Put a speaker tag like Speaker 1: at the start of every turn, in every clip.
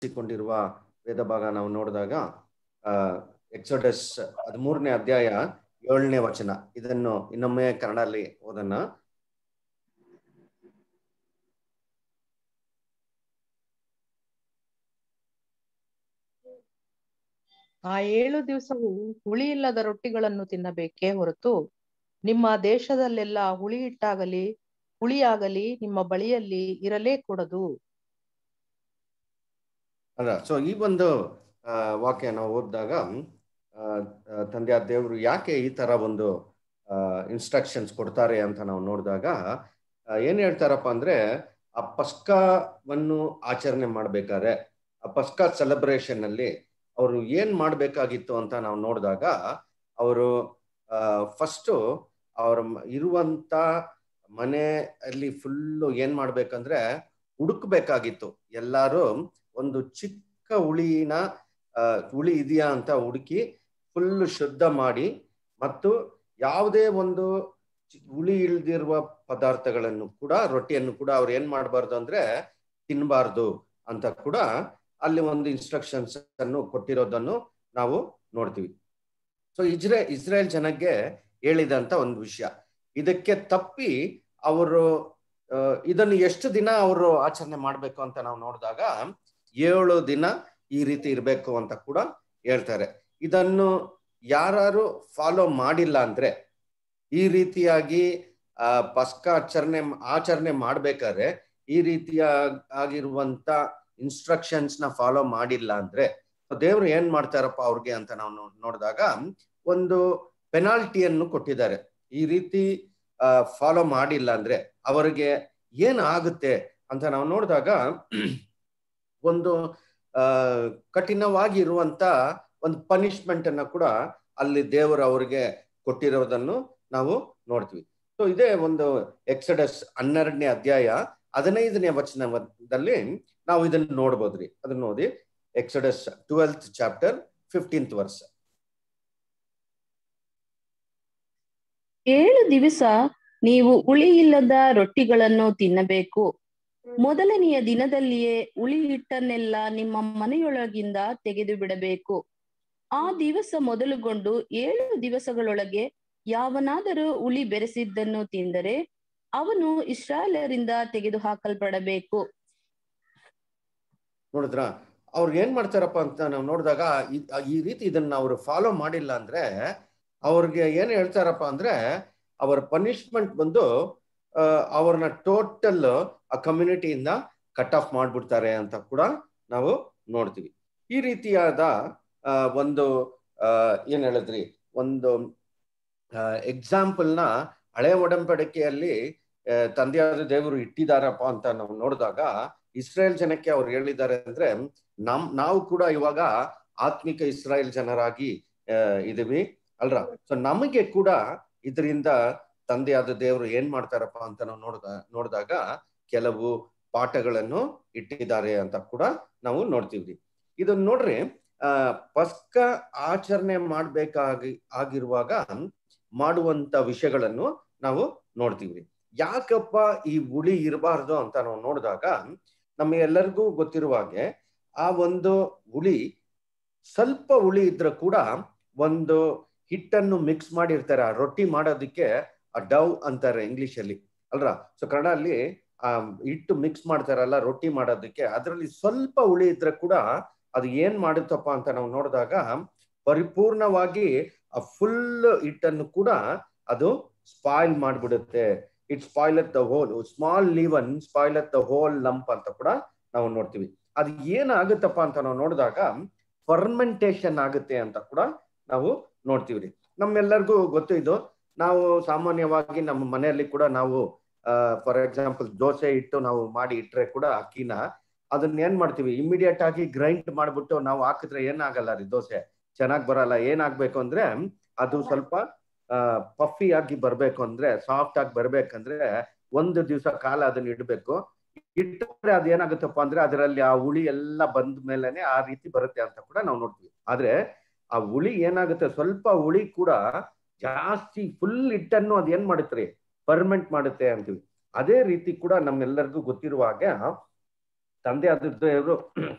Speaker 1: ಕೊಂಡಿರುವ ವೇದ ಭಾಗ ನಾವು ನೋಡಿದಾಗ ಎಕ್ಸೋಡಸ್ ಹದಿಮೂರನೇ ಅಧ್ಯಾಯ ಏಳನೇ ವಚನ ಇದನ್ನು ಇನ್ನೊಮ್ಮೆ ಕನ್ನಡಲ್ಲಿ ಓದೋಣ
Speaker 2: ಆ ಏಳು ದಿವಸವು ಹುಳಿ ಇಲ್ಲದ ರೊಟ್ಟಿಗಳನ್ನು ತಿನ್ನಬೇಕೇ ಹೊರತು ನಿಮ್ಮ ದೇಶದಲ್ಲೆಲ್ಲ ಹುಳಿ ಹಿಟ್ಟಾಗಲಿ ಹುಳಿಯಾಗಲಿ ನಿಮ್ಮ ಬಳಿಯಲ್ಲಿ ಇರಲೇ ಕೂಡದು
Speaker 1: ಅಲ್ಲ ಸೊ ಈ ಒಂದು ಆ, ವಾಕ್ಯ ನಾವು ಓದಿದಾಗ ತಂದೆಯ ದೇವರು ಯಾಕೆ ಈ ತರ ಒಂದು ಇನ್ಸ್ಟ್ರಕ್ಷನ್ಸ್ ಕೊಡ್ತಾರೆ ಅಂತ ನಾವು ನೋಡಿದಾಗ ಏನ್ ಹೇಳ್ತಾರಪ್ಪ ಅಂದ್ರೆ ಆ ಪಸ್ಕವನ್ನು ಆಚರಣೆ ಮಾಡ್ಬೇಕಾದ್ರೆ ಆ ಪಸ್ಕಾ ಸೆಲೆಬ್ರೇಷನ್ ಅಲ್ಲಿ ಅವರು ಏನ್ ಮಾಡ್ಬೇಕಾಗಿತ್ತು ಅಂತ ನಾವು ನೋಡಿದಾಗ ಅವರು ಫಸ್ಟು ಅವ್ರ ಮ- ಇರುವಂತ ಮನೆಯಲ್ಲಿ ಫುಲ್ಲು ಏನ್ ಮಾಡ್ಬೇಕಂದ್ರೆ ಹುಡುಕ್ಬೇಕಾಗಿತ್ತು ಎಲ್ಲಾರು ಒಂದು ಚಿಕ್ಕ ಹುಳಿನ ಆ, ಹುಳಿ ಇದೆಯಾ ಅಂತ ಹುಡುಕಿ ಫುಲ್ ಶುದ್ಧ ಮಾಡಿ ಮತ್ತು ಯಾವುದೇ ಒಂದು ಚಿ- ಹುಳಿ ಇಳ್ದಿರುವ ಪದಾರ್ಥಗಳನ್ನು ಕೂಡ ರೊಟ್ಟಿಯನ್ನು ಕೂಡ ಅವ್ರು ಏನ್ ಮಾಡಬಾರ್ದು ಅಂದ್ರೆ ತಿನ್ನಬಾರ್ದು ಅಂತ ಕೂಡ ಅಲ್ಲಿ ಒಂದು ಇನ್ಸ್ಟ್ರಕ್ಷನ್ಸ್ ಅನ್ನು ಕೊಟ್ಟಿರೋದನ್ನು ನಾವು ನೋಡ್ತೀವಿ ಸೊ ಇಜ್ರೇ ಇಸ್ರೇಲ್ ಜನಕ್ಕೆ ಹೇಳಿದಂತ ಒಂದು ವಿಷಯ ಇದಕ್ಕೆ ತಪ್ಪಿ ಅವರು ಆ, ಇದನ್ನು ಎಷ್ಟು ದಿನ ಅವರು ಆಚರಣೆ ಮಾಡ್ಬೇಕು ಅಂತ ನಾವು ನೋಡಿದಾಗ ಏಳು ದಿನ ಈ ರೀತಿ ಇರಬೇಕು ಅಂತ ಕೂಡ ಹೇಳ್ತಾರೆ ಇದನ್ನು ಯಾರು ಫಾಲೋ ಮಾಡಿಲ್ಲ ಅಂದ್ರೆ ಈ ರೀತಿಯಾಗಿ ಆ ಪಸ್ಕ ಆಚರಣೆ ಆಚರಣೆ ಮಾಡ್ಬೇಕಾದ್ರೆ ಈ ರೀತಿಯ ಆಗಿರುವಂತ ಇನ್ಸ್ಟ್ರಕ್ಷನ್ಸ್ ನ ಫಾಲೋ ಮಾಡಿಲ್ಲ ಅಂದ್ರೆ ದೇವ್ರು ಏನ್ ಮಾಡ್ತಾರಪ್ಪ ಅವ್ರಿಗೆ ಅಂತ ನಾವು ನೋ- ನೋಡಿದಾಗ ಒಂದು ಪೆನಾಲ್ಟಿಯನ್ನು ಕೊಟ್ಟಿದ್ದಾರೆ ಈ ರೀತಿ ಫಾಲೋ ಮಾಡಿಲ್ಲ ಅಂದ್ರೆ ಅವರಿಗೆ ಏನ್ ಆಗುತ್ತೆ ಅಂತ ನಾವು ನೋಡಿದಾಗ ಒಂದು ಆ ಕಠಿಣವಾಗಿ ಇರುವಂತ ಒಂದು ಪನಿಷ್ಮೆಂಟ್ ಅನ್ನ ಕೂಡ ಅಲ್ಲಿ ದೇವರು ಅವರಿಗೆ ಕೊಟ್ಟಿರೋದನ್ನು ನಾವು ನೋಡ್ತೀವಿ ಸೊ ಇದೇ ಒಂದು ಎಕ್ಸಡಸ್ ಹನ್ನೆರಡನೇ ಅಧ್ಯಾಯ ಹದಿನೈದನೇ ವಚನದಲ್ಲಿ ನಾವು ಇದನ್ನು ನೋಡ್ಬೋದ್ರಿ ಅದನ್ನ ಓದಿ ಎಕ್ಸಡಸ್ ಟ್ವೆಲ್ತ್ ಚಾಪ್ಟರ್ ಫಿಫ್ಟೀನ್ತ್ ವರ್ಷ
Speaker 3: ಏಳು ದಿವಸ ನೀವು ಉಳಿಯಿಲ್ಲದ ರೊಟ್ಟಿಗಳನ್ನು ತಿನ್ನಬೇಕು ಮೊದಲನೆಯ ದಿನದಲ್ಲಿಯೇ ಉಳಿ ಹಿಟ್ಟನ್ನೆಲ್ಲ ನಿಮ್ಮ ಮನೆಯೊಳಗಿಂದ ತೆಗೆದು ಬಿಡಬೇಕು ಆ ದಿವಸ ಮೊದಲುಗೊಂಡು ಏಳು ದಿವಸಗಳೊಳಗೆ ಯಾವನಾದರೂ ಉಳಿ ಬೆರೆಸಿದ್ದನ್ನು ತಿಂದರೆ ಅವನು ಇಸ್ರಾಯೇಲರಿಂದ ತೆಗೆದು ಹಾಕಲ್ಪಡಬೇಕು
Speaker 1: ನೋಡಿದ್ರ ಅವ್ರು ಏನ್ ಮಾಡ್ತಾರಪ್ಪ ಅಂತ ನಾವು ನೋಡಿದಾಗ ಈ- ಈ ರೀತಿ ಇದನ್ನ ಅವರು ಫಾಲೋ ಮಾಡಿಲ್ಲ ಅಂದ್ರೆ ಅವ್ರಿಗೆ ಏನ್ ಹೇಳ್ತಾರಪ್ಪ ಅಂದ್ರೆ ಅವರ ಪನಿಷ್ಮೆಂಟ್ ಬಂದು ಆ, ಅವ್ರನ್ನ ಟೋಟಲ್ ಆ ಕಮ್ಯುನಿಟಿಯಿಂದ ಕಟ್ ಆಫ್ ಮಾಡ್ಬಿಡ್ತಾರೆ ಅಂತ ಕೂಡ ನಾವು ನೋಡ್ತೀವಿ ಈ ರೀತಿಯಾದ ಆ, ಒಂದು ಆ, ಏನ್ ಹೇಳಿದ್ರಿ ಒಂದು ಎಕ್ಸಾಂಪಲ್ನ ಹಳೆ ಒಡಂಬಡಿಕೆಯಲ್ಲಿ ಆ, ತಂದೆಯಾದ ದೇವರು ಇಟ್ಟಿದಾರಪ್ಪ ಅಂತ ನಾವು ನೋಡಿದಾಗ ಇಸ್ರೇಲ್ ಜನಕ್ಕೆ ಅವ್ರು ಹೇಳಿದ್ದಾರೆ ಅಂದ್ರೆ ನಮ್ ನಾವು ಕೂಡ ಇವಾಗ ಆತ್ಮಿಕ ಇಸ್ರಾಯೇಲ್ ಜನರಾಗಿ ಆ, ಇದೀವಿ ಅಲ್ರ ಸೊ ನಮಗೆ ಕೂಡ ಇದರಿಂದ ತಂದೆಯಾದ ದೇವರು ಏನ್ ಮಾಡ್ತಾರಪ್ಪ ಅಂತ ನಾವು ನೋಡಿದ ನೋಡಿದಾಗ ಕೆಲವು ಪಾಠಗಳನ್ನು ಇಟ್ಟಿದ್ದಾರೆ ಅಂತ ಕೂಡ ನಾವು ನೋಡ್ತೀವಿ ಇದನ್ನ ನೋಡ್ರಿ ಆ ಪಸ್ಕ ಆಚರಣೆ ಮಾಡ್ಬೇಕಾಗಿ ಆಗಿರುವಾಗ ಮಾಡುವಂತ ವಿಷಯಗಳನ್ನು ನಾವು ನೋಡ್ತೀವಿ ಯಾಕಪ್ಪ ಈ ಹುಳಿ ಇರಬಾರ್ದು ಅಂತ ನಾವು ನೋಡಿದಾಗ ನಮಗೆಲ್ಲರಿಗೂ ಗೊತ್ತಿರುವ ಹಾಗೆ ಆ ಒಂದು ಹುಳಿ ಸ್ವಲ್ಪ ಹುಳಿ ಇದ್ರೆ ಕೂಡ ಒಂದು ಹಿಟ್ಟನ್ನು ಮಿಕ್ಸ್ ಮಾಡಿರ್ತಾರೆ ಆ ರೊಟ್ಟಿ ಮಾಡೋದಕ್ಕೆ ಆ ಡವ್ ಅಂತಾರೆ ಇಂಗ್ಲಿಷ್ ಅಲ್ಲಿ ಅಲ್ರ ಸೊ ಕನ್ನಡ ಅಲ್ಲಿ ಆ ಹಿಟ್ಟು ಮಿಕ್ಸ್ ಮಾಡ್ತಾರಲ್ಲ ರೊಟ್ಟಿ ಮಾಡೋದಕ್ಕೆ ಅದರಲ್ಲಿ ಸ್ವಲ್ಪ ಹುಳಿ ಇದ್ರೆ ಕೂಡ ಅದು ಏನ್ ಮಾಡುತ್ತಪ್ಪ ಅಂತ ನಾವು ನೋಡಿದಾಗ ಪರಿಪೂರ್ಣವಾಗಿ ಆ ಫುಲ್ ಹಿಟ್ಟನ್ನು ಕೂಡ ಅದು ಸ್ಪಾಯ್ಲ್ ಮಾಡ್ಬಿಡುತ್ತೆ it spoil the whole small leaven spoil the whole lump ಅಂತ ಕೂಡ ನಾವು ನೋಡ್ತೀವಿ ಅದು ಏನಾಗುತ್ತಪ್ಪ ಅಂತ ನಾವು ನೋಡಿದಾಗ ಫರ್ಮೆಂಟೇಶನ್ ಆಗುತ್ತೆ ಅಂತ ಕೂಡ ನಾವು ನೋಡ್ತೀವಿ ನಮ್ಮೆಲ್ಲರಿಗೂ ಗೊತ್ತು ಇದು ನಾವು ಸಾಮಾನ್ಯವಾಗಿ ನಮ್ಮ ಮನೆಯಲ್ಲಿ ಕೂಡ ನಾವು ಫಾರ್ ಎಕ್ಸಾಂಪಲ್ ದೋಸೆ ಇಟ್ಟು ನಾವು ಮಾಡಿ ಇಟ್ರೆ ಕೂಡ ಅಕ್ಕಿನ ಅದನ್ನ ಏನ್ ಮಾಡ್ತೀವಿ ಇಮಿಡಿಯೇಟ್ ಆಗಿ ಗ್ರೈಂಡ್ ಮಾಡ್ಬಿಟ್ಟು ನಾವು ಹಾಕಿದ್ರೆ ಏನಾಗಲ್ಲ ರೀ ದೋಸೆ ಚೆನ್ನಾಗ್ ಬರಲ್ಲ ಏನಾಗ್ಬೇಕು ಅಂದ್ರೆ ಅದು ಸ್ವಲ್ಪ ಪಫಿ ಆಗಿ ಬರ್ಬೇಕು ಅಂದ್ರೆ ಸಾಫ್ಟ್ ಆಗಿ ಬರ್ಬೇಕಂದ್ರೆ ಒಂದು ದಿವಸ ಕಾಲ ಅದನ್ನ ಇಡ್ಬೇಕು ಇಟ್ಟರೆ ಅದ್ ಏನಾಗುತ್ತಪ್ಪ ಅಂದ್ರೆ ಅದರಲ್ಲಿ ಆ ಹುಳಿ ಎಲ್ಲ ಬಂದ ಮೇಲೆನೆ ಆ ರೀತಿ ಬರುತ್ತೆ ಅಂತ ಕೂಡ ನಾವು ನೋಡ್ತೀವಿ ಆದ್ರೆ ಆ ಹುಳಿ ಏನಾಗುತ್ತೆ ಸ್ವಲ್ಪ ಹುಳಿ ಕೂಡ ಜಾಸ್ತಿ ಫುಲ್ ಹಿಟ್ಟನ್ನು ಅದ್ ಏನ್ ಮಾಡುತ್ತೆ ಪರ್ಮೆಂಟ್ ಮಾಡುತ್ತೆ ಅಂತೀವಿ ಅದೇ ರೀತಿ ಕೂಡ ನಮ್ಮೆಲ್ಲರಿಗೂ ಗೊತ್ತಿರುವ ಹಾಗೆ ತಂದೆ ಆದವರು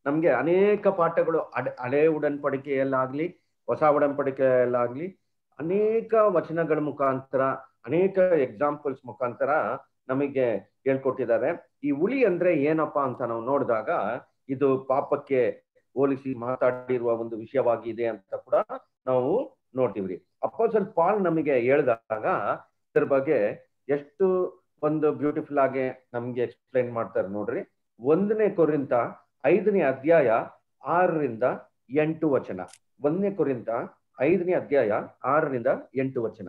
Speaker 1: ನಮ್ಗೆ ಅನೇಕ ಪಾಠಗಳು ಅಡ್ ಹಳೆ ಉಡನ್ಪಡಿಕೆಯಲ್ಲಾಗ್ಲಿ ಹೊಸ ಉಡನ್ಪಡಿಕೆಯಲ್ಲಾಗ್ಲಿ ಅನೇಕ ವಚನಗಳ ಮುಖಾಂತರ ಅನೇಕ ಎಕ್ಸಾಂಪಲ್ಸ್ ಮುಖಾಂತರ ನಮಗೆ ಹೇಳ್ಕೊಟ್ಟಿದ್ದಾರೆ ಈ ಹುಳಿ ಅಂದ್ರೆ ಏನಪ್ಪಾ ಅಂತ ನಾವು ನೋಡಿದಾಗ ಇದು ಪಾಪಕ್ಕೆ ಹೋಲಿಸಿ ಮಾತಾಡಿರುವ ಒಂದು ವಿಷಯವಾಗಿದೆ ಅಂತ ಕೂಡ ನಾವು ನೋಡ್ತೀವ್ರಿ ಅಪ್ಪೋಸಲ್ ಪಾಲ್ ನಮಗೆ ಹೇಳಿದಾಗ ಇದ್ರ ಬಗ್ಗೆ ಎಷ್ಟು ಒಂದು ಬ್ಯೂಟಿಫುಲ್ ಆಗಿ ನಮ್ಗೆ ಎಕ್ಸ್ಪ್ಲೈನ್ ಮಾಡ್ತಾರೆ ನೋಡ್ರಿ ಒಂದನೇ ಕೊರಿಂತ ಐದನೇ ಅಧ್ಯಾಯ ಆರರಿಂದ ಎಂಟು ವಚನ ಒಂದನೇ ಕೊರಿಂತ ಐದನೇ ಅಧ್ಯಾಯ ಆರರಿಂದ ಎಂಟು ವಚನ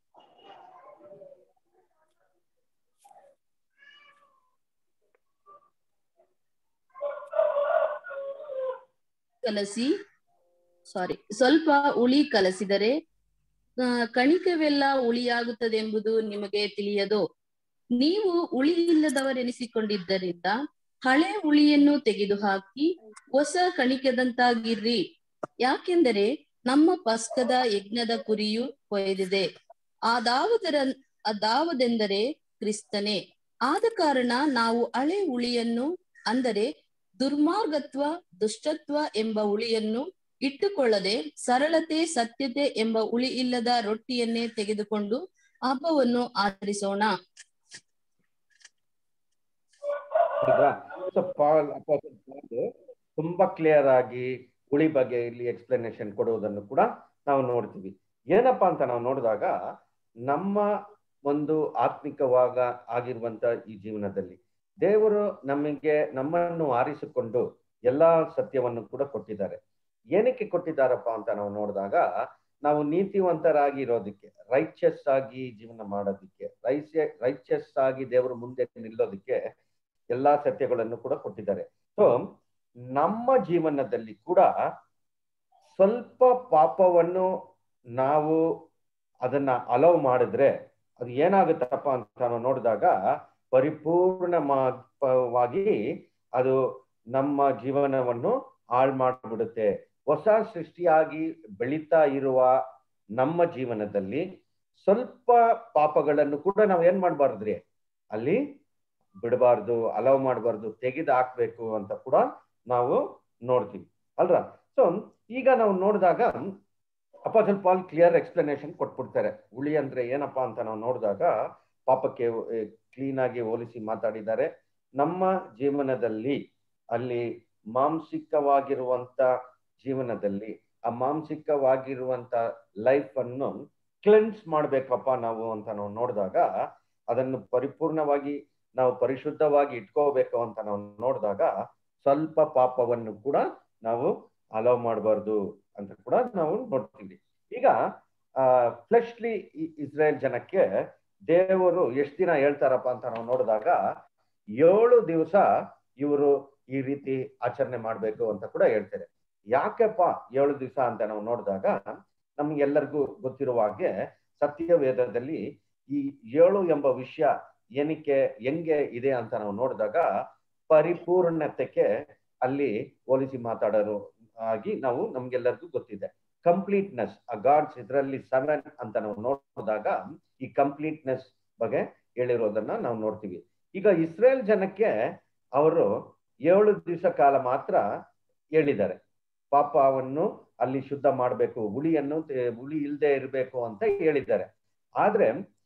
Speaker 3: ಕಲಸಿ ಸಾರಿ ಸ್ವಲ್ಪ ಹುಳಿ ಕಲಸಿದರೆ ಆ, ಕಣಿಕವೆಲ್ಲ ಹುಳಿಯಾಗುತ್ತದೆಂಬುದು ನಿಮಗೆ ತಿಳಿಯದು ನೀವು ಹುಳಿ ಇಲ್ಲದವರೆನಿಸಿಕೊಂಡಿದ್ದರಿಂದ ಹಳೆ ಹುಳಿಯನ್ನು ತೆಗೆದುಹಾಕಿ ಹೊಸ ಕಣಿಕದಂತಾಗಿರ್ರಿ ಯಾಕೆಂದರೆ ನಮ್ಮ ಪಸ್ಕದ ಯಜ್ಞದ ಕುರಿಯು ಕೊಯ್ದಿದೆ ಅದಾವುದರ ಅದಾವುದೆಂದರೆ ಕ್ರಿಸ್ತನೇ ಆದ ಕಾರಣ ನಾವು ಹಳೆ ಹುಳಿಯನ್ನು ಅಂದರೆ ದುರ್ಮಾರ್ಗತ್ವ ದುಷ್ಟತ್ವ ಎಂಬ ಹುಳಿಯನ್ನು ಇಟ್ಟುಕೊಳ್ಳದೆ ಸರಳತೆ ಸತ್ಯತೆ ಎಂಬ ಹುಳಿ ಇಲ್ಲದ ರೊಟ್ಟಿಯನ್ನೇ ತೆಗೆದುಕೊಂಡು ಹಬ್ಬವನ್ನು ಆಚರಿಸೋಣ
Speaker 1: ಅಲ್ವಾ ಸೊ ಪಾಲ್ ಅಪೋಸ್ಟಲ್ ಪಾಲ್ ತುಂಬಾ ಕ್ಲಿಯರ್ ಆಗಿ ಹುಳಿ ಬಗ್ಗೆ ಇಲ್ಲಿ ಎಕ್ಸ್ಪ್ಲನೇಷನ್ ಕೊಡುವುದನ್ನು ಕೂಡ ನಾವು ನೋಡ್ತೀವಿ ಏನಪ್ಪಾ ಅಂತ ನಾವು ನೋಡಿದಾಗ ನಮ್ಮ ಒಂದು ಆತ್ಮಿಕವಾಗ ಆಗಿರುವಂತ ಈ ಜೀವನದಲ್ಲಿ ದೇವರು ನಮಗೆ ನಮ್ಮನ್ನು ಆರಿಸಿಕೊಂಡು ಎಲ್ಲಾ ಸತ್ಯವನ್ನು ಕೂಡ ಕೊಟ್ಟಿದ್ದಾರೆ ಏನಕ್ಕೆ ಕೊಟ್ಟಿದ್ದಾರಪ್ಪ ಅಂತ ನಾವು ನೋಡಿದಾಗ ನಾವು ನೀತಿವಂತರಾಗಿ ಇರೋದಕ್ಕೆ ರೈಚಸ್ ಆಗಿ ಜೀವನ ಮಾಡೋದಕ್ಕೆ ರೈಸ್ಯ ರೈಚಸ್ ಆಗಿ ದೇವರು ಮುಂದೆ ನಿಲ್ಲೋದಕ್ಕೆ ಎಲ್ಲಾ ಸತ್ಯಗಳನ್ನು ಕೂಡ ಕೊಟ್ಟಿದ್ದಾರೆ ಸೊ ನಮ್ಮ ಜೀವನದಲ್ಲಿ ಕೂಡ ಸ್ವಲ್ಪ ಪಾಪವನ್ನು ನಾವು ಅದನ್ನ ಅಲೌ ಮಾಡಿದ್ರೆ ಅದು ಏನಾಗುತ್ತಪ್ಪ ಅಂತ ನಾವು ನೋಡಿದಾಗ ಪರಿಪೂರ್ಣವಾಗಿ ಅದು ನಮ್ಮ ಜೀವನವನ್ನು ಹಾಳು ಮಾಡಿಬಿಡುತ್ತೆ ಹೊಸ ಸೃಷ್ಟಿಯಾಗಿ ಬೆಳೀತಾ ಇರುವ ನಮ್ಮ ಜೀವನದಲ್ಲಿ ಸ್ವಲ್ಪ ಪಾಪಗಳನ್ನು ಕೂಡ ನಾವು ಏನ್ ಮಾಡ್ಬಾರ್ದ್ರಿ ಅಲ್ಲಿ ಬಿಡಬಾರ್ದು ಅಲೌ ಮಾಡಬಾರ್ದು ತೆಗೆದು ಹಾಕ್ಬೇಕು ಅಂತ ಕೂಡ ನಾವು ನೋಡ್ತೀವಿ ಅಲ್ರ ಸೊ ಈಗ ನಾವು ನೋಡಿದಾಗ ಅಪಾಸಲ್ ಪಾಲ್ ಕ್ಲಿಯರ್ ಎಕ್ಸ್ಪ್ಲನೇಷನ್ ಕೊಟ್ಬಿಡ್ತಾರೆ ಹುಳಿ ಅಂದ್ರೆ ಏನಪ್ಪಾ ಅಂತ ನಾವು ನೋಡಿದಾಗ ಪಾಪಕ್ಕೆ ಕ್ಲೀನ್ ಆಗಿ ಹೋಲಿಸಿ ಮಾತಾಡಿದ್ದಾರೆ ನಮ್ಮ ಜೀವನದಲ್ಲಿ ಅಲ್ಲಿ ಮಾಂಸಿಕವಾಗಿರುವಂತ ಜೀವನದಲ್ಲಿ ಆ ಮಾಂಸಿಕವಾಗಿರುವಂತ ಲೈಫ್ ಅನ್ನು ಕ್ಲೆನ್ಸ್ ಮಾಡ್ಬೇಕಪ್ಪ ನಾವು ಅಂತ ನಾವು ನೋಡಿದಾಗ ಅದನ್ನು ಪರಿಪೂರ್ಣವಾಗಿ ನಾವು ಪರಿಶುದ್ಧವಾಗಿ ಇಟ್ಕೋಬೇಕು ಅಂತ ನಾವು ನೋಡಿದಾಗ ಸ್ವಲ್ಪ ಪಾಪವನ್ನು ಕೂಡ ನಾವು ಅಲೌ ಮಾಡಬಾರ್ದು ಅಂತ ಕೂಡ ನಾವು ನೋಡ್ತೀವಿ ಈಗ ಆ ಫ್ಲೆಶ್ಲಿ ಇಸ್ರೇಲ್ ಜನಕ್ಕೆ ದೇವರು ಎಷ್ಟು ದಿನ ಹೇಳ್ತಾರಪ್ಪ ಅಂತ ನಾವು ನೋಡಿದಾಗ ಏಳು ದಿವಸ ಇವರು ಈ ರೀತಿ ಆಚರಣೆ ಮಾಡ್ಬೇಕು ಅಂತ ಕೂಡ ಹೇಳ್ತಾರೆ ಯಾಕೆಪ್ಪ ಏಳು ದಿವಸ ಅಂತ ನಾವು ನೋಡಿದಾಗ ನಮ್ಗೆಲ್ಲರಿಗೂ ಗೊತ್ತಿರುವ ಹಾಗೆ ಸತ್ಯ ವೇದದಲ್ಲಿ ಈ ಏಳು ಎಂಬ ವಿಷಯ ಏನಕ್ಕೆ ಹೆಂಗೆ ಇದೆ ಅಂತ ನಾವು ನೋಡಿದಾಗ ಪರಿಪೂರ್ಣತೆಗೆ ಅಲ್ಲಿ ಹೋಲಿಸಿ ಮಾತಾಡೋರು ಆಗಿ ನಾವು ನಮ್ಗೆಲ್ಲರಿಗೂ ಗೊತ್ತಿದೆ ಕಂಪ್ಲೀಟ್ನೆಸ್ ಆ ಗಾಡ್ಸ್ ಇದರಲ್ಲಿ ಸೆವೆನ್ ಅಂತ ನಾವು ನೋಡಿದಾಗ ಈ ಕಂಪ್ಲೀಟ್ನೆಸ್ ಬಗ್ಗೆ ಹೇಳಿರೋದನ್ನ ನಾವು ನೋಡ್ತೀವಿ ಈಗ ಇಸ್ರೇಲ್ ಜನಕ್ಕೆ ಅವರು ಏಳು ದಿವಸ ಕಾಲ ಮಾತ್ರ ಹೇಳಿದ್ದಾರೆ ಪಾಪವನ್ನು ಅಲ್ಲಿ ಶುದ್ಧ ಮಾಡಬೇಕು ಹುಳಿಯನ್ನು ಹುಳಿ ಇಲ್ಲದೆ ಇರಬೇಕು ಅಂತ ಹೇಳಿದ್ದಾರೆ ಆದ್ರೆ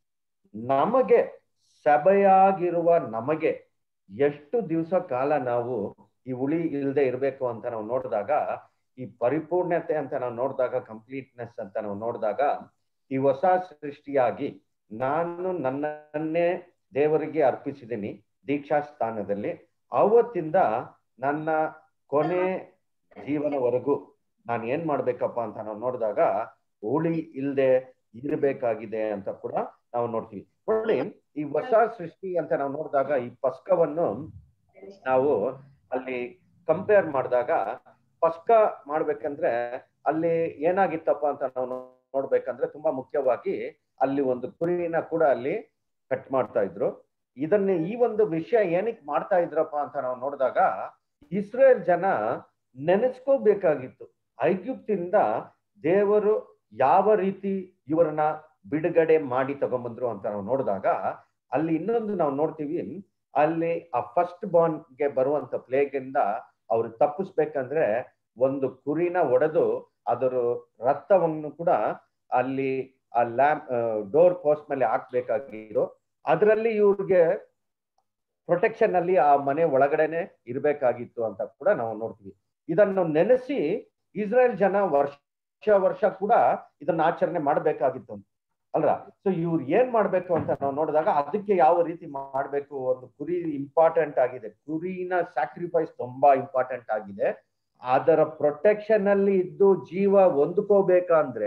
Speaker 1: ನಮಗೆ ಸಭೆಯಾಗಿರುವ ನಮಗೆ ಎಷ್ಟು ದಿವಸ ಕಾಲ ನಾವು ಈ ಹುಳಿ ಇಲ್ಲದೆ ಇರಬೇಕು ಅಂತ ನಾವು ನೋಡಿದಾಗ ಈ ಪರಿಪೂರ್ಣತೆ ಅಂತ ನಾವು ನೋಡಿದಾಗ ಕಂಪ್ಲೀಟ್ನೆಸ್ ಅಂತ ನಾವು ನೋಡಿದಾಗ ಈ ಹೊಸ ಸೃಷ್ಟಿಯಾಗಿ ನಾನು ನನ್ನನ್ನೇ ದೇವರಿಗೆ ಅರ್ಪಿಸಿದ್ದೀನಿ ದೀಕ್ಷಾ ಸ್ಥಾನದಲ್ಲಿ ಅವತ್ತಿಂದ ನನ್ನ ಕೊನೆ ಜೀವನವರೆಗೂ ನಾನು ಏನ್ ಮಾಡ್ಬೇಕಪ್ಪ ಅಂತ ನಾವು ನೋಡಿದಾಗ ಹುಳಿ ಇಲ್ಲದೆ ಇರಬೇಕಾಗಿದೆ ಅಂತ ಕೂಡ ನಾವು ನೋಡ್ತೀವಿ ನೋಡಿ ಈ ಹೊಸ ಸೃಷ್ಟಿ ಅಂತ ನಾವು ನೋಡಿದಾಗ ಈ ಪಸ್ಕವನ್ನು ನಾವು ಅಲ್ಲಿ ಕಂಪೇರ್ ಮಾಡಿದಾಗ ಪಸ್ಕ ಮಾಡ್ಬೇಕಂದ್ರೆ ಅಲ್ಲಿ ಏನಾಗಿತ್ತಪ್ಪ ಅಂತ ನಾವು ನೋಡ್ಬೇಕಂದ್ರೆ ತುಂಬಾ ಮುಖ್ಯವಾಗಿ ಅಲ್ಲಿ ಒಂದು ಕುರಿನ ಕೂಡ ಅಲ್ಲಿ ಕಟ್ ಮಾಡ್ತಾ ಇದ್ರು ಇದನ್ನ ಈ ಒಂದು ವಿಷಯ ಏನಕ್ಕೆ ಮಾಡ್ತಾ ಇದ್ರಪ್ಪ ಅಂತ ನಾವು ನೋಡಿದಾಗ ಇಸ್ರೇಲ್ ಜನ ನೆನೆಸ್ಕೋಬೇಕಾಗಿತ್ತು ಐಗುಪ್ತಿಂದ ದೇವರು ಯಾವ ರೀತಿ ಇವರನ್ನ ಬಿಡುಗಡೆ ಮಾಡಿ ತಗೊಂಬಂದ್ರು ಅಂತ ನಾವು ನೋಡಿದಾಗ ಅಲ್ಲಿ ಇನ್ನೊಂದು ನಾವು ನೋಡ್ತೀವಿ ಅಲ್ಲಿ ಆ ಫಸ್ಟ್ ಬಾರ್ನ್ಗೆ ಬರುವಂತ ಪ್ಲೇಗ್ ಇಂದ ಅವ್ರು ತಪ್ಪಿಸ್ಬೇಕಂದ್ರೆ ಒಂದು ಕುರಿನ ಒಡೆದು ಅದರ ರಕ್ತವನ್ನು ಕೂಡ ಅಲ್ಲಿ ಆ ಲ್ಯಾಂಪ್ ಡೋರ್ ಪೋಸ್ಟ್ ಮೇಲೆ ಹಾಕ್ಬೇಕಾಗಿದ್ದು ಅದರಲ್ಲಿ ಇವ್ರಿಗೆ ಪ್ರೊಟೆಕ್ಷನ್ ಅಲ್ಲಿ ಆ ಮನೆ ಒಳಗಡೆನೆ ಇರ್ಬೇಕಾಗಿತ್ತು ಅಂತ ಕೂಡ ನಾವು ನೋಡ್ತೀವಿ ಇದನ್ನು ನೆನೆಸಿ ಇಸ್ರೇಲ್ ಜನ ವರ್ಷ ವರ್ಷ ಕೂಡ ಇದನ್ನ ಆಚರಣೆ ಮಾಡ್ಬೇಕಾಗಿತ್ತು ಅಲ್ರ ಸೊ ಇವ್ರು ಏನ್ ಮಾಡ್ಬೇಕು ಅಂತ ನಾವು ನೋಡಿದಾಗ ಅದಕ್ಕೆ ಯಾವ ರೀತಿ ಮಾಡ್ಬೇಕು ಒಂದು ಕುರಿ ಇಂಪಾರ್ಟೆಂಟ್ ಆಗಿದೆ ಕುರಿನ ಸ್ಯಾಕ್ರಿಫೈಸ್ ತುಂಬಾ ಇಂಪಾರ್ಟೆಂಟ್ ಆಗಿದೆ ಅದರ ಪ್ರೊಟೆಕ್ಷನ್ ಅಲ್ಲಿ ಇದ್ದು ಜೀವ ಹೊಂದ್ಕೋಬೇಕಂದ್ರೆ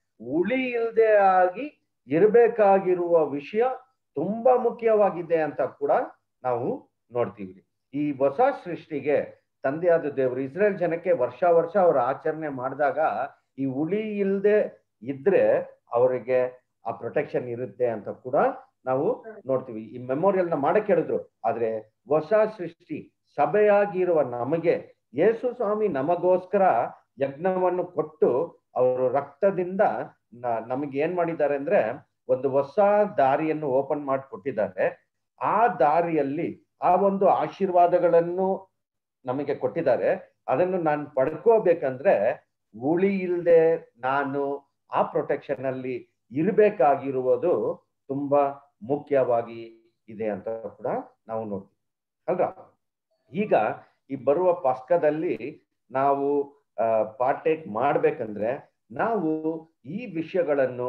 Speaker 1: ಉಳಿ ಇಲ್ಲದೆ ಆಗಿ ಇರಬೇಕಾಗಿರುವ ವಿಷಯ ತುಂಬಾ ಮುಖ್ಯವಾಗಿದೆ ಅಂತ ಕೂಡ ನಾವು ನೋಡ್ತೀವಿ ಈ ಹೊಸ ಸೃಷ್ಟಿಗೆ ತಂದೆಯಾದ ದೇವರು ಇಸ್ರೇಲ್ ಜನಕ್ಕೆ ವರ್ಷ ವರ್ಷ ಅವ್ರ ಆಚರಣೆ ಮಾಡಿದಾಗ ಈ ಉಳಿ ಇಲ್ಲದೆ ಇದ್ರೆ ಅವರಿಗೆ ಆ ಪ್ರೊಟೆಕ್ಷನ್ ಇರುತ್ತೆ ಅಂತ ಕೂಡ ನಾವು ನೋಡ್ತೀವಿ ಈ ಮೆಮೋರಿಯಲ್ ನ ಮಾಡಕ್ ಹೇಳಿದ್ರು ಆದ್ರೆ ಹೊಸ ಸೃಷ್ಟಿ ಸಭೆಯಾಗಿರುವ ನಮಗೆ ಯೇಸು ಸ್ವಾಮಿ ನಮಗೋಸ್ಕರ ಯಜ್ಞವನ್ನು ಕೊಟ್ಟು ಅವರು ರಕ್ತದಿಂದ ನಮಗೆ ಏನ್ ಮಾಡಿದ್ದಾರೆ ಅಂದ್ರೆ ಒಂದು ಹೊಸ ದಾರಿಯನ್ನು ಓಪನ್ ಮಾಡಿ ಕೊಟ್ಟಿದ್ದಾರೆ ಆ ದಾರಿಯಲ್ಲಿ ಆ ಒಂದು ಆಶೀರ್ವಾದಗಳನ್ನು ನಮಗೆ ಕೊಟ್ಟಿದ್ದಾರೆ ಅದನ್ನು ನಾನು ಪಡ್ಕೋಬೇಕಂದ್ರೆ ಉಳಿ ಇಲ್ಲದೆ ನಾನು ಆ ಪ್ರೊಟೆಕ್ಷನ್ ಅಲ್ಲಿ ಇರಬೇಕಾಗಿರುವುದು ತುಂಬಾ ಮುಖ್ಯವಾಗಿ ಇದೆ ಅಂತ ಕೂಡ ನಾವು ನೋಡ್ತೀವಿ ಅಲ್ವಾ ಈಗ ಈ ಬರುವ ಪಸ್ಕದಲ್ಲಿ ನಾವು ಪಾರ್ಟೇಕ್ ಮಾಡ್ಬೇಕಂದ್ರೆ ನಾವು ಈ ವಿಷಯಗಳನ್ನು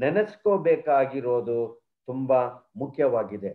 Speaker 1: ನೆನೆಸ್ಕೋಬೇಕಾಗಿರೋದು ತುಂಬಾ ಮುಖ್ಯವಾಗಿದೆ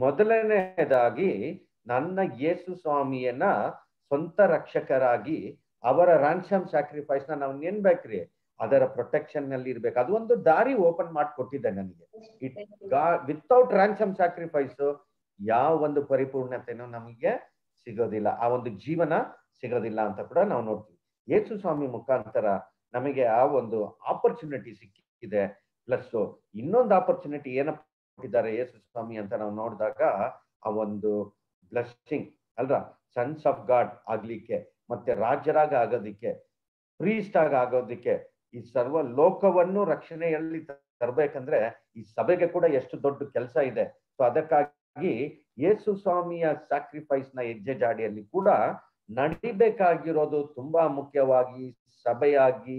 Speaker 1: ಮೊದಲನೇದಾಗಿ ನನ್ನ ಯೇಸು ಸ್ವಾಮಿಯನ್ನ ಸ್ವಂತ ರಕ್ಷಕರಾಗಿ ಅವರ ರಾನ್ಸಮ್ ಸ್ಯಾಕ್ರಿಫೈಸ್ ನ ನಾವು ನೆನ್ಬೇಕ್ರಿ ಅದರ ಪ್ರೊಟೆಕ್ಷನ್ ನಲ್ಲಿ ಇರ್ಬೇಕು ಅದು ಒಂದು ದಾರಿ ಓಪನ್ ಮಾಡಿಕೊಟ್ಟಿದೆ ನನಗೆ ಇಟ್ ವಿತೌಟ್ ರಾನ್ಸಮ್ ಸ್ಯಾಕ್ರಿಫೈಸ್ ಯಾವ ಒಂದು ಪರಿಪೂರ್ಣತೆನೂ ನಮಗೆ ಸಿಗೋದಿಲ್ಲ ಆ ಒಂದು ಜೀವನ ಸಿಗೋದಿಲ್ಲ ಅಂತ ಕೂಡ ನಾವು ನೋಡ್ತೀವಿ ಯೇಸು ಸ್ವಾಮಿ ಮುಖಾಂತರ ನಮಗೆ ಆ ಒಂದು ಆಪರ್ಚುನಿಟಿ ಸಿಕ್ಕಿದೆ ಪ್ಲಸ್ ಇನ್ನೊಂದು ಆಪರ್ಚುನಿಟಿ ಏನಪ್ಪ ಕೊಟ್ಟಿದ್ದಾರೆ ಯೇಸು ಸ್ವಾಮಿ ಅಂತ ನಾವು ನೋಡಿದಾಗ ಆ ಒಂದು ಬ್ಲೆಸ್ಸಿಂಗ್ ಅಲ್ರ ಸನ್ಸ್ ಆಫ್ ಗಾಡ್ ಆಗ್ಲಿಕ್ಕೆ ಮತ್ತೆ ರಾಜ್ಯರಾಗ ಆಗೋದಿಕ್ಕೆ ಪ್ರೀಸ್ಟ್ ಆಗ ಆಗೋದಿಕ್ಕೆ ಈ ಸರ್ವ ಲೋಕವನ್ನು ರಕ್ಷಣೆಯಲ್ಲಿ ತರಬೇಕಂದ್ರೆ ಈ ಸಭೆಗೆ ಕೂಡ ಎಷ್ಟು ದೊಡ್ಡ ಕೆಲಸ ಇದೆ ಸೊ ಅದಕ್ಕಾಗಿ ಯೇಸು ಸ್ವಾಮಿಯ ಸ್ಯಾಕ್ರಿಫೈಸ್ ನ ಹೆಜ್ಜೆ ಜಾಡಿಯಲ್ಲಿ ಕೂಡ ನಡಿಬೇಕಾಗಿರೋದು ತುಂಬಾ ಮುಖ್ಯವಾಗಿ ಸಭೆಯಾಗಿ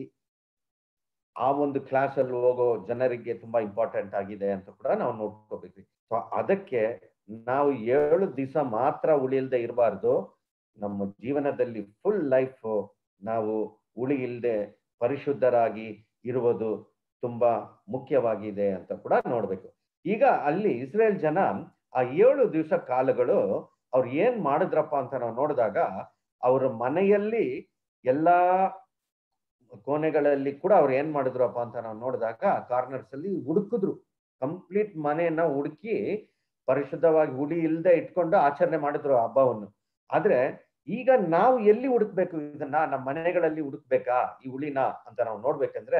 Speaker 1: ಆ ಒಂದು ಕ್ಲಾಸ್ ಅಲ್ಲಿ ಹೋಗೋ ಜನರಿಗೆ ತುಂಬಾ ಇಂಪಾರ್ಟೆಂಟ್ ಆಗಿದೆ ಅಂತ ಕೂಡ ನಾವು ನೋಡ್ಕೋಬೇಕು ಸೊ ಅದಕ್ಕೆ ನಾವು ಏಳು ದಿವಸ ಮಾತ್ರ ಉಳಿಯಲ್ದೆ ಇರಬಾರ್ದು ನಮ್ಮ ಜೀವನದಲ್ಲಿ ಫುಲ್ ಲೈಫ್ ನಾವು ಉಳಿ ಇಲ್ಲದೆ ಪರಿಶುದ್ಧರಾಗಿ ಇರುವುದು ತುಂಬಾ ಮುಖ್ಯವಾಗಿದೆ ಅಂತ ಕೂಡ ನೋಡ್ಬೇಕು ಈಗ ಅಲ್ಲಿ ಇಸ್ರೇಲ್ ಜನ ಆ ಏಳು ದಿವಸ ಕಾಲಗಳು ಅವ್ರು ಏನ್ ಮಾಡಿದ್ರಪ್ಪ ಅಂತ ನಾವು ನೋಡಿದಾಗ ಅವ್ರ ಮನೆಯಲ್ಲಿ ಎಲ್ಲಾ ಕೋಣೆಗಳಲ್ಲಿ ಕೂಡ ಅವ್ರು ಏನ್ ಮಾಡಿದ್ರಪ್ಪ ಅಂತ ನಾವು ನೋಡಿದಾಗ ಕಾರ್ನರ್ಸ್ ಅಲ್ಲಿ ಹುಡುಕಿದ್ರು ಕಂಪ್ಲೀಟ್ ಮನೆಯನ್ನ ಹುಡುಕಿ ಪರಿಶುದ್ಧವಾಗಿ ಹುಡಿ ಇಲ್ಲದೆ ಇಟ್ಕೊಂಡು ಆಚರಣೆ ಮಾಡಿದ್ರು ಹಬ್ಬವನ್ನು ಆದ್ರೆ ಈಗ ನಾವು ಎಲ್ಲಿ ಹುಡುಕ್ಬೇಕು ಇದನ್ನ ನಮ್ಮ ಮನೆಗಳಲ್ಲಿ ಹುಡುಕ್ಬೇಕಾ ಈ ಹುಳಿನ ಅಂತ ನಾವು ನೋಡ್ಬೇಕಂದ್ರೆ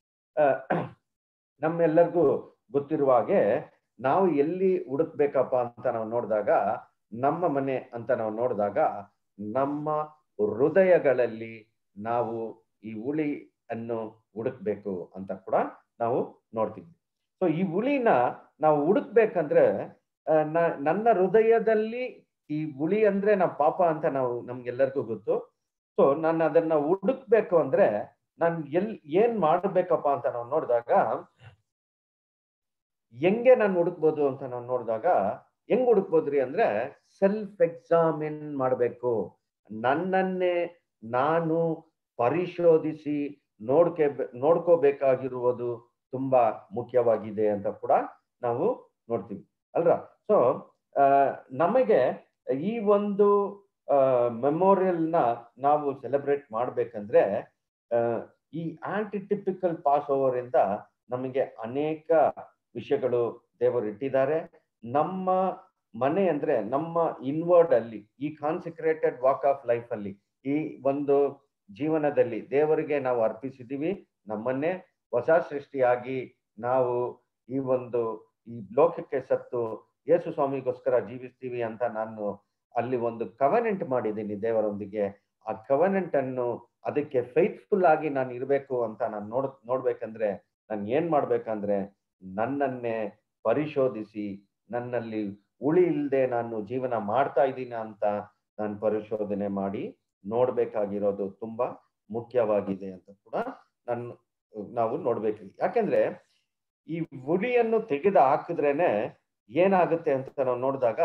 Speaker 1: ನಮ್ಮೆಲ್ಲರಿಗೂ ಗೊತ್ತಿರುವ ಹಾಗೆ ನಾವು ಎಲ್ಲಿ ಹುಡುಕ್ಬೇಕಪ್ಪ ಅಂತ ನಾವು ನೋಡಿದಾಗ ನಮ್ಮ ಮನೆ ಅಂತ ನಾವು ನೋಡಿದಾಗ ನಮ್ಮ ಹೃದಯಗಳಲ್ಲಿ ನಾವು ಈ ಹುಳಿ ಅನ್ನು ಹುಡುಕ್ಬೇಕು ಅಂತ ಕೂಡ ನಾವು ನೋಡ್ತೀವಿ ಸೊ ಈ ಹುಳಿನ ನಾವು ಹುಡುಕ್ಬೇಕಂದ್ರೆ ನನ್ನ ಹೃದಯದಲ್ಲಿ ಈ ಹುಳಿ ಅಂದ್ರೆ ನಾವು ಪಾಪ ಅಂತ ನಾವು ನಮ್ಗೆಲ್ಲರಿಗೂ ಗೊತ್ತು ಸೊ ನಾನು ಅದನ್ನ ಹುಡುಕ್ಬೇಕು ಅಂದ್ರೆ ನಾನು ಎಲ್ ಏನ್ ಮಾಡ್ಬೇಕಪ್ಪ ಅಂತ ನಾವು ನೋಡಿದಾಗ ಹೆಂಗೆ ನಾನು ಹುಡುಕ್ಬೋದು ಅಂತ ನಾವು ನೋಡಿದಾಗ ಹೆಂಗ್ ಹುಡುಕ್ಬೋದ್ರಿ ಅಂದ್ರೆ ಸೆಲ್ಫ್ ಎಕ್ಸಾಮಿನ್ ಮಾಡ್ಬೇಕು ನನ್ನನ್ನೇ ನಾನು ಪರಿಶೋಧಿಸಿ ನೋಡ್ಕೆ ನೋಡ್ಕೋಬೇಕಾಗಿರುವುದು ತುಂಬಾ ಮುಖ್ಯವಾಗಿದೆ ಅಂತ ಕೂಡ ನಾವು ನೋಡ್ತೀವಿ ಅಲ್ರ ಸೊ ನಮಗೆ ಈ ಒಂದು ಮೆಮೋರಿಯಲ್ ನ ನಾವು ಸೆಲೆಬ್ರೇಟ್ ಮಾಡ್ಬೇಕಂದ್ರೆ ಈ ಆಂಟಿಟಿಪಿಕಲ್ ಪಾಸ್ ಓವರ್ ಇಂದ ನಮಗೆ ಅನೇಕ ವಿಷಯಗಳು ದೇವರು ಇಟ್ಟಿದ್ದಾರೆ ನಮ್ಮ ಮನೆ ಅಂದ್ರೆ ನಮ್ಮ ಇನ್ವರ್ಡ್ ಅಲ್ಲಿ ಈ ಕಾನ್ಸಿಕ್ರೇಟೆಡ್ ವಾಕ್ ಆಫ್ ಲೈಫ್ ಅಲ್ಲಿ ಈ ಒಂದು ಜೀವನದಲ್ಲಿ ದೇವರಿಗೆ ನಾವು ಅರ್ಪಿಸಿದೀವಿ ನಮ್ಮನ್ನೇ ಹೊಸ ಸೃಷ್ಟಿಯಾಗಿ ನಾವು ಈ ಒಂದು ಈ ಲೋಕಕ್ಕೆ ಸತ್ತು ಯೇಸು ಸ್ವಾಮಿಗೋಸ್ಕರ ಜೀವಿಸ್ತೀವಿ ಅಂತ ನಾನು ಅಲ್ಲಿ ಒಂದು ಕವನೆಂಟ್ ಮಾಡಿದ್ದೀನಿ ದೇವರೊಂದಿಗೆ ಆ ಕವನೆಂಟ್ ಅನ್ನು ಅದಕ್ಕೆ ಫೈತ್ಫುಲ್ ಆಗಿ ನಾನು ಇರಬೇಕು ಅಂತ ನಾನು ನೋಡ್ ನೋಡ್ಬೇಕಂದ್ರೆ ನಾನು ಏನ್ ಮಾಡ್ಬೇಕಂದ್ರೆ ನನ್ನನ್ನೇ ಪರಿಶೋಧಿಸಿ ನನ್ನಲ್ಲಿ ಉಳಿ ಇಲ್ಲದೆ ನಾನು ಜೀವನ ಮಾಡ್ತಾ ಇದ್ದೀನಿ ಅಂತ ನಾನು ಪರಿಶೋಧನೆ ಮಾಡಿ ನೋಡ್ಬೇಕಾಗಿರೋದು ತುಂಬಾ ಮುಖ್ಯವಾಗಿದೆ ಅಂತ ಕೂಡ ನಾನು ನಾವು ನೋಡ್ಬೇಕು ಯಾಕೆಂದ್ರೆ ಈ ಹುಳಿಯನ್ನು ತೆಗೆದು ಹಾಕಿದ್ರೇನೆ ಏನಾಗುತ್ತೆ ಅಂತ ನಾವು ನೋಡಿದಾಗ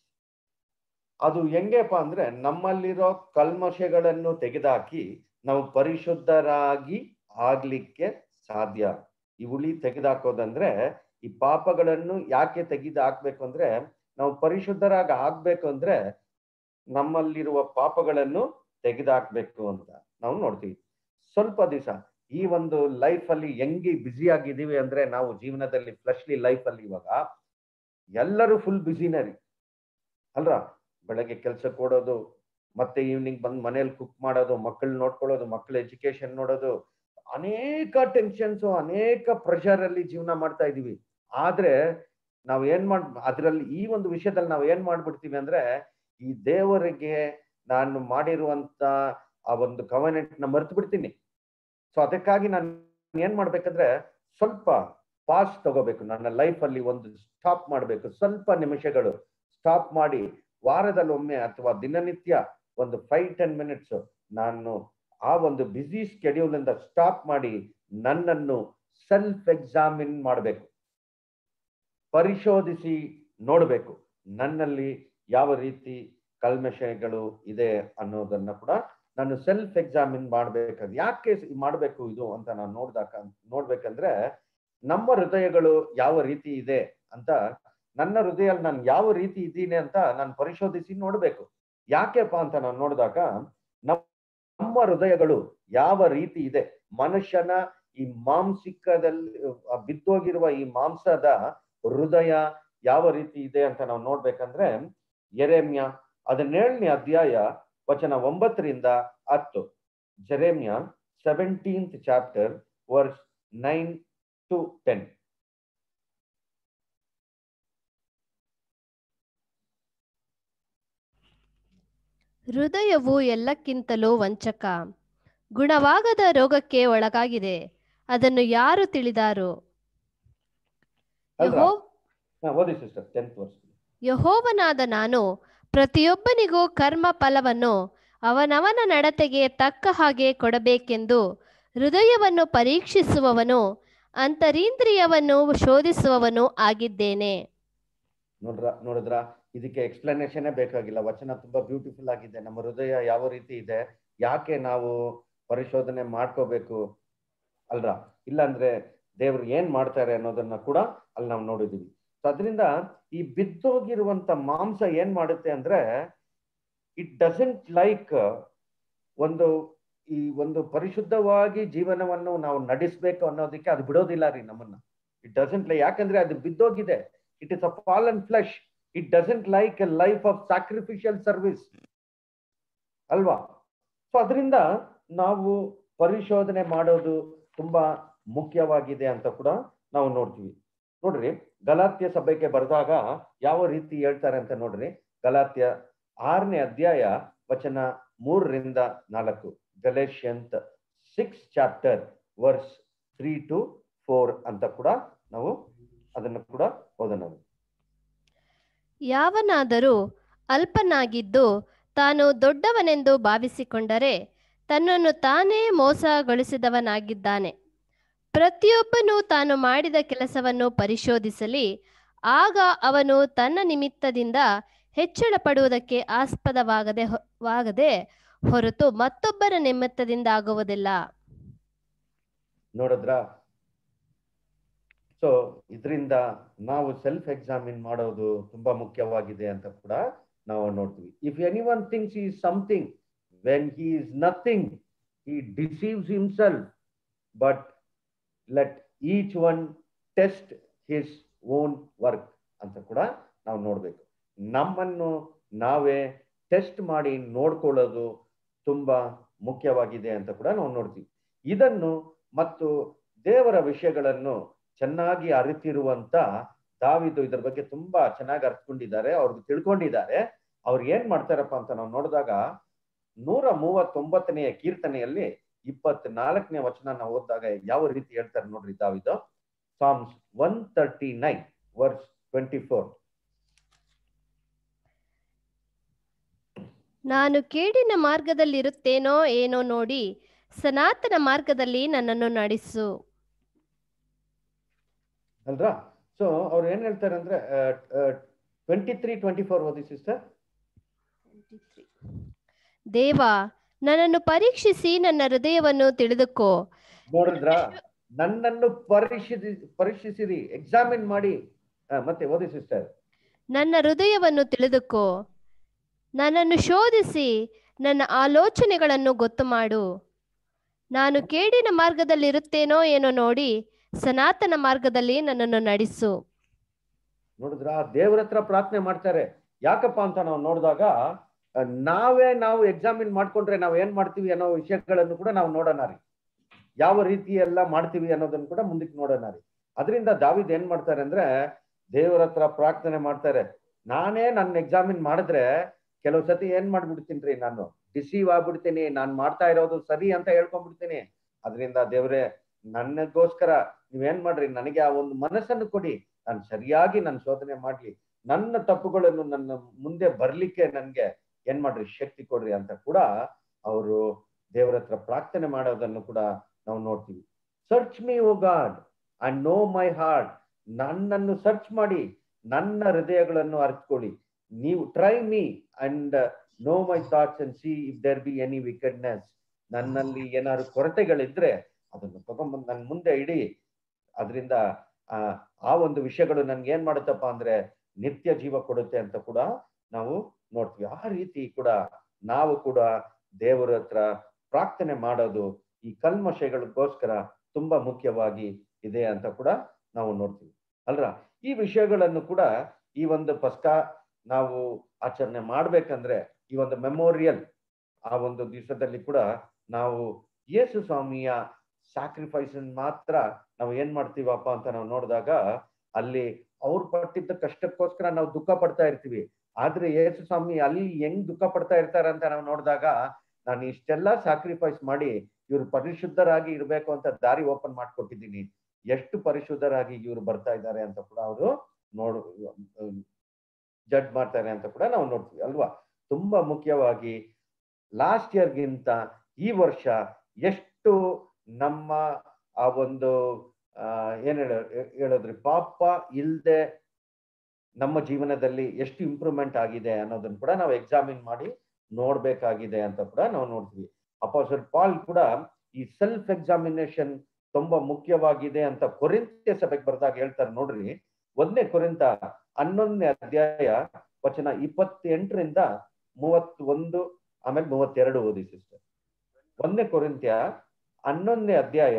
Speaker 1: ಅದು ಹೆಂಗೆಪ್ಪ ಅಂದ್ರೆ ನಮ್ಮಲ್ಲಿರೋ ಕಲ್ಮಶಗಳನ್ನು ತೆಗೆದುಹಾಕಿ ನಾವು ಪರಿಶುದ್ಧರಾಗಿ ಆಗ್ಲಿಕ್ಕೆ ಸಾಧ್ಯ ಈ ಹುಳಿ ತೆಗೆದುಹಾಕೋದಂದ್ರೆ ಈ ಪಾಪಗಳನ್ನು ಯಾಕೆ ತೆಗೆದು ಹಾಕ್ಬೇಕು ಅಂದ್ರೆ ನಾವು ಪರಿಶುದ್ಧರಾಗಿ ಆಗ್ಬೇಕು ಅಂದ್ರೆ ನಮ್ಮಲ್ಲಿರುವ ಪಾಪಗಳನ್ನು ತೆಗೆದುಹಾಕ್ಬೇಕು ಅಂತ ನಾವು ನೋಡ್ತೀವಿ ಸ್ವಲ್ಪ ದಿವಸ ಈ ಒಂದು ಲೈಫ್ ಅಲ್ಲಿ ಹೆಂಗೆ ಬ್ಯುಸಿ ಆಗಿದ್ದೀವಿ ಅಂದ್ರೆ ನಾವು ಜೀವನದಲ್ಲಿ ಫ್ಲಶ್ಲಿ ಲೈಫ್ ಅಲ್ಲಿ ಇವಾಗ ಎಲ್ಲರೂ ಫುಲ್ ಬ್ಯುಸಿನೇ ರೀ ಅಲ್ರ ಬೆಳಗ್ಗೆ ಕೆಲ್ಸಕ್ಕೆ ಕೊಡೋದು ಮತ್ತೆ ಈವ್ನಿಂಗ್ ಬಂದು ಮನೇಲಿ ಕುಕ್ ಮಾಡೋದು ಮಕ್ಕಳು ನೋಡ್ಕೊಳ್ಳೋದು ಮಕ್ಕಳ ಎಜುಕೇಶನ್ ನೋಡೋದು ಅನೇಕ ಟೆನ್ಷನ್ಸ್ ಅನೇಕ ಪ್ರೆಷರ್ ಅಲ್ಲಿ ಜೀವನ ಮಾಡ್ತಾ ಇದೀವಿ ಆದ್ರೆ ನಾವ್ ಏನ್ ಮಾಡ್ ಅದ್ರಲ್ಲಿ ಈ ಒಂದು ವಿಷಯದಲ್ಲಿ ನಾವ್ ಏನ್ ಮಾಡ್ಬಿಡ್ತೀವಿ ಅಂದ್ರೆ ಈ ದೇವರಿಗೆ ನಾನು ಮಾಡಿರುವಂತ ಆ ಒಂದು ಕವನೆಂಟ್ ನ ಮರ್ತು ಬಿಡ್ತೀನಿ ಸೊ ಅದಕ್ಕಾಗಿ ನಾನು ಏನ್ ಮಾಡ್ಬೇಕಂದ್ರೆ ಸ್ವಲ್ಪ ಪಾಸ್ ತಗೋಬೇಕು ನನ್ನ ಲೈಫ್ ಅಲ್ಲಿ ಒಂದು ಸ್ಟಾಪ್ ಮಾಡ್ಬೇಕು ಸ್ವಲ್ಪ ನಿಮಿಷಗಳು ಸ್ಟಾಪ್ ಮಾಡಿ ವಾರದಲ್ಲಿ ಒಮ್ಮೆ ಅಥವಾ ದಿನನಿತ್ಯ ಒಂದು ಫೈವ್ ಟೆನ್ ಮಿನಿಟ್ಸ್ ನಾನು ಆ ಒಂದು ಬ್ಯುಸಿ ಸ್ಕೆಡ್ಯೂಲ್ ಇಂದ ಸ್ಟಾಪ್ ಮಾಡಿ ನನ್ನನ್ನು ಸೆಲ್ಫ್ ಎಕ್ಸಾಮಿನ್ ಮಾಡಬೇಕು ಪರಿಶೋಧಿಸಿ ನೋಡಬೇಕು ನನ್ನಲ್ಲಿ ಯಾವ ರೀತಿ ಕಲ್ಮಶಗಳು ಇದೆ ಅನ್ನೋದನ್ನ ಕೂಡ ನಾನು ಸೆಲ್ಫ್ ಎಕ್ಸಾಮಿನ್ ಮಾಡ್ಬೇಕಾದ್ರೆ ಯಾಕೆ ಮಾಡಬೇಕು ಇದು ಅಂತ ನಾನು ನೋಡ್ದಾಗ ನೋಡ್ಬೇಕಂದ್ರೆ ನಮ್ಮ ಹೃದಯಗಳು ಯಾವ ರೀತಿ ಇದೆ ಅಂತ ನನ್ನ ಹೃದಯಲ್ಲಿ ನಾನು ಯಾವ ರೀತಿ ಇದ್ದೀನಿ ಅಂತ ನಾನು ಪರಿಶೋಧಿಸಿ ನೋಡ್ಬೇಕು ಯಾಕೆಪ್ಪ ಅಂತ ನಾನು ನೋಡಿದಾಗ ನಮ್ಮ ಹೃದಯಗಳು ಯಾವ ರೀತಿ ಇದೆ ಮನುಷ್ಯನ ಈ ಮಾಂಸಿಕದಲ್ಲಿ ಬಿದ್ದೋಗಿರುವ ಈ ಮಾಂಸದ ಹೃದಯ ಯಾವ ರೀತಿ ಇದೆ ಅಂತ ನಾವು ನೋಡ್ಬೇಕಂದ್ರೆ ಎರೆಮ್ಯ ಹದಿನೇಳನೇ ಅಧ್ಯಾಯ ವಚನ ಒಂಬತ್ತರಿಂದ ಹತ್ತು Jeremiah seventeenth chapter verse nine to ten
Speaker 4: ಹೃದಯವು ಎಲ್ಲಕ್ಕಿಂತಲೂ ವಂಚಕ ಗುಣವಾಗದ ರೋಗಕ್ಕೆ ಒಳಗಾಗಿದೆ ಅದನ್ನು ಯಾರು ತಿಳಿದಾರು
Speaker 1: ಅಲ್ವಾ
Speaker 4: ಯಹೋ-
Speaker 1: ಹಾ, ಓದಿ ಸಿಸ್ಟರ್ ಟೆಂತ್ ವರ್ಸ್
Speaker 4: ಯಹೋವನಾದ ನಾನು ಪ್ರತಿಯೊಬ್ಬನಿಗೂ ಕರ್ಮ ಫಲವನ್ನು ಅವನವನ ನಡತೆಗೆ ತಕ್ಕ ಹಾಗೆ ಕೊಡಬೇಕೆಂದು ಹೃದಯವನ್ನು ಪರೀಕ್ಷಿಸುವವನು ಅಂತರೀಂದ್ರಿಯವನ್ನು ಶೋಧಿಸುವವನು ಆಗಿದ್ದೇನೆ
Speaker 1: ನೋಡ್ರ ನೋಡಿದ್ರ ಇದಕ್ಕೆ ಎಕ್ಸ್ಪ್ಲನೇಷನ್ ಬೇಕಾಗಿಲ್ಲ ವಚನ ತುಂಬಾ ಬ್ಯೂಟಿಫುಲ್ ಆಗಿದೆ ನಮ್ಮ ಹೃದಯ ಯಾವ ರೀತಿ ಇದೆ ಯಾಕೆ ನಾವು ಪರಿಶೋಧನೆ ಮಾಡ್ಕೋಬೇಕು ಅಲ್ರ ಇಲ್ಲಾಂದ್ರೆ ದೇವ್ರು ಏನ್ ಮಾಡ್ತಾರೆ ಅನ್ನೋದನ್ನ ಕೂಡ ಅಲ್ಲಿ ನಾವು ನೋಡಿದೀವಿ ಸೊ ಅದರಿಂದ ಈ ಬಿದ್ದೋಗಿರುವಂತ ಮಾಂಸ ಏನ್ ಮಾಡುತ್ತೆ ಅಂದ್ರೆ ಇಟ್ ಡಸಂಟ್ ಲೈಕ್ ಒಂದು ಈ ಒಂದು ಪರಿಶುದ್ಧವಾಗಿ ಜೀವನವನ್ನು ನಾವು ನಡೆಸ್ಬೇಕು ಅನ್ನೋದಕ್ಕೆ ಅದು ಬಿಡೋದಿಲ್ಲ ರೀ ನಮ್ಮನ್ನ ಇಟ್ ಡಸಂಟ್ ಲೈಕ್ ಯಾಕಂದ್ರೆ ಅದು ಬಿದ್ದೋಗಿದೆ it is a fall and flesh it doesn't like a life of sacrificial service ಅಲ್ವಾ ಸೊ ಅದರಿಂದ ನಾವು ಪರಿಶೋಧನೆ ಮಾಡೋದು ತುಂಬಾ ಮುಖ್ಯವಾಗಿದೆ ಅಂತ ಕೂಡ ನಾವು ನೋಡ್ತೀವಿ ನೋಡ್ರಿ ಗಲಾತ್ಯ ಸಭೆಗೆ ಬರೆದಾಗ ಯಾವ ರೀತಿ ಹೇಳ್ತಾರೆ ಅಂತ ನೋಡ್ರಿ ಗಲಾತ್ಯ ಆರನೇ ಅಧ್ಯಾಯ ವಚನ ಮೂರರಿಂದ ನಾಲ್ಕು Galatians six chapter verse three to four ಅಂತ ಕೂಡ ನಾವು ಅದನ್ನು ಕೂಡ ಓದೋಣ
Speaker 4: ಯಾವನಾದರೂ ಅಲ್ಪನಾಗಿದ್ದು ತಾನು ದೊಡ್ಡವನೆಂದು ಭಾವಿಸಿಕೊಂಡರೆ ತನ್ನನ್ನು ತಾನೇ ಮೋಸಗೊಳಿಸಿದವನಾಗಿದ್ದಾನೆ ಪ್ರತಿಯೊಬ್ಬನು ತಾನು ಮಾಡಿದ ಕೆಲಸವನ್ನು ಪರಿಶೋಧಿಸಲಿ ಆಗ ಅವನು ತನ್ನ ನಿಮಿತ್ತದಿಂದ ಹೆಚ್ಚಳ ಪಡುವುದಕ್ಕೆ ಆಸ್ಪದವಾಗದೆ ಹೊ- ವಾಗದೆ ಹೊರತು ಮತ್ತೊಬ್ಬರ ನಿಮಿತ್ತದಿಂದ ಆಗುವುದಿಲ್ಲ
Speaker 1: ನೋಡಿದ್ರ ಸೊ ಇದರಿಂದ ನಾವು ಸೆಲ್ಫ್ ಎಕ್ಸಾಮಿನ್ ಮಾಡೋದು ತುಂಬಾ ಮುಖ್ಯವಾಗಿದೆ ಅಂತ ಕೂಡ ನಾವು ನೋಡ್ತೀವಿ if any one things is something when he is nothing he deceives himself but let each one test his own work ಅಂತ ಕೂಡ ನಾವು ನೋಡ್ಬೇಕು ನಮ್ಮನ್ನು ನಾವೇ ಟೆಸ್ಟ್ ಮಾಡಿ ನೋಡ್ಕೊಳ್ಳೋದು ತುಂಬಾ ಮುಖ್ಯವಾಗಿದೆ ಅಂತ ಕೂಡ ನಾವು ನೋಡ್ತೀವಿ ಇದನ್ನು ಮತ್ತು ದೇವರ ವಿಷಯಗಳನ್ನು ಚೆನ್ನಾಗಿ ಅರಿತಿರುವಂತ ದಾವಿದು ಇದ್ರ ಬಗ್ಗೆ ತುಂಬಾ ಚೆನ್ನಾಗಿ ಅರ್ಥಕೊಂಡಿದ್ದಾರೆ ಅವ್ರಿಗೆ ತಿಳ್ಕೊಂಡಿದ್ದಾರೆ ಅವ್ರು ಏನ್ ಮಾಡ್ತಾರಪ್ಪ ಅಂತ ನಾವು ನೋಡಿದಾಗ ನೂರ ಮೂವತ್ತೊಂಬತ್ತನೆಯ ಕೀರ್ತನೆಯಲ್ಲಿ ಇಪ್ಪತ್ನಾಲ್ಕನೇ ವಚನ ನಾವು ಓದಿದಾಗ ಯಾವ ರೀತಿ ಹೇಳ್ತಾರೆ ನೋಡ್ರಿ ದಾವಿದು Psalms one thirty nine verse twenty four
Speaker 4: ನಾನು ಕೇಡಿನ ಮಾರ್ಗದಲ್ಲಿರುತ್ತೇನೋ ಏನೋ ನೋಡಿ ಸನಾತನ ಮಾರ್ಗದಲ್ಲಿ ನನ್ನನ್ನು ನಡೆಸು
Speaker 1: ಅಲ್ರಾ ಸೊ ಅವ್ರು ಏನ್ ಹೇಳ್ತಾರೆ ಅಂದ್ರೆ ಟ್ವೆಂಟಿ ತ್ರೀ ಟ್ವೆಂಟಿ ಫೋರ್ ಓದಿ ಸಿಸ್ಟರ್
Speaker 4: ದೇವ ನನ್ನನ್ನು ಪರೀಕ್ಷಿಸಿ ನನ್ನ ಹೃದಯವನ್ನು ತಿಳಿದುಕೋ
Speaker 1: ನೋಡಿದ್ರ ನನ್ನನ್ನು ಪರೀಕ್ಷಿಸಿ ಪರೀಕ್ಷಿಸಿರಿ ಎಕ್ಸಾಮಿನ್ ಮಾಡಿ ಆ, ಮತ್ತೆ ಓದಿ ಸಿಸ್ಟರ್
Speaker 4: ನನ್ನ ಹೃದಯವನ್ನು ತಿಳಿದುಕೋ ನನ್ನನ್ನು ಶೋಧಿಸಿ ನನ್ನ ಆಲೋಚನೆಗಳನ್ನು ಗೊತ್ತು ಮಾಡು ನಾನು ಕೇಡಿನ ಮಾರ್ಗದಲ್ಲಿರುತ್ತೇನೋ ಏನೋ ನೋಡಿ ಸನಾತನ ಮಾರ್ಗದಲ್ಲಿ ನನ್ನನ್ನು ನಡೆಸು
Speaker 1: ನೋಡಿದ್ರ ದೇವ್ರ ಹತ್ರ ಪ್ರಾರ್ಥನೆ ಮಾಡ್ತಾರೆ ಯಾಕಪ್ಪ ಅಂತ ನಾವು ನೋಡಿದಾಗ ಆ, ನಾವೇ ನಾವು ಎಕ್ಸಾಮಿನ್ ಮಾಡ್ಕೊಂಡ್ರೆ ನಾವು ಏನ್ ಮಾಡ್ತೀವಿ ಅನ್ನೋ ವಿಷಯಗಳನ್ನು ಕೂಡ ನಾವು ನೋಡೋಣ ರೀ ಯಾವ ರೀತಿ ಎಲ್ಲ ಮಾಡ್ತೀವಿ ಅನ್ನೋದನ್ನ ಕೂಡ ಮುಂದಕ್ಕೆ ನೋಡೋಣ ರೀ ಅದರಿಂದ ದಾವಿದ್ ಏನ್ ಮಾಡ್ತಾರೆ ಅಂದ್ರೆ ದೇವರ ಹತ್ರ ಪ್ರಾರ್ಥನೆ ಮಾಡ್ತಾರೆ ನಾನೇ ನನ್ನ ಎಕ್ಸಾಮಿನ್ ಮಾಡಿದ್ರೆ ಕೆಲವು ಸತಿ ಏನ್ ಮಾಡ್ಬಿಡ್ತೀನಿ ರೀ ನಾನು ಡಿಸೀವ್ ಆಗ್ಬಿಡ್ತೀನಿ ನಾನ್ ಮಾಡ್ತಾ ಇರೋದು ಸರಿ ಅಂತ ಹೇಳ್ಕೊಂಡ್ಬಿಡ್ತೀನಿ ಅದರಿಂದ ದೇವ್ರೆ ನನಗೋಸ್ಕರ ನೀವೇನ್ ಮಾಡ್ರಿ ನನಗೆ ಆ ಒಂದು ಮನಸ್ಸನ್ನು ಕೊಡಿ ನಾನು ಸರಿಯಾಗಿ ನಾನು ಶೋಧನೆ ಮಾಡ್ಲಿ ನನ್ನ ತಪ್ಪುಗಳನ್ನು ನನ್ನ ಮುಂದೆ ಬರ್ಲಿಕ್ಕೆ ನನ್ಗೆ ಏನ್ ಮಾಡ್ರಿ ಶಕ್ತಿ ಕೊಡ್ರಿ ಅಂತ ಕೂಡ ಅವರು ದೇವರ ಹತ್ರ ಪ್ರಾರ್ಥನೆ ಮಾಡೋದನ್ನು ಕೂಡ ನಾವು ನೋಡ್ತೀವಿ search me O God and know my heart ನನ್ನನ್ನು ಸರ್ಚ್ ಮಾಡಿ ನನ್ನ ಹೃದಯಗಳನ್ನು ಅರ್ಥಕೊಳ್ಳಿ ನೀವು try me and know my thoughts and see if there be any wickedness ನನ್ನಲ್ಲಿ ಏನಾದ್ರು ಕೊರತೆಗಳಿದ್ರೆ ಅದನ್ನು ತಗೊಂಡ್ಬಂದು ನನ್ನ ಮುಂದೆ ಇಡಿ ಅದರಿಂದ ಆ ಆ ಒಂದು ವಿಷಯಗಳು ನನ್ಗೆ ಏನ್ ಮಾಡುತ್ತಪ್ಪ ಅಂದ್ರೆ ನಿತ್ಯ ಜೀವ ಕೊಡುತ್ತೆ ಅಂತ ಕೂಡ ನಾವು ನೋಡ್ತೀವಿ ಆ ರೀತಿ ಕೂಡ ನಾವು ಕೂಡ ದೇವರ ಹತ್ರ ಪ್ರಾರ್ಥನೆ ಮಾಡೋದು ಈ ಕಲ್ಮಶಗಳಿಗೋಸ್ಕರ ತುಂಬಾ ಮುಖ್ಯವಾಗಿ ಇದೆ ಅಂತ ಕೂಡ ನಾವು ನೋಡ್ತೀವಿ ಅಲ್ರ ಈ ವಿಷಯಗಳನ್ನು ಕೂಡ ಈ ಒಂದು ಪಸ್ಕ ನಾವು ಆಚರಣೆ ಮಾಡ್ಬೇಕಂದ್ರೆ ಈ ಒಂದು ಮೆಮೋರಿಯಲ್ ಆ ಒಂದು ದಿವಸದಲ್ಲಿ ಕೂಡ ನಾವು ಯೇಸು ಸ್ವಾಮಿಯ ಸ್ಯಾಕ್ರಿಫೈಸ್ ಮಾತ್ರ ನಾವು ಏನ್ ಮಾಡ್ತೀವಪ್ಪ ಅಂತ ನಾವು ನೋಡಿದಾಗ ಅಲ್ಲಿ ಅವ್ರು ಪಟ್ಟಿದ್ದ ಕಷ್ಟಕ್ಕೋಸ್ಕರ ನಾವು ದುಃಖ ಪಡ್ತಾ ಇರ್ತೀವಿ ಆದ್ರೆ ಯೇಸು ಸ್ವಾಮಿ ಅಲ್ಲಿ ಹೆಂಗ್ ದುಃಖ ಪಡ್ತಾ ಇರ್ತಾರೆ ಅಂತ ನಾವು ನೋಡಿದಾಗ ನಾನು ಇಷ್ಟೆಲ್ಲ ಸ್ಯಾಕ್ರಿಫೈಸ್ ಮಾಡಿ ಇವ್ರು ಪರಿಶುದ್ಧರಾಗಿ ಇರ್ಬೇಕು ಅಂತ ದಾರಿ ಓಪನ್ ಮಾಡ್ಕೊಟ್ಟಿದ್ದೀನಿ ಎಷ್ಟು ಪರಿಶುದ್ಧರಾಗಿ ಇವ್ರು ಬರ್ತಾ ಇದ್ದಾರೆ ಅಂತ ಕೂಡ ಅವರು ನೋಡು ಜಡ್ಜ್ ಮಾಡ್ತಾರೆ ಅಂತ ಕೂಡ ನಾವು ನೋಡ್ತೀವಿ ಅಲ್ವಾ ತುಂಬಾ ಮುಖ್ಯವಾಗಿ ಲಾಸ್ಟ್ ಇಯರ್ಗಿಂತ ಈ ವರ್ಷ ಎಷ್ಟು ನಮ್ಮ ಆ ಒಂದು ಆ ಏನ್ ಹೇಳ ಹೇಳೋದ್ರಿ ಪಾಪ ಇಲ್ದೆ ನಮ್ಮ ಜೀವನದಲ್ಲಿ ಎಷ್ಟು ಇಂಪ್ರೂವ್ಮೆಂಟ್ ಆಗಿದೆ ಅನ್ನೋದನ್ನ ಕೂಡ ನಾವು ಎಕ್ಸಾಮಿನ್ ಮಾಡಿ ನೋಡ್ಬೇಕಾಗಿದೆ ಅಂತ ಕೂಡ ನಾವು ನೋಡ್ತೀವಿ ಅಪೋಸಲ್ ಪಾಲ್ ಕೂಡ ಈ ಸೆಲ್ಫ್ ಎಕ್ಸಾಮಿನೇಷನ್ ತುಂಬಾ ಮುಖ್ಯವಾಗಿದೆ ಅಂತ ಕೊರಿಂತ್ಯ ಸಭೆಗೆ ಬರ್ದಾಗ ಹೇಳ್ತಾರೆ ನೋಡ್ರಿ ಒಂದನೇ ಕೊರಿಂತ ಹನ್ನೊಂದನೇ ಅಧ್ಯಾಯ ವಚನ ಇಪ್ಪತ್ತೆಂಟರಿಂದ ಮೂವತ್ತೊಂದು ಆಮೇಲೆ ಮೂವತ್ತೆರಡು ಓದಿ ಸಿಸ್ಟರ್ ಒಂದನೇ ಕೊರಿಂತ್ಯ ಹನ್ನೊಂದನೇ ಅಧ್ಯಾಯ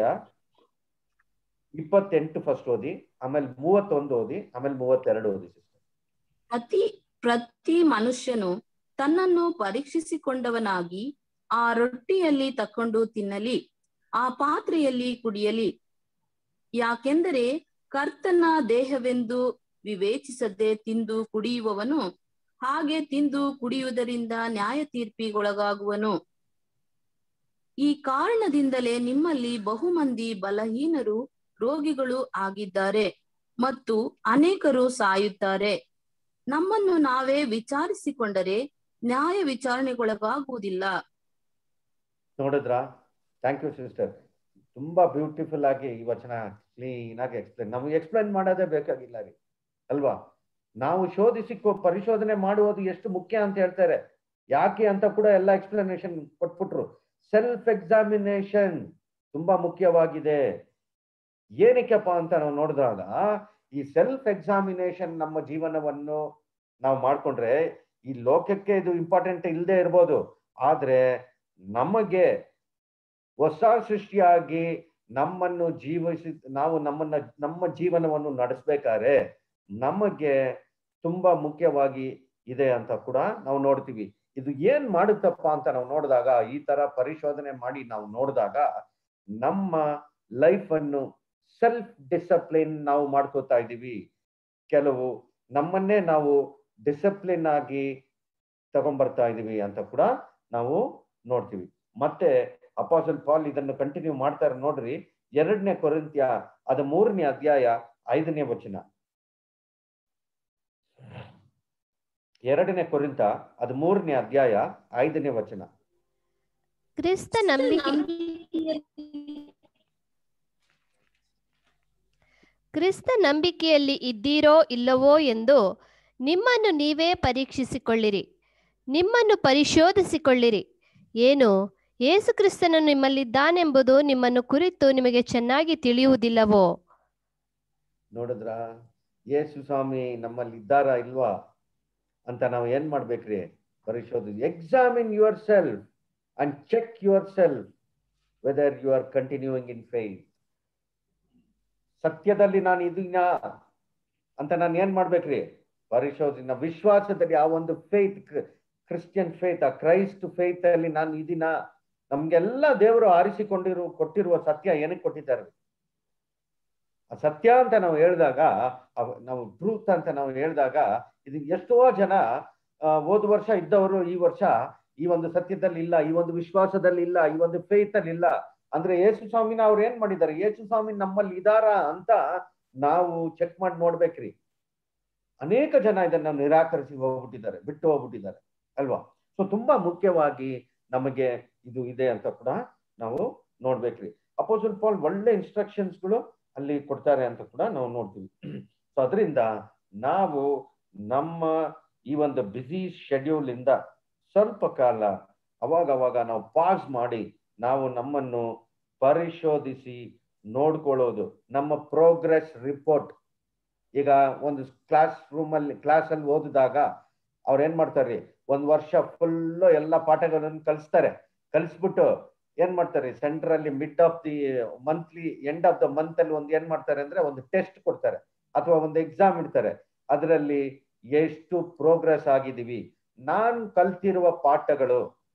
Speaker 1: ಇಪ್ಪತ್ತೆಂಟು ಫಸ್ಟ್ ಓದಿ ಆಮೇಲೆ ಮೂವತ್ತೊಂದು ಓದಿ ಆಮೇಲೆ ಮೂವತ್ತೆರಡು ಓದಿ ಸಿಸ್ಟರ್
Speaker 3: ಪ್ರತಿ ಪ್ರತಿ ಮನುಷ್ಯನು ತನ್ನನ್ನು ಪರೀಕ್ಷಿಸಿಕೊಂಡವನಾಗಿ ಆ ರೊಟ್ಟಿಯಲ್ಲಿ ತಕೊಂಡು ತಿನ್ನಲಿ ಆ ಪಾತ್ರೆಯಲ್ಲಿ ಕುಡಿಯಲಿ ಯಾಕೆಂದರೆ ಕರ್ತನ ದೇಹವೆಂದು ವಿವೇಚಿಸದೆ ತಿಂದು ಕುಡಿಯುವವನು ಹಾಗೆ ತಿಂದು ಕುಡಿಯುವುದರಿಂದ ನ್ಯಾಯ ತೀರ್ಪಿಗೊಳಗಾಗುವನು ಈ ಕಾರಣದಿಂದಲೇ ನಿಮ್ಮಲ್ಲಿ ಬಹುಮಂದಿ ಬಲಹೀನರು ರೋಗಿಗಳು ಆಗಿದ್ದಾರೆ ಮತ್ತು ಅನೇಕರು ಸಾಯುತ್ತಾರೆ ನಮ್ಮನ್ನು ನಾವೇ ವಿಚಾರಿಸಿಕೊಂಡರೆ ನ್ಯಾಯ ವಿಚಾರಣೆಗೊಳಗಾಗುವುದಿಲ್ಲ
Speaker 1: ನೋಡಿದ್ರಾ ಥ್ಯಾಂಕ್ ಯು ಸಿಸ್ಟರ್ ತುಂಬಾ ಬ್ಯೂಟಿಫುಲ್ ಆಗಿ ಈ ವಚನ ಕ್ಲೀನ್ ಆಗಿ ಎಕ್ಸ್ಪ್ಲೈನ್ ನಮ್ಗೆ ಎಕ್ಸ್ಪ್ಲೈನ್ ಮಾಡೋದೇ ಬೇಕಾಗಿಲ್ಲ ರೀ ಅಲ್ವಾ ನಾವು ಶೋಧಿಸಿಕೊ ಪರಿಶೋಧನೆ ಮಾಡುವುದು ಎಷ್ಟು ಮುಖ್ಯ ಅಂತ ಹೇಳ್ತಾರೆ ಯಾಕೆ ಅಂತ ಕೂಡ ಎಲ್ಲ ಎಕ್ಸ್ಪ್ಲನೇಷನ್ ಕೊಟ್ಬಿಟ್ರು ಸೆಲ್ಫ್ ಎಕ್ಸಾಮಿನೇಷನ್ ತುಂಬಾ ಮುಖ್ಯವಾಗಿದೆ ಏನಕ್ಕಪ್ಪ ಅಂತ ನಾವು ನೋಡಿದಾಗ ಈ ಸೆಲ್ಫ್ ಎಕ್ಸಾಮಿನೇಷನ್ ನಮ್ಮ ಜೀವನವನ್ನು ನಾವು ಮಾಡ್ಕೊಂಡ್ರೆ ಈ ಲೋಕಕ್ಕೆ ಇದು ಇಂಪಾರ್ಟೆಂಟ್ ಇಲ್ಲದೆ ಇರ್ಬೋದು ಆದ್ರೆ ನಮಗೆ ಹೊಸ ಸೃಷ್ಟಿಯಾಗಿ ನಮ್ಮನ್ನು ಜೀವಿಸಿ ನಾವು ನಮ್ಮನ್ನ ನಮ್ಮ ಜೀವನವನ್ನು ನಡೆಸ್ಬೇಕಾದ್ರೆ ನಮಗೆ ತುಂಬಾ ಮುಖ್ಯವಾಗಿ ಇದೆ ಅಂತ ಕೂಡ ನಾವು ನೋಡ್ತೀವಿ ಇದು ಏನ್ ಮಾಡುತ್ತಪ್ಪ ಅಂತ ನಾವು ನೋಡಿದಾಗ ಈ ತರ ಪರಿಶೋಧನೆ ಮಾಡಿ ನಾವು ನೋಡಿದಾಗ ನಮ್ಮ ಲೈಫ್ ಅನ್ನು ಸೆಲ್ಫ್ ಡಿಸಪ್ಲಿನ್ ನಾವು ಮಾಡ್ಕೋತಾ ಇದ್ದೀವಿ ಕೆಲವು ನಮ್ಮನ್ನೇ ನಾವು ಡಿಸಿಪ್ಲಿನ್ ಆಗಿ ತಗೊಂಡ್ಬರ್ತಾ ಇದೀವಿ ಅಂತ ಕೂಡ ನಾವು ನೋಡ್ತೀವಿ ಮತ್ತೆ ಅಪಾಸಲ್ ಪಾಲ್ ಇದನ್ನು ಕಂಟಿನ್ಯೂ ಮಾಡ್ತಾರೆ ನೋಡ್ರಿ ಎರಡನೇ ಕೊರಿಂತ್ಯ ಅದು ಮೂರನೇ ಅಧ್ಯಾಯ ಐದನೇ ವಚನ ಎರಡನೇ ಕೊರಿಂತ ಅದು ಮೂರನೇ ಅಧ್ಯಾಯ ಐದನೇ ವಚನ
Speaker 4: ಕ್ರಿಸ್ತ ನಂಬಿಕೆ ಕ್ರಿಸ್ತ ನಂಬಿಕೆಯಲ್ಲಿ ಇದ್ದೀರೋ ಇಲ್ಲವೋ ಎಂದು ನಿಮ್ಮನ್ನು ನೀವೇ ಪರೀಕ್ಷಿಸಿಕೊಳ್ಳಿರಿ ನಿಮ್ಮನ್ನು ಪರಿಶೋಧಿಸಿಕೊಳ್ಳಿರಿ ಏನು ಯೇಸು ಕ್ರಿಸ್ತನು ನಿಮ್ಮಲ್ಲಿದ್ದಾನೆಂಬುದು ನಿಮ್ಮನ್ನು ಕುರಿತು ನಿಮಗೆ ಚೆನ್ನಾಗಿ ತಿಳಿಯುವುದಿಲ್ಲವೋ
Speaker 1: ನೋಡಿದ್ರ ಯೇಸು ಸ್ವಾಮಿ ನಮ್ಮಲ್ಲಿ ಇದ್ದಾರಾ ಇಲ್ವಾ ಅಂತ ನಾವು ಏನ್ ಮಾಡ್ಬೇಕ್ರಿ ಪರಿಶೋಧನೆ examine yourself and check yourself whether you are continuing in faith ಸತ್ಯದಲ್ಲಿ ನಾನು ಇದೀನ ಅಂತ ನಾನು ಏನ್ ಮಾಡ್ಬೇಕ್ರಿ ಪರಿಶೋಧನೆ ವಿಶ್ವಾಸದಲ್ಲಿ ಆ ಒಂದು ಫೇತ್ ಕ್ರಿಶ್ಚಿಯನ್ ಫೇತ್ ಆ ಕ್ರೈಸ್ಟ್ ಫೇತ್ ಅಲ್ಲಿ ನಾನು ಇದೀನ ನಮ್ಗೆಲ್ಲ ದೇವರು ಆರಿಸಿಕೊಂಡಿರುವ ಕೊಟ್ಟಿರುವ ಸತ್ಯ ಏನಕ್ಕೆ ಕೊಟ್ಟಿದ್ದಾರೆ ಆ ಸತ್ಯ ಅಂತ ನಾವು ಹೇಳಿದಾಗ ಅವ್- ನಾವು ಟ್ರೂತ್ ಅಂತ ನಾವು ಹೇಳಿದಾಗ ಇದು ಎಷ್ಟೋ ಜನ ಆ, ಹೋದ ವರ್ಷ ಇದ್ದವರು ಈ ವರ್ಷ ಈ ಒಂದು ಸತ್ಯದಲ್ಲಿ ಇಲ್ಲ ಈ ಒಂದು ವಿಶ್ವಾಸದಲ್ಲಿ ಇಲ್ಲ ಈ ಒಂದು ಫೇತ್ ಅಲ್ಲಿ ಇಲ್ಲ ಅಂದ್ರೆ ಯೇಸು ಸ್ವಾಮಿನ ಅವ್ರು ಏನ್ ಮಾಡಿದ್ದಾರೆ ಯೇಸು ಸ್ವಾಮಿ ನಮ್ಮಲ್ಲಿ ಇದಾರ ಅಂತ ನಾವು ಚೆಕ್ ಮಾಡಿ ನೋಡ್ಬೇಕ್ರಿ ಅನೇಕ ಜನ ಇದನ್ನ ನಿರಾಕರಿಸಿ ಹೋಗ್ಬಿಟ್ಟಿದ್ದಾರೆ ಬಿಟ್ಟು ಹೋಗ್ಬಿಟ್ಟಿದ್ದಾರೆ ಅಲ್ವಾ ಸೊ ತುಂಬಾ ಮುಖ್ಯವಾಗಿ ನಮಗೆ ಇದು ಇದೆ ಅಂತ ಕೂಡ ನಾವು ನೋಡ್ಬೇಕ್ರಿ ಅಪೋಸಿಟ್ ಪಾಲ್ ಒಳ್ಳೆ ಇನ್ಸ್ಟ್ರಕ್ಷನ್ಸ್ಗಳು ಅಲ್ಲಿ ಕೊಡ್ತಾರೆ ಅಂತ ಕೂಡ ನಾವು ನೋಡ್ತೀವಿ ಸೊ ಅದರಿಂದ ನಾವು ನಮ್ಮ ಈ ಒಂದು ಬ್ಯುಸಿ ಶೆಡ್ಯೂಲ್ ಇಂದ ಸ್ವಲ್ಪ ಕಾಲ ಅವಾಗ ಅವಾಗ ನಾವು ಪಾಸ್ ಮಾಡಿ ನಾವು ನಮ್ಮನ್ನು ಪರಿಶೋಧಿಸಿ ನೋಡ್ಕೊಳ್ಳೋದು ನಮ್ಮ ಪ್ರೋಗ್ರೆಸ್ ರಿಪೋರ್ಟ್ ಈಗ ಒಂದು ಕ್ಲಾಸ್ ರೂಮ್ ಅಲ್ಲಿ ಕ್ಲಾಸ್ ಅಲ್ಲಿ ಓದಿದಾಗ ಅವ್ರು ಏನ್ ಮಾಡ್ತಾರೆ ಒಂದ್ ವರ್ಷ ಫುಲ್ ಎಲ್ಲ ಪಾಠಗಳನ್ನು ಕಲಿಸ್ತಾರೆ ಕಲಿಸ್ಬಿಟ್ಟು ಏನ್ ಮಾಡ್ತಾರೆ ಸೆಂಟರ್ ಅಲ್ಲಿ mid of the monthly end of the month ಅಲ್ಲಿ ಒಂದು ಏನ್ ಮಾಡ್ತಾರೆ ಅಂದ್ರೆ ಒಂದು ಟೆಸ್ಟ್ ಕೊಡ್ತಾರೆ ಅಥವಾ ಒಂದು ಎಕ್ಸಾಮ್ ಇಡ್ತಾರೆ ಅದರಲ್ಲಿ ಎಷ್ಟು ಪ್ರೋಗ್ರೆಸ್ ಆಗಿದೀವಿ ನಾನ್ ಕಲ್ತಿರುವ ಪಾಠಗಳು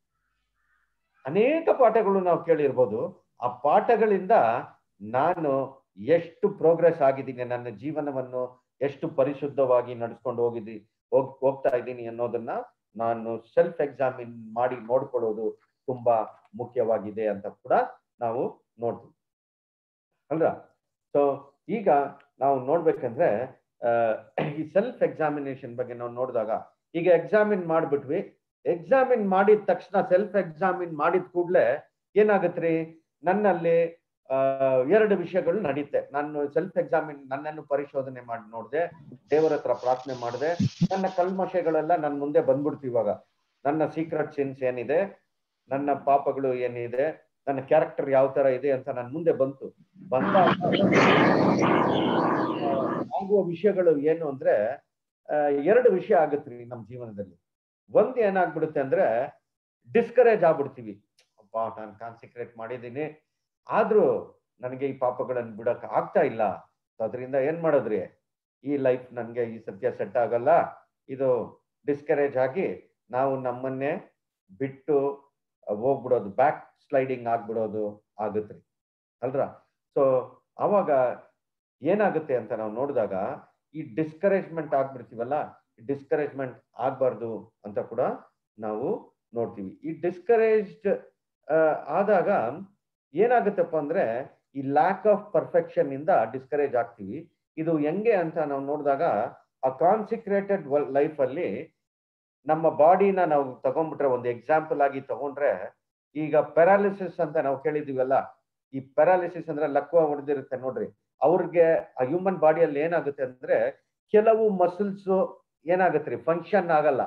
Speaker 1: ಅನೇಕ ಪಾಠಗಳು ನಾವು ಕೇಳಿರ್ಬೋದು ಆ ಪಾಠಗಳಿಂದ ನಾನು ಎಷ್ಟು ಪ್ರೋಗ್ರೆಸ್ ಆಗಿದ್ದೀನಿ ನನ್ನ ಜೀವನವನ್ನು ಎಷ್ಟು ಪರಿಶುದ್ಧವಾಗಿ ನಡೆಸ್ಕೊಂಡು ಹೋಗಿದ್ದೀನಿ ಹೋಗ್ ಹೋಗ್ತಾ ಇದ್ದೀನಿ ಅನ್ನೋದನ್ನ ನಾನು ಸೆಲ್ಫ್ ಎಕ್ಸಾಮಿನ್ ಮಾಡಿ ನೋಡ್ಕೊಳ್ಳೋದು ತುಂಬಾ ಮುಖ್ಯವಾಗಿದೆ ಅಂತ ಕೂಡ ನಾವು ನೋಡ್ತೀವಿ ಅಲ್ವಾ ಸೊ ಈಗ ನಾವು ನೋಡ್ಬೇಕಂದ್ರೆ ಆ, ಈ ಸೆಲ್ಫ್ ಎಕ್ಸಾಮಿನೇಷನ್ ಬಗ್ಗೆ ನಾವು ನೋಡಿದಾಗ ಈಗ ಎಕ್ಸಾಮಿನ್ ಮಾಡ್ಬಿಟ್ವಿ ಎಕ್ಸಾಮಿನ್ ಮಾಡಿದ ತಕ್ಷಣ ಸೆಲ್ಫ್ ಎಕ್ಸಾಮಿನ್ ಮಾಡಿದ ಕೂಡಲೇ ಏನಾಗತ್ರಿ ನನ್ನಲ್ಲಿ ಆ, ಎರಡು ವಿಷಯಗಳು ನಡೀತೆ ನಾನು ಸೆಲ್ಫ್ ಎಕ್ಸಾಮಿನ್ ನನ್ನನ್ನು ಪರಿಶೋಧನೆ ಮಾಡಿ ನೋಡಿದೆ ದೇವರ ಹತ್ರ ಪ್ರಾರ್ಥನೆ ಮಾಡಿದೆ ನನ್ನ ಕಲ್ಮಶೆಗಳೆಲ್ಲ ನನ್ನ ಮುಂದೆ ಬಂದ್ಬಿಡ್ತು ಇವಾಗ ನನ್ನ ಸೀಕ್ರೆಟ್ ಸಿನ್ಸ್ ಏನಿದೆ ನನ್ನ ಪಾಪಗಳು ಏನಿದೆ ನನ್ನ ಕ್ಯಾರೆಕ್ಟರ್ ಯಾವ ತರ ಇದೆ ಅಂತ ನನ್ನ ಮುಂದೆ ಬಂತು ಬಂದಾಗ ಆ, ಆಗುವ ವಿಷಯಗಳು ಏನು ಅಂದ್ರೆ ಆ, ಎರಡು ವಿಷಯ ಆಗತ್ರಿ ನಮ್ಮ ಜೀವನದಲ್ಲಿ ಒಂದ್ ಏನಾಗ್ಬಿಡುತ್ತೆ ಅಂದ್ರೆ ಡಿಸ್ಕರೇಜ್ ಆಗ್ಬಿಡ್ತೀವಿ ಅಪ್ಪ ನಾನು ಕಾನ್ಸಿಕ್ರೇಟ್ ಮಾಡಿದ್ದೀನಿ ಆದ್ರೂ ನನಗೆ ಈ ಪಾಪಗಳನ್ನು ಬಿಡಕ್ ಆಗ್ತಾ ಇಲ್ಲ ಅದರಿಂದ ಏನ್ ಮಾಡೋದ್ರಿ ಈ ಲೈಫ್ ನನ್ಗೆ ಈ ಸದ್ಯ ಸೆಟ್ ಆಗಲ್ಲ ಇದು ಡಿಸ್ಕರೇಜ್ ಆಗಿ ನಾವು ನಮ್ಮನ್ನೇ ಬಿಟ್ಟು ಹೋಗ್ಬಿಡೋದು ಬ್ಯಾಕ್ ಸ್ಲೈಡಿಂಗ್ ಆಗ್ಬಿಡೋದು ಆಗುತ್ರಿ ಅಲ್ರ ಸೊ ಅವಾಗ ಏನಾಗುತ್ತೆ ಅಂತ ನಾವು ನೋಡಿದಾಗ ಈ ಡಿಸ್ಕರೇಜ್ಮೆಂಟ್ ಆಗ್ಬಿಡ್ತೀವಲ್ಲ ಡಿಸ್ಕರೇಜ್ಮೆಂಟ್ ಆಗ್ಬಾರ್ದು ಅಂತ ಕೂಡ ನಾವು ನೋಡ್ತೀವಿ ಈ ಡಿಸ್ಕರೇಜ್ಡ್ ಆದಾಗ ಏನಾಗುತ್ತಪ್ಪ ಅಂದ್ರೆ ಈ ಲ್ಯಾಕ್ ಆಫ್ ಪರ್ಫೆಕ್ಷನ್ ಇಂದ ಡಿಸ್ಕರೇಜ್ ಆಗ್ತೀವಿ ಇದು ಹೆಂಗೆ ಅಂತ ನಾವು ನೋಡಿದಾಗ ಆ ಕಾನ್ಸಿಕ್ರೇಟೆಡ್ ಲೈಫ್ ಅಲ್ಲಿ ನಮ್ಮ ಬಾಡಿನ ನಾವು ತಗೊಂಡ್ಬಿಟ್ರೆ ಒಂದು ಎಕ್ಸಾಂಪಲ್ ಆಗಿ ತಗೊಂಡ್ರೆ ಈಗ ಪ್ಯಾರಾಲಿಸಿಸ್ ಅಂತ ನಾವು ಕೇಳಿದೀವಲ್ಲ ಈ ಪ್ಯಾರಾಲಿಸಿಸ್ ಅಂದ್ರೆ ಲಕ್ವ ಹೊಡೆದಿರುತ್ತೆ ನೋಡ್ರಿ ಅವ್ರಿಗೆ ಆ ಹ್ಯೂಮನ್ ಬಾಡಿಯಲ್ಲಿ ಏನಾಗುತ್ತೆ ಅಂದ್ರೆ ಕೆಲವು ಮಸಲ್ಸ್ ಏನಾಗತ್ರಿ ಫಂಕ್ಷನ್ ಆಗಲ್ಲ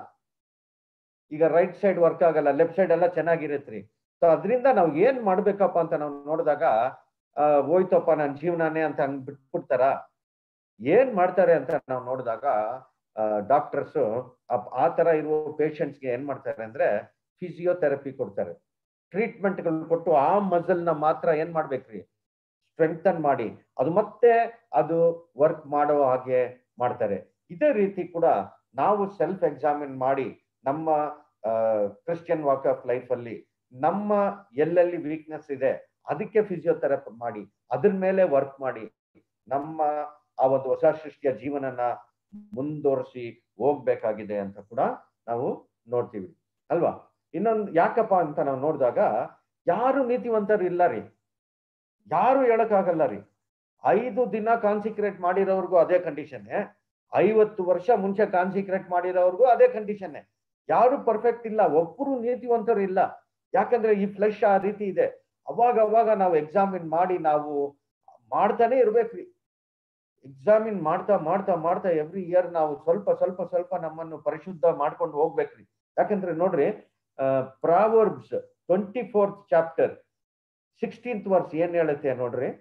Speaker 1: ಈಗ ರೈಟ್ ಸೈಡ್ ವರ್ಕ್ ಆಗಲ್ಲ ಲೆಫ್ಟ್ ಸೈಡ್ ಎಲ್ಲ ಚೆನ್ನಾಗಿರತ್ರಿ ಸೊ ಅದರಿಂದ ನಾವು ಏನ್ ಮಾಡ್ಬೇಕಪ್ಪ ಅಂತ ನಾವು ನೋಡಿದಾಗ ಆ, ಹೋಯ್ತಪ್ಪ ನನ್ನ ಜೀವನನೇ ಅಂತ ಹಂಗ್ ಬಿಟ್ಬಿಡ್ತಾರ ಏನ್ ಮಾಡ್ತಾರೆ ಅಂತ ನಾವು ನೋಡಿದಾಗ ಡಾಕ್ಟರ್ಸ್ ಆ ತರ ಇರುವ ಪೇಷಂಟ್ಸ್ಗೆ ಏನ್ ಮಾಡ್ತಾರೆ ಅಂದ್ರೆ ಫಿಸಿಯೋಥೆರಪಿ ಕೊಡ್ತಾರೆ ಟ್ರೀಟ್ಮೆಂಟ್ಗಳು ಕೊಟ್ಟು ಆ ಮಸಲ್ ನ ಮಾತ್ರ ಏನ್ ಮಾಡ್ಬೇಕ್ರಿ ಸ್ಟ್ರೆಂಥನ್ ಮಾಡಿ ಅದು ಮತ್ತೆ ಅದು ವರ್ಕ್ ಮಾಡೋ ಹಾಗೆ ಮಾಡ್ತಾರೆ ಇದೇ ರೀತಿ ಕೂಡ ನಾವು ಸೆಲ್ಫ್ ಎಕ್ಸಾಮಿನ್ ಮಾಡಿ ನಮ್ಮ ಕ್ರಿಶ್ಚಿಯನ್ ವಾಕ್ ಆಫ್ ಲೈಫ್ ಅಲ್ಲಿ ನಮ್ಮ ಎಲ್ಲೆಲ್ಲಿ ವೀಕ್ನೆಸ್ ಇದೆ ಅದಕ್ಕೆ ಫಿಸಿಯೋಥೆರಪಿ ಮಾಡಿ ಅದ್ರ ಮೇಲೆ ವರ್ಕ್ ಮಾಡಿ ನಮ್ಮ ಆ ಒಂದು ಹೊಸ ಸೃಷ್ಟಿಯ ಜೀವನನ ಮುಂದುವರಿಸಿ ಹೋಗ್ಬೇಕಾಗಿದೆ ಅಂತ ಕೂಡ ನಾವು ನೋಡ್ತೀವಿ ಅಲ್ವಾ ಇನ್ನೊಂದು ಯಾಕಪ್ಪ ಅಂತ ನಾವು ನೋಡಿದಾಗ ಯಾರು ನೀತಿವಂತರು ಇಲ್ಲ ರೀ ಯಾರು ಹೇಳಕ್ಕಾಗಲ್ಲ ರೀ ಐದು ದಿನ ಕಾನ್ಸಿಕ್ರೇಟ್ ಮಾಡಿರೋರ್ಗು ಅದೇ ಕಂಡೀಷನ್ ಐವತ್ತು ವರ್ಷ ಮುಂಚೆ ಕಾನ್ಸಿಕ್ರೇಟ್ ಮಾಡಿರೋರ್ಗೂ ಅದೇ ಕಂಡೀಷನ್ನೇ ಯಾರು ಪರ್ಫೆಕ್ಟ್ ಇಲ್ಲ ಒಬ್ಬರು ನೀತಿವಂತರು ಇಲ್ಲ ಯಾಕಂದ್ರೆ ಈ ಫ್ಲೆಶ್ ಆ ರೀತಿ ಇದೆ ಅವಾಗ ಅವಾಗ ನಾವು ಎಕ್ಸಾಮಿನ್ ಮಾಡಿ ನಾವು ಮಾಡ್ತಾನೆ ಇರ್ಬೇಕ್ರಿ ಎಕ್ಸಾಮಿನ್ ಮಾಡ್ತಾ ಮಾಡ್ತಾ ಮಾಡ್ತಾ ಎವ್ರಿ ಇಯರ್ ನಾವು ಸ್ವಲ್ಪ ಸ್ವಲ್ಪ ಸ್ವಲ್ಪ ನಮ್ಮನ್ನು ಪರಿಶುದ್ಧ ಮಾಡ್ಕೊಂಡು ಹೋಗ್ಬೇಕ್ರಿ ಯಾಕಂದ್ರೆ ನೋಡ್ರಿ Proverbs twenty fourth chapter sixteenth verse ಏನ್ ಹೇಳುತ್ತೆ ನೋಡ್ರಿ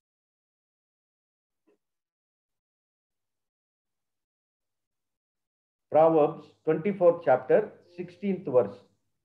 Speaker 1: Proverbs twenty fourth chapter sixteenth verse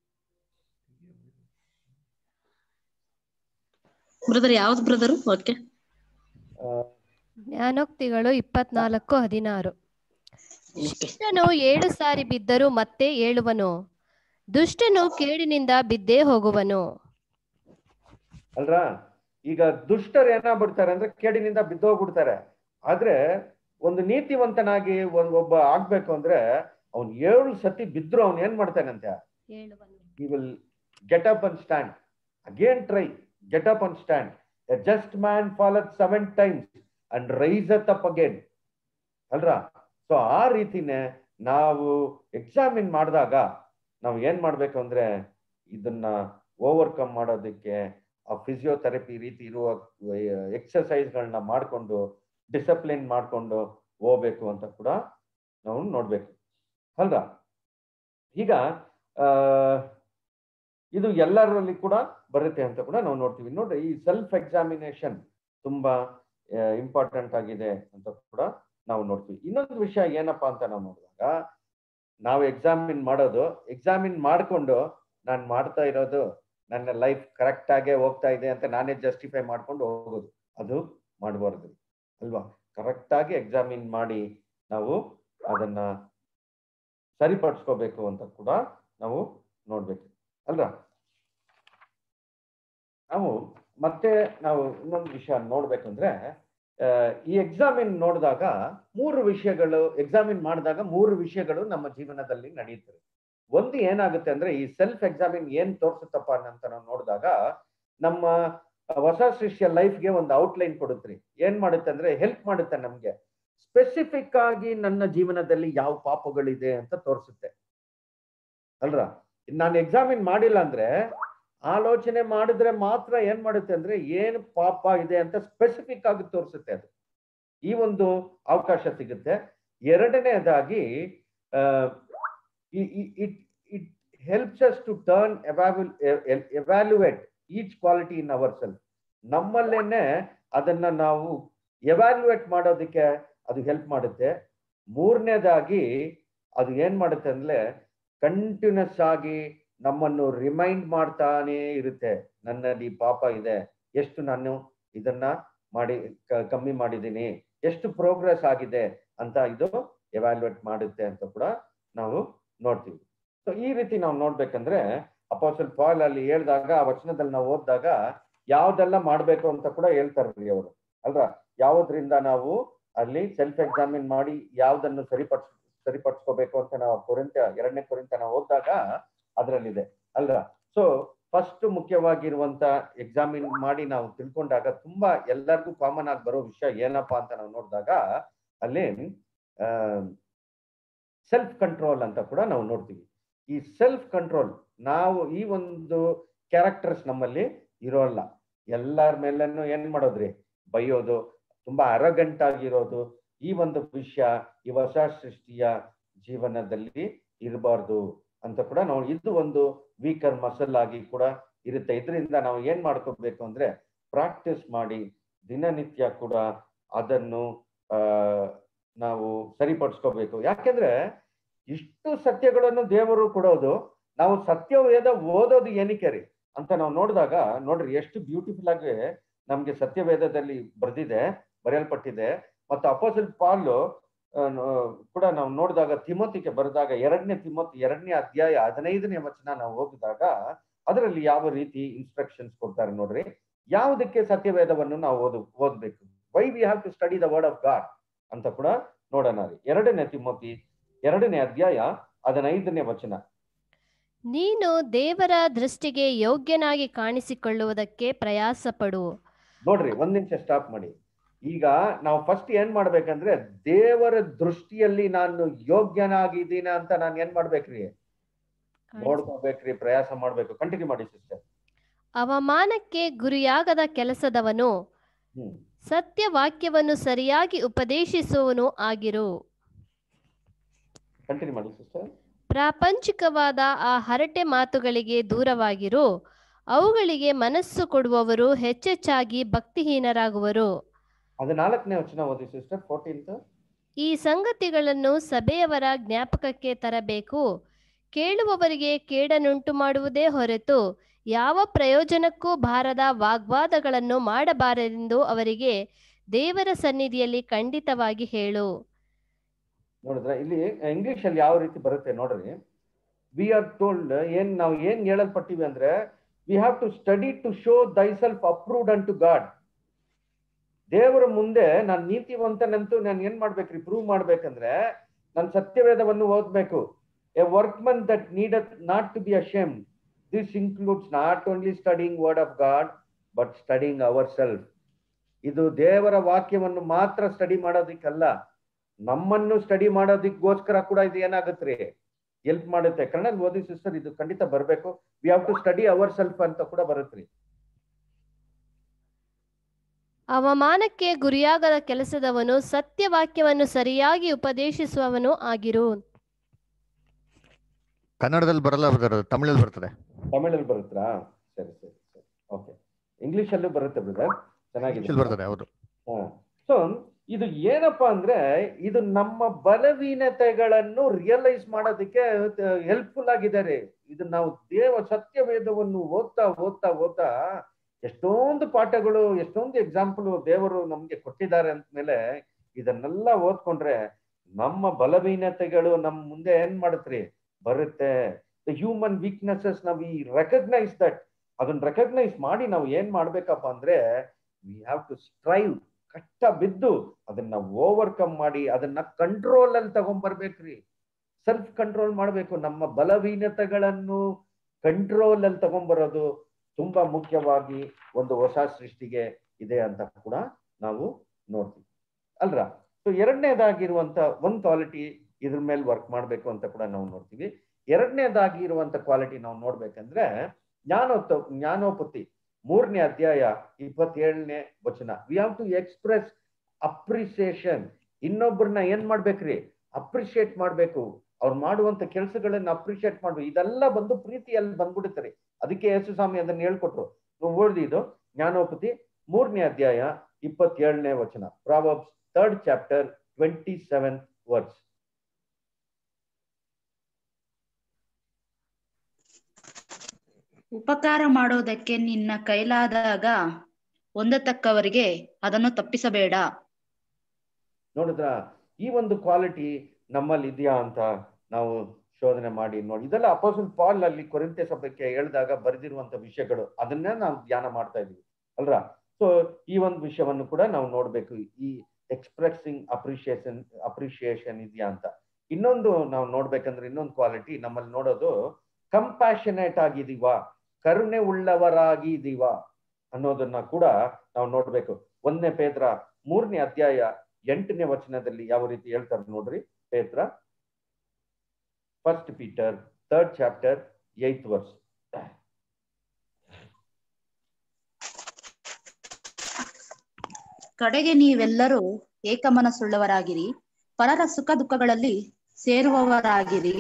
Speaker 3: brother ಯಾವ್ದು ಬ್ರದರ್ ಓಕೆ
Speaker 4: ಜ್ಞಾನೋಕ್ತಿಗಳು ಇಪ್ಪತ್ನಾಲ್ಕು ಹದಿನಾರು ಶಿಷ್ಟನು ಏಳು ಸಾರಿ ಬಿದ್ದರೂ ಮತ್ತೆ ಏಳುವನು ದುಷ್ಟನು ಕೇಡಿನಿಂದ ಬಿದ್ದೇ ಹೋಗುವನು
Speaker 1: ಅಲ್ರ ಈಗ ದುಷ್ಟರು ಏನಾಗ್ಬಿಡ್ತಾರೆ ಅಂದ್ರೆ ಕೇಡಿನಿಂದ ಬಿದ್ದೋಗ್ಬಿಡ್ತಾರೆ ಆದ್ರೆ ಒಂದು ನೀತಿವಂತನಾಗಿ ಒಂದ್ ಒಬ್ಬ ಆಗ್ಬೇಕು ಅಂದ್ರೆ ಅವ್ನ್ ಏಳು ಸತಿ ಬಿದ್ರು ಅವ್ನ್ ಏನ್ ಮಾಡ್ತಾನಂತೆ he will get up and stand. Again try, get up and stand. A just man falleth seven times and riseth up again. ಅಲ್ರ ಸೊ ಆ ರೀತಿನೇ ನಾವು ಎಕ್ಸಾಮಿನ್ ಮಾಡಿದಾಗ ನಾವು ಏನ್ ಮಾಡ್ಬೇಕು ಅಂದ್ರೆ ಇದನ್ನ ಓವರ್ಕಮ್ ಮಾಡೋದಕ್ಕೆ ಆ ಫಿಸಿಯೋಥೆರಪಿ ರೀತಿ ಇರುವ ಎಕ್ಸಸೈಸ್ಗಳನ್ನ ಮಾಡ್ಕೊಂಡು ಡಿಸಿಪ್ಲಿನ್ ಮಾಡ್ಕೊಂಡು ಹೋಗ್ಬೇಕು ಅಂತ ಕೂಡ ನಾವು ನೋಡ್ಬೇಕು ಅಲ್ರ ಈಗ ಆ ಇದು ಎಲ್ಲರಲ್ಲಿ ಕೂಡ ಬರುತ್ತೆ ಅಂತ ಕೂಡ ನಾವು ನೋಡ್ತೀವಿ ನೋಡ್ರಿ ಈ ಸೆಲ್ಫ್ ಎಕ್ಸಾಮಿನೇಷನ್ ತುಂಬಾ ಇಂಪಾರ್ಟೆಂಟ್ ಆಗಿದೆ ಅಂತ ಕೂಡ ನಾವು ನೋಡ್ತೀವಿ ಇನ್ನೊಂದು ವಿಷಯ ಏನಪ್ಪಾ ಅಂತ ನಾವು ನೋಡಿದಾಗ ನಾವು ಎಕ್ಸಾಮಿನ್ ಮಾಡೋದು ಎಕ್ಸಾಮಿನ್ ಮಾಡ್ಕೊಂಡು ನಾನು ಮಾಡ್ತಾ ಇರೋದು ನನ್ನ ಲೈಫ್ ಕರೆಕ್ಟ್ ಆಗೇ ಹೋಗ್ತಾ ಇದೆ ಅಂತ ನಾನೇ ಜಸ್ಟಿಫೈ ಮಾಡ್ಕೊಂಡು ಹೋಗೋದು ಅದು ಮಾಡಬಾರ್ದು ಅಲ್ವಾ ಕರೆಕ್ಟ್ ಆಗಿ ಎಕ್ಸಾಮಿನ್ ಮಾಡಿ ನಾವು ಅದನ್ನ ಸರಿಪಡಿಸ್ಕೋಬೇಕು ಅಂತ ಕೂಡ ನಾವು ನೋಡ್ಬೇಕು ಅಲ್ವಾ ನಾವು ಮತ್ತೆ ನಾವು ಇನ್ನೊಂದು ವಿಷಯ ನೋಡ್ಬೇಕಂದ್ರೆ ಆ, ಈ ಎಕ್ಸಾಮಿನ್ ನೋಡಿದಾಗ ಮೂರು ವಿಷಯಗಳು ಎಕ್ಸಾಮಿನ್ ಮಾಡಿದಾಗ ಮೂರು ವಿಷಯಗಳು ನಮ್ಮ ಜೀವನದಲ್ಲಿ ನಡೆಯುತ್ತವೆ ಒಂದು ಏನಾಗುತ್ತೆ ಅಂದ್ರೆ ಈ ಸೆಲ್ಫ್ ಎಕ್ಸಾಮಿನ್ ಏನ್ ತೋರ್ಸುತ್ತಪ್ಪ ಅಂತ ನಾವು ನೋಡಿದಾಗ ನಮ್ಮ ಹೊಸ ಸೃಷ್ಟಿಯ ಲೈಫ್ಗೆ ಒಂದು ಔಟ್ಲೈನ್ ಕೊಡುತ್ರಿ ಏನ್ ಮಾಡುತ್ತೆ ಅಂದ್ರೆ ಹೆಲ್ಪ್ ಮಾಡುತ್ತೆ ನಮ್ಗೆ ಸ್ಪೆಸಿಫಿಕ್ ಆಗಿ ನನ್ನ ಜೀವನದಲ್ಲಿ ಯಾವ ಪಾಪಗಳಿದೆ ಅಂತ ತೋರಿಸುತ್ತೆ ಅಲ್ರ ನಾನು ಎಕ್ಸಾಮಿನ್ ಮಾಡಿಲ್ಲ ಅಂದ್ರೆ ಆಲೋಚನೆ ಮಾಡಿದ್ರೆ ಮಾತ್ರ ಏನ್ ಮಾಡುತ್ತೆ ಅಂದ್ರೆ ಏನು ಪಾಪ ಇದೆ ಅಂತ ಸ್ಪೆಸಿಫಿಕ್ ಆಗಿ ತೋರಿಸುತ್ತೆ ಅದು ಈ ಒಂದು ಅವಕಾಶ ಸಿಗುತ್ತೆ ಎರಡನೇದಾಗಿ it it helps us to turn evaluate each quality in ourself ನಮ್ಮಲ್ಲೇನೆ ಅದನ್ನ ನಾವು ಎವ್ಯಾಲ್ಯುಯೇಟ್ ಮಾಡೋದಕ್ಕೆ ಅದು ಹೆಲ್ಪ್ ಮಾಡುತ್ತೆ ಮೂರನೇದಾಗಿ ಅದು ಏನ್ ಮಾಡುತ್ತೆ ಅಂದ್ರೆ ಕಂಟಿನ್ಯೂಸ್ ಆಗಿ ನಮ್ಮನ್ನು ರಿಮೈಂಡ್ ಮಾಡ್ತಾನೆ ಇರುತ್ತೆ ನನ್ನಲ್ಲಿ ಪಾಪ ಇದೆ ಎಷ್ಟು ನಾನು ಇದನ್ನ ಮಾಡಿ ಕ- ಕಮ್ಮಿ ಮಾಡಿದ್ದೀನಿ ಎಷ್ಟು ಪ್ರೋಗ್ರೆಸ್ ಆಗಿದೆ ಅಂತ ಇದು ಎವ್ಯಾಲ್ಯುಯೇಟ್ ಮಾಡುತ್ತೆ ಅಂತ ಕೂಡ ನಾವು ನೋಡ್ತೀವಿ ಸೊ ಈ ರೀತಿ ನಾವು ನೋಡ್ಬೇಕಂದ್ರೆ ಅಪೋಸಲ್ ಪಾಲ್ ಅಲ್ಲಿ ಹೇಳ್ದಾಗ ಆ ವಚನದಲ್ಲಿ ನಾವು ಓದಿದಾಗ ಯಾವ್ದೆಲ್ಲ ಮಾಡ್ಬೇಕು ಅಂತ ಕೂಡ ಹೇಳ್ತಾರ್ರಿ ಅವರು ಅಲ್ವಾ ಯಾವ್ದ್ರಿಂದ ನಾವು ಅಲ್ಲಿ ಸೆಲ್ಫ್ ಎಕ್ಸಾಮಿನ್ ಮಾಡಿ ಯಾವ್ದನ್ನು ಸರಿಪಡಿಸ್ ಸರಿಪಡಿಸ್ಕೋಬೇಕು ಅಂತ ನಾವು ಕೊರಿಂತ ಎರಡನೇ ಕೊರಿಂತ ನಾವು ಓದಿದಾಗ ಅದರಲ್ಲಿದೆ ಅಲ್ವಾ ಸೊ ಫಸ್ಟ್ ಮುಖ್ಯವಾಗಿರುವಂತ ಎಕ್ಸಾಮಿನ್ ಮಾಡಿ ನಾವು ತಿಳ್ಕೊಂಡಾಗ ತುಂಬಾ ಎಲ್ಲರಿಗೂ ಕಾಮನ್ ಆಗಿ ಬರೋ ವಿಷಯ ಏನಪ್ಪಾ ಅಂತ ನಾವು ನೋಡಿದಾಗ ಅಲ್ಲಿ ಸೆಲ್ಫ್ ಕಂಟ್ರೋಲ್ ಅಂತ ಕೂಡ ನಾವು ನೋಡ್ತೀವಿ ಈ ಸೆಲ್ಫ್ ಕಂಟ್ರೋಲ್ ನಾವು ಈ ಒಂದು ಕ್ಯಾರೆಕ್ಟರ್ಸ್ ನಮ್ಮಲ್ಲಿ ಇರೋಲ್ಲ ಎಲ್ಲರ ಮೇಲೂ ಏನ್ ಮಾಡೋದ್ರಿ ಬೈಯೋದು ತುಂಬಾ ಅರಗಂಟ್ ಆಗಿರೋದು ಈ ಒಂದು ವಿಷಯ ಈ ಹೊಸ ಸೃಷ್ಟಿಯ ಜೀವನದಲ್ಲಿ ಇರಬಾರ್ದು ಅಂತ ಕೂಡ ನಾವು ಇದು ಒಂದು ವೀಕರ್ ಮಸಲ್ ಆಗಿ ಕೂಡ ಇರುತ್ತೆ ಇದರಿಂದ ನಾವು ಏನ್ ಮಾಡ್ಕೋಬೇಕು ಅಂದ್ರೆ ಪ್ರಾಕ್ಟೀಸ್ ಮಾಡಿ ದಿನನಿತ್ಯ ಕೂಡ ಅದನ್ನು ಆ ನಾವು ಸರಿಪಡಿಸ್ಕೋಬೇಕು ಯಾಕೆಂದ್ರೆ ಇಷ್ಟು ಸತ್ಯಗಳನ್ನು ದೇವರು ಕೊಡೋದು ನಾವು ಸತ್ಯವೇದ ಓದೋದು ಏನಕ್ಕೆ ರೀ ಅಂತ ನಾವು ನೋಡಿದಾಗ ನೋಡ್ರಿ ಎಷ್ಟು ಬ್ಯೂಟಿಫುಲ್ ಆಗಿ ನಮ್ಗೆ ಸತ್ಯವೇದದಲ್ಲಿ ಬರೆದಿದೆ ಬರೆಯಲ್ಪಟ್ಟಿದೆ ಮತ್ತು ಅಪೋಸಿಲ್ ಪಾಲು ಕೂಡ ನಾವು ನೋಡಿದಾಗ ತಿಮೋತಿಗೆ ಬರೆದಾಗ ಎರಡನೇ ತಿಮೋತಿ ಎರಡನೇ ಅಧ್ಯಾಯ ಹದಿನೈದನೇ ವಚನ ನಾವು ಓದಿದಾಗ ಅದರಲ್ಲಿ ಯಾವ ರೀತಿ ಇನ್ಸ್ಟ್ರಕ್ಷನ್ಸ್ ಕೊಡ್ತಾರೆ ನೋಡ್ರಿ ಯಾವುದಕ್ಕೆ ಸತ್ಯವೇದವನ್ನು ನಾವು ಓದು ಓದ್ಬೇಕು why we have to study the word of God ಅಂತ ಕೂಡ ನೋಡೋಣ ರೀ ಎರಡನೇ ತಿಮೋತಿ ಎರಡನೇ ಅಧ್ಯಾಯ ಹದಿನೈದನೇ ವಚನ
Speaker 4: ನೀನು ದೇವರ ದೃಷ್ಟಿಗೆ ಯೋಗ್ಯನಾಗಿ ಕಾಣಿಸಿಕೊಳ್ಳುವುದಕ್ಕೆ ಪ್ರಯಾಸ ಪಡು
Speaker 1: ನೋಡ್ರಿ ಒಂದ್ ನಿಮಿಷ ಸ್ಟಾಪ್ ಮಾಡಿ ಈಗ ನಾವು ಫಸ್ಟ್ ಏನ್ ಮಾಡ್ಬೇಕಂದ್ರೆ ದೇವರ ದೃಷ್ಟಿಯಲ್ಲಿ ನಾನು ಯೋಗ್ಯನಾಗಿದ್ದೀನಿ ಅಂತ ನಾನು ಏನ್ ಮಾಡ್ಬೇಕ್ರಿ ನೋಡ್ಕೋಬೇಕ್ರಿ ಪ್ರಯಾಸ ಮಾಡ್ಬೇಕು ಕಂಟಿನ್ಯೂ ಮಾಡಿ ಸಿಸ್ಟರ್
Speaker 4: ಅವಮಾನಕ್ಕೆ ಗುರಿಯಾಗದ ಕೆಲಸದವನು
Speaker 1: ಹ್ಮ್
Speaker 4: ಸತ್ಯ ವಾಕ್ಯವನ್ನು ಸರಿಯಾಗಿ ಉಪದೇಶಿಸುವವನು ಆಗಿರು
Speaker 1: ಕಂಟಿನ್ಯೂ ಮಾಡಿ ಸಿಸ್ಟರ್
Speaker 4: ಪ್ರಾಪಂಚಿಕವಾದ ಆ ಹರಟೆ ಮಾತುಗಳಿಗೆ ದೂರವಾಗಿರು ಅವುಗಳಿಗೆ ಮನಸ್ಸು ಕೊಡುವವರು ಹೆಚ್ಚೆಚ್ಚಾಗಿ ಭಕ್ತಿಹೀನರಾಗುವರು
Speaker 1: ಅದು ನಾಲ್ಕನೇ ವಚನ ಓದಿ ಸಿಸ್ಟರ್ ಫೋರ್ಟೀನ್ತ್
Speaker 4: ಈ ಸಂಗತಿಗಳನ್ನು ಸಭೆಯವರ ಜ್ಞಾಪಕಕ್ಕೆ ತರಬೇಕು ಕೇಳುವವರಿಗೆ ಕೇಡನುಂಟು ಮಾಡುವುದೇ ಹೊರತು ಯಾವ ಪ್ರಯೋಜನಕ್ಕೂ ಬಾರದ ವಾಗ್ವಾದಗಳನ್ನು ಮಾಡಬಾರದೆಂದು ಅವರಿಗೆ ದೇವರ ಸನ್ನಿಧಿಯಲ್ಲಿ ಖಂಡಿತವಾಗಿ ಹೇಳು
Speaker 1: ನೋಡಿದ್ರ ಇಲ್ಲಿ ಇಂಗ್ಲಿಷ್ ಅಲ್ಲಿ ಯಾವ ರೀತಿ ಬರುತ್ತೆ ನೋಡ್ರಿ ವಿ ಆರ್ ಟೋಲ್ಡ್ ಏನ್ ನಾವು ಏನ್ ಹೇಳಲ್ಪಟ್ಟಿವಿ ಅಂದ್ರೆ we have to study to show thyself approved unto God ದೇವರ ಮುಂದೆ ನಾನು ನೀತಿವಂತನಂತೂ ನಾನು ಏನ್ ಮಾಡ್ಬೇಕ್ರಿ ಪ್ರೂವ್ ಮಾಡ್ಬೇಕಂದ್ರೆ ನಾನು ಸತ್ಯವೇದವನ್ನು ಓದ್ಬೇಕು a work man that need not to be ashamed this includes not only studying word of God but studying our self ಇದು ದೇವರ ವಾಕ್ಯವನ್ನು ಮಾತ್ರ ಸ್ಟಡಿ ಮಾಡೋದಿಕ್ಕಲ್ಲ ನಮ್ಮನ್ನು ಸ್ಟಡಿ ಮಾಡೋದಕ್ಕೋಸ್ಕರ ಕೂಡ ಇದು ಏನಾಗುತ್ತೆ ಹೆಲ್ಪ್ ಮಾಡುತ್ತೆ ಕನ್ನಡ ಓದಿ ಸಿಸ್ಟರ್ ಇದು ಖಂಡಿತ ಬರಬೇಕು we have to study ourself ಅಂತ ಕೂಡ ಬರುತ್ತೆ
Speaker 4: ಅವಮಾನಕ್ಕೆ ಗುರಿಯಾಗದ ಕೆಲಸದವನು ಸತ್ಯವಾಕ್ಯವನ್ನು ಸರಿಯಾಗಿ ಉಪದೇಶಿಸುವವನು ಆಗಿರು
Speaker 5: ಕನ್ನಡದಲ್ಲಿ ಬರಲ್ಲ ಬ್ರದರ್ ತಮಿಳಲ್ಲಿ ಬರ್ತದೆ
Speaker 1: ತಮಿಳಲ್ಲಿ ಬರುತ್ತಾ ಸರಿ ಸರಿ ಸರಿ ಓಕೆ ಇಂಗ್ಲಿಷ್ ಅಲ್ಲೂ ಬರುತ್ತೆ ಬ್ರದರ್ ಚೆನ್ನಾಗಿದೆ
Speaker 5: ಇಂಗ್ಲಿಷಲ್ಲಿ ಬರ್ತದೆ ಹೌದು
Speaker 1: ಸೊ ಇದು ಏನಪ್ಪಾ ಅಂದ್ರೆ ಇದು ನಮ್ಮ ಬಲವೀನತೆಗಳನ್ನು ರಿಯಲೈಸ್ ಮಾಡೋದಕ್ಕೆ ಹೆಲ್ಪ್ಫುಲ್ ಆಗಿದ್ದಾರೆ ಇದು ನಾವು ದೇವ ಸತ್ಯವೇದವನ್ನು ಓದ್ತಾ ಓದ್ತಾ ಓದ್ತಾ ಎಷ್ಟೊಂದು ಪಾಠಗಳು ಎಷ್ಟೊಂದು ಎಕ್ಸಾಂಪಲ್ ದೇವರು ನಮ್ಗೆ ಕೊಟ್ಟಿದ್ದಾರೆ ಅಂದ್ಮೇಲೆ ಇದನ್ನೆಲ್ಲ ಓದ್ಕೊಂಡ್ರೆ ನಮ್ಮ ಬಲವೀನತೆಗಳು ನಮ್ ಮುಂದೆ ಏನ್ ಮಾಡುತ್ರಿ ಬರುತ್ತೆ ದ ಹ್ಯೂಮನ್ ವೀಕ್ನೆಸಸ್ ನಾವು ಈ ರೆಕಗ್ನೈಸ್ ದಟ್ ಅದನ್ನ ರೆಕಗ್ನೈಸ್ ಮಾಡಿ ನಾವು ಏನ್ ಮಾಡ್ಬೇಕಪ್ಪ ಅಂದ್ರೆ ವಿ ಹ್ಯಾವ್ ಟು ಸ್ಟ್ರೈವ್ ಕಷ್ಟ ಬಿದ್ದು ಅದನ್ನ ಓವರ್ಕಮ್ ಮಾಡಿ ಅದನ್ನ ಕಂಟ್ರೋಲ್ ಅಲ್ಲಿ ತಗೊಂಡ್ಬರ್ಬೇಕ್ರಿ ಸೆಲ್ಫ್ ಕಂಟ್ರೋಲ್ ಮಾಡ್ಬೇಕು ನಮ್ಮ ಬಲವೀನತೆಗಳನ್ನು ಕಂಟ್ರೋಲ್ ಅಲ್ಲಿ ತಗೊಂಡ್ಬರೋದು ತುಂಬಾ ಮುಖ್ಯವಾಗಿ ಒಂದು ಹೊಸ ಸೃಷ್ಟಿಗೆ ಇದೆ ಅಂತ ಕೂಡ ನಾವು ನೋಡ್ತೀವಿ ಅಲ್ರ ಸೊ ಎರಡನೇದಾಗಿರುವಂತ ಒಂದ್ ಕ್ವಾಲಿಟಿ ಇದ್ರ ಮೇಲೆ ವರ್ಕ್ ಮಾಡ್ಬೇಕು ಅಂತ ಕೂಡ ನಾವು ನೋಡ್ತೀವಿ ಎರಡನೇದಾಗಿ ಇರುವಂತ ಕ್ವಾಲಿಟಿ ನಾವು ನೋಡ್ಬೇಕಂದ್ರೆ ಜ್ಞಾನೋತ್ತ ಜ್ಞಾನೋಪತಿ ಮೂರನೇ ಅಧ್ಯಾಯ ಇಪ್ಪತ್ತೇಳನೇ ವಚನ we have to express appreciation ಇನ್ನೊಬ್ಬರನ್ನ ಏನ್ ಮಾಡ್ಬೇಕ್ರಿ ಅಪ್ರಿಶಿಯೇಟ್ ಮಾಡ್ಬೇಕು ಅವ್ರು ಮಾಡುವಂತ ಕೆಲಸಗಳನ್ನ ಅಪ್ರಿಶಿಯೇಟ್ ಮಾಡ್ಬೇಕು ಇದೆಲ್ಲ ಬಂದು ಪ್ರೀತಿಯಲ್ಲಿ ಬಂದ್ಬಿಡುತ್ತಾರೆ ಅದಕ್ಕೆ ಯೇಸು ಸ್ವಾಮಿ ಅದನ್ನ ಹೇಳ್ಕೊಟ್ರು ನೀವು ಓದಿ ಇದು ಜ್ಞಾನೋಪತಿ ಮೂರನೇ ಅಧ್ಯಾಯ ಇಪ್ಪತ್ತೇಳನೇ ವಚನ Proverbs third chapter twenty seventh words
Speaker 6: ಉಪಕಾರ ಮಾಡೋದಕ್ಕೆ ನಿನ್ನ ಕೈಲಾದಾಗ ಹೊಂದತಕ್ಕವರಿಗೆ ಅದನ್ನು ತಪ್ಪಿಸಬೇಡ
Speaker 1: ನೋಡಿದ್ರ ಈ ಒಂದು ಕ್ವಾಲಿಟಿ ನಮ್ಮಲ್ಲಿ ಇದೆಯಾ ಅಂತ ನಾವು ಶೋಧನೆ ಮಾಡಿ ನೋಡಿ ಇದೆಲ್ಲ ಅಪೋಸಲ್ ಪಾಲ್ ಅಲ್ಲಿ ಕೊರಿಂತೆ ಸಭೆಗೆ ಹೇಳಿದಾಗ ಬರೆದಿರುವಂತ ವಿಷಯಗಳು ಅದನ್ನೇ ನಾವು ಧ್ಯಾನ ಮಾಡ್ತಾ ಇದೀವಿ ಅಲ್ರ ಸೊ ಈ ಒಂದು ವಿಷಯವನ್ನು ಕೂಡ ನಾವು ನೋಡ್ಬೇಕು ಈ ಎಕ್ಸ್ಪ್ರೆಸಿಂಗ್ ಅಪ್ರಿಶಿಯೇಷನ್ ಅಪ್ರಿಶಿಯೇಷನ್ ಇದೆಯಾ ಅಂತ ಇನ್ನೊಂದು ನಾವು ನೋಡ್ಬೇಕಂದ್ರೆ ಇನ್ನೊಂದು ಕ್ವಾಲಿಟಿ ನಮ್ಮಲ್ಲಿ ನೋಡೋದು ಕಂಪ್ಯಾಷನೇಟ್ ಆಗಿದೀವಾ ಕರುಣೆ ಉಳ್ಳವರಾಗಿದೀವಾ ಅನ್ನೋದನ್ನ ಕೂಡ ನಾವು ನೋಡ್ಬೇಕು ಒಂದನೇ ಪೇತ್ರ ಮೂರನೇ ಅಧ್ಯಾಯ ಎಂಟನೇ ವಚನದಲ್ಲಿ ಯಾವ ರೀತಿ ಹೇಳ್ತಾರೆ ನೋಡ್ರಿ ಪೇತ್ರ first Peter third chapter eighth verse
Speaker 6: ಕಡೆಗೆ ನೀವೆಲ್ಲರೂ ಏಕಮನಸ್ಸುಳ್ಳವರಾಗಿರಿ ಪರರ ಸುಖ ದುಃಖಗಳಲ್ಲಿ ಸೇರುವವರಾಗಿರಿ